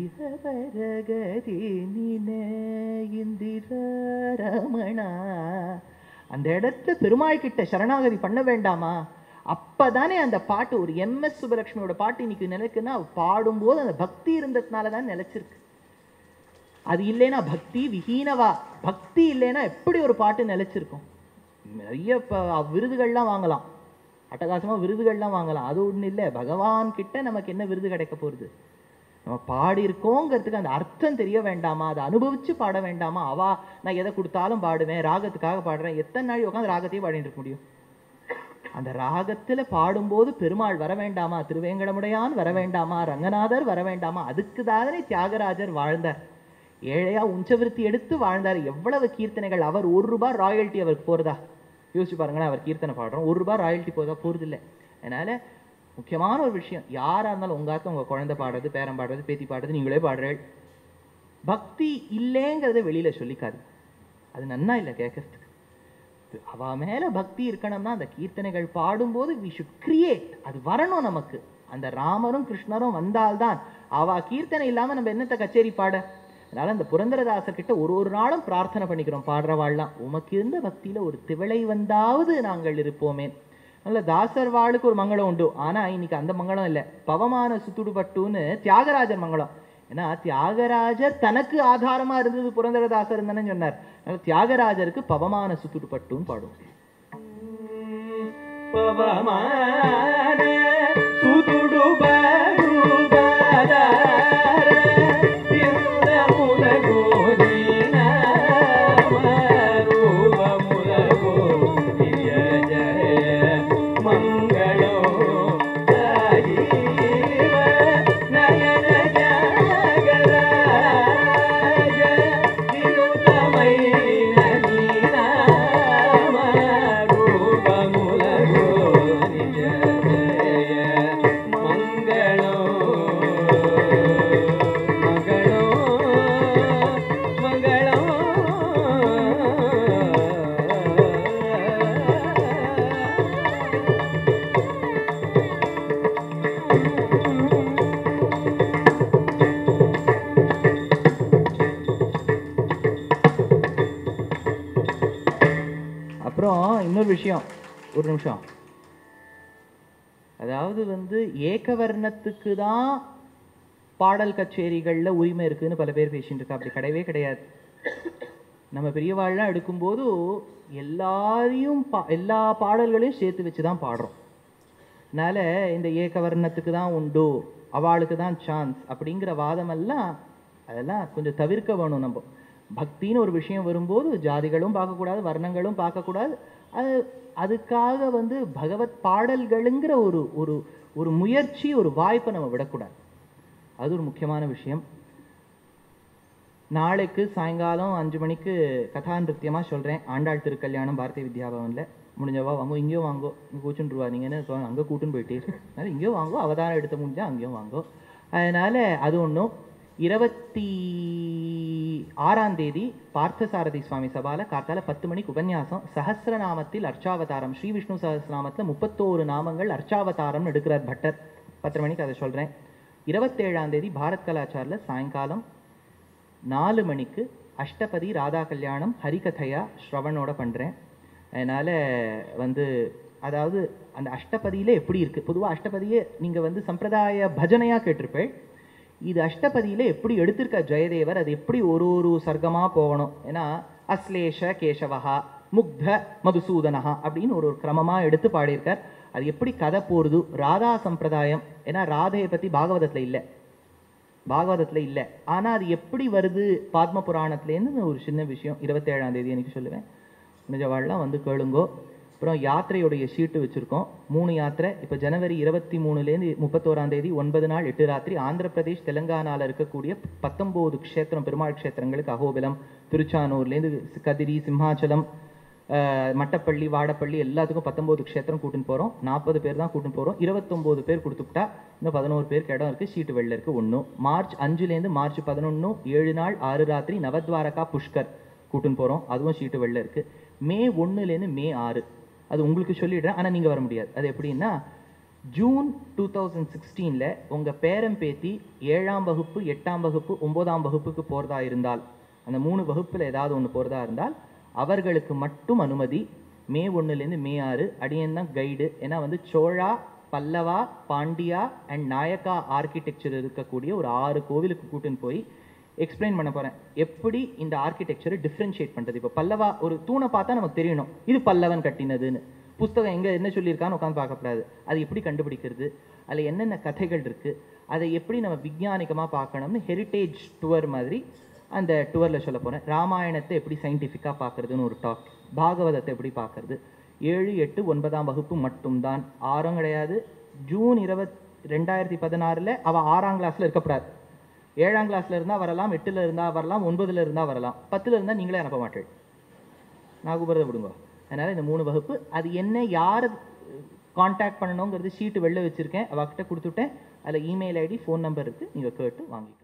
இரவரகதி நினை இந்திர ரமணா அந்த இடத்துல பெருமாள் கிட்ட சரணாகதி பண்ண வேண்டாமா அப்பதானே அந்த பாட்டு ஒரு எம் எஸ் சுபலட்சுமியோட பாட்டு இன்னைக்கு நிலைக்குன்னா அவ பாடும்போது அந்த பக்தி இருந்ததுனால தான் நிலைச்சிருக்கு அது இல்லைன்னா பக்தி விஹீனவா பக்தி இல்லைன்னா எப்படி ஒரு பாட்டு நிலைச்சிருக்கும் நிறைய இப்போ விருதுகள்லாம் வாங்கலாம் அட்டகாசமா விருதுகள்லாம் வாங்கலாம் அது ஒண்ணு இல்லை பகவான் கிட்ட நமக்கு என்ன விருது கிடைக்க போகுது நம்ம பாடி இருக்கோங்கிறதுக்கு அந்த அர்த்தம் தெரிய வேண்டாமா அதை அனுபவிச்சு பாட வேண்டாமா அவா நான் எதை கொடுத்தாலும் பாடுவேன் ராகத்துக்காக பாடுறேன் எத்தனை நாள் உட்காந்து ராகத்தையே பாடிட்டு இருக்க முடியும் அந்த ராகத்துல பாடும்போது பெருமாள் வர வேண்டாமா திருவேங்கடமுடையான் வர வேண்டாமா ரங்கநாதர் வர வேண்டாமா அதுக்கு தானே தியாகராஜர் வாழ்ந்தார் ஏழையா உஞ்சவிருத்தி எடுத்து வாழ்ந்தார் எவ்வளவு கீர்த்தனைகள் அவர் ஒரு ரூபாய் ராயல்ட்டி அவருக்கு போறதா யோசிச்சு பாருங்களேன் அவர் கீர்த்தனை பாடுறோம் ஒரு ரூபாய் ராயல்ட்டி போதா போறது இல்லை அதனால முக்கியமான ஒரு விஷயம் யாரா இருந்தாலும் உங்க ஆத்த உங்க குழந்தை பாடுறது பேரன் பாடுறது பேத்தி பாடுறது நீங்களே பாடுறேன் பக்தி இல்லைங்கிறத வெளியில சொல்லிக்காது அது நன்னா இல்லை கேட்கறதுக்கு அவ மேல பக்தி இருக்கணும்னா அந்த கீர்த்தனைகள் பாடும்போது வி ஷுட் கிரியேட் அது வரணும் நமக்கு அந்த ராமரும் கிருஷ்ணரும் வந்தால்தான் அவ கீர்த்தனை இல்லாம நம்ம என்னத்த கச்சேரி பாட அதனால அந்த புரந்தரதாசர் கிட்ட ஒரு ஒரு நாளும் பிரார்த்தனை பண்ணிக்கிறோம் பாடுறவாள்லாம் உமக்கு இருந்த பக்தியில ஒரு திவளை வந்தாவது நாங்கள் இருப்போமே நல்ல தாசர் வாளுக்கு ஒரு மங்களம் உண்டு ஆனா இன்னைக்கு அந்த மங்களம் இல்லை பவமான சுத்துடுபட்டுன்னு தியாகராஜர் மங்களம் ஏன்னா தியாகராஜர் தனக்கு ஆதாரமா இருந்தது புரந்தரதாசர் தானே சொன்னார் அதனால தியாகராஜருக்கு பவமான சுத்துடுபட்டுன்னு பாடும் பவமான சுதுடு பருபதார திருட முலகோதீன ரூப முலகோதி ஜய மங்களோ ராஜீவ நயன ஜாகராஜ நிருதமைன நீநாம ரூப முலகோதி ஜய மங்களோ மங்களோ மங்களோ அப்புறம் இன்னொரு விஷயம் ஒரு நிமிஷம் அதாவது வந்து ஏகவர்ணத்துக்கு தான் பாடல் கச்சேரிகள்ல உரிமை இருக்குன்னு பல பேர் பேசிட்டு இருக்கா அப்படி கிடையவே கிடையாது நம்ம பெரியவாள்லாம் எடுக்கும்போது எல்லாரையும் பா- எல்லா பாடல்களையும் சேர்த்து வச்சு தான் பாடுறோம் அதனால இந்த ஏகவர்ணத்துக்கு தான் உண்டு அவளுக்கு தான் சான்ஸ் அப்படிங்கிற வாதமெல்லாம் அதெல்லாம் கொஞ்சம் தவிர்க்க வேணும் நம்ம பக்தின்னு ஒரு விஷயம் வரும்போது ஜாதிகளும் பார்க்கக்கூடாது வர்ணங்களும் பார்க்கக்கூடாது அது அதுக்காக வந்து பகவத் பாடல்களுங்கிற ஒரு ஒரு ஒரு முயற்சி ஒரு வாய்ப்பை நம்ம விடக்கூடாது அது ஒரு முக்கியமான விஷயம் நாளைக்கு சாயங்காலம் அஞ்சு மணிக்கு கதா நிருத்தியமா சொல்றேன் ஆண்டாள் திருக்கல்யாணம் பாரதிய வித்யாபவன்ல முடிஞ்சவா வாங்கோ இங்கேயோ வாங்கோ இங்கே கூச்சுருவா நீங்க என்ன சொல்ல அங்கே கூட்டுன்னு போயிட்டே அதனால இங்கேயோ வாங்கோ அவதாரம் எடுத்த முடிஞ்சா அங்கேயும் வாங்கோ அதனால அது ஒன்றும் இருபத்தி ஆறாம் தேதி பார்த்தசாரதி சுவாமி சபால காத்தால பத்து மணிக்கு உபன்யாசம் சஹஸ்ரநாமத்தில் அர்ச்சாவதாரம் ஸ்ரீ விஷ்ணு சஹஸ்ரநாமத்தில் முப்பத்தோரு நாமங்கள் அர்ச்சாவதாரம்னு எடுக்கிறார் பட்டர் பத்து மணிக்கு அதை சொல்றேன் இருபத்தேழாம் தேதி பாரத் கலாச்சாரில் சாயங்காலம் நாலு மணிக்கு அஷ்டபதி ராதா கல்யாணம் ஹரிகதையா ஸ்ரவணோட பண்றேன் அதனால வந்து அதாவது அந்த அஷ்டபதியில எப்படி இருக்கு பொதுவா அஷ்டபதியே நீங்க வந்து சம்பிரதாய பஜனையா கேட்டிருப்பேன் இது அஷ்டபதியில எப்படி எடுத்திருக்க ஜெயதேவர் அது எப்படி ஒரு ஒரு சர்க்கமா போகணும் ஏன்னா அஸ்லேஷ கேசவஹா முக்த மதுசூதனஹா அப்படின்னு ஒரு ஒரு கிரமமா எடுத்து பாடியிருக்கார் அது எப்படி கதை போறது ராதா சம்பிரதாயம் ஏன்னா ராதையை பத்தி பாகவதத்துல இல்லை பாகவதத்துல இல்ல ஆனா அது எப்படி வருது பாத்ம புராணத்துலேருந்து ஒரு சின்ன விஷயம் இருபத்தேழாம் தேதி எனக்கு சொல்லுவேன் முடிஞ்சவாள்லாம் வந்து கேளுங்கோ அப்புறம் யாத்திரையுடைய ஷீட்டு வச்சிருக்கோம் மூணு யாத்திரை இப்போ ஜனவரி இருபத்தி மூணுலேருந்து முப்பத்தோராம் தேதி ஒன்பது நாள் எட்டு ராத்திரி ஆந்திர பிரதேஷ் தெலுங்கானால இருக்கக்கூடிய பத்தொம்போது க்ஷேத்திரம் பெருமாள் க்ஷேத்திரங்களுக்கு அகோபிலம் திருச்சானூர்லேருந்து கதிரி சிம்மாச்சலம் அஹ், மட்டப்பள்ளி வாடப்பள்ளி எல்லாத்துக்கும் பத்தொம்போது க்ஷேத்திரம் கூட்டின்னு போகிறோம் நாற்பது பேர் தான் கூட்டின்னு போகிறோம் இருபத்தொம்போது பேர் கொடுத்துட்டா இன்னும் பதினோரு பேருக்கு இடம் இருக்குது சீட்டு வெளில இருக்குது ஒன்று மார்ச் அஞ்சுலேருந்து மார்ச் பதினொன்று ஏழு நாள் ஆறு ராத்திரி நவத்வாரகா புஷ்கர் கூட்டின்னு போகிறோம் அதுவும் சீட்டு வெளில இருக்குது மே ஒன்றுலேருந்து மே ஆறு அது உங்களுக்கு சொல்லிடுறேன் ஆனால் நீங்கள் வர முடியாது அது எப்படின்னா ஜூன் டூ தௌசண்ட் சிக்ஸ்டீனில் உங்கள் பேரன் பேத்தி ஏழாம் வகுப்பு எட்டாம் வகுப்பு ஒன்பதாம் வகுப்புக்கு போகிறதா இருந்தால் அந்த மூணு வகுப்பில் ஏதாவது ஒன்று போகிறதா இருந்தால் அவர்களுக்கு மட்டும் அனுமதி மே ஒன்றுலேருந்து மே ஆறு அடியன் தான் கைடு ஏன்னா வந்து சோழா பல்லவா பாண்டியா அண்ட் நாயக்கா ஆர்கிடெக்சர் இருக்கக்கூடிய ஒரு ஆறு கோவிலுக்கு கூட்டின்னு போய் எக்ஸ்பிளைன் பண்ண போறேன் எப்படி இந்த ஆர்கிடெக்சரை டிஃப்ரென்ஷியேட் பண்றது இப்போ பல்லவா ஒரு தூணை பார்த்தா நமக்கு தெரியணும் இது பல்லவன் கட்டினதுன்னு புஸ்தகம் எங்க என்ன சொல்லியிருக்கான்னு உட்காந்து பார்க்கக்கூடாது அது எப்படி கண்டுபிடிக்கிறது அதுல என்னென்ன கதைகள் இருக்கு அதை எப்படி நம்ம விஞ்ஞானிகமா பார்க்கணும்னு ஹெரிட்டேஜ் டூர் மாதிரி அந்த டூர்ல சொல்ல போறேன் ராமாயணத்தை எப்படி சயின்டிஃபிக்கா பார்க்கறதுன்னு ஒரு டாக் பாகவதத்தை எப்படி பார்க்கறது ஏழு எட்டு ஒன்பதாம் வகுப்பு மட்டும்தான் ஆறும் கிடையாது ஜூன் இருபத் ரெண்டாயிரத்தி பதினாறுல அவ ஆறாம் கிளாஸ்ல இருக்கக்கூடாது ஏழாம் கிளாஸ்ல இருந்தா வரலாம் எட்டுல இருந்தா வரலாம் ஒன்பதுல இருந்தா வரலாம் பத்துல இருந்தா நீங்களே அனுப்ப மாட்டேன் நான் கூப்பிடுறத விடுங்க அதனால இந்த மூணு வகுப்பு அது என்ன யார் காண்டாக்ட் பண்ணணுங்கிறது ஷீட்டு வெளில வச்சிருக்கேன் அவகிட்ட கொடுத்துட்டேன் அதில் இமெயில் ஐடி ஃபோன் நம்பர் இருக்கு நீங்க கேட்டு வாங்கிக்கலாம்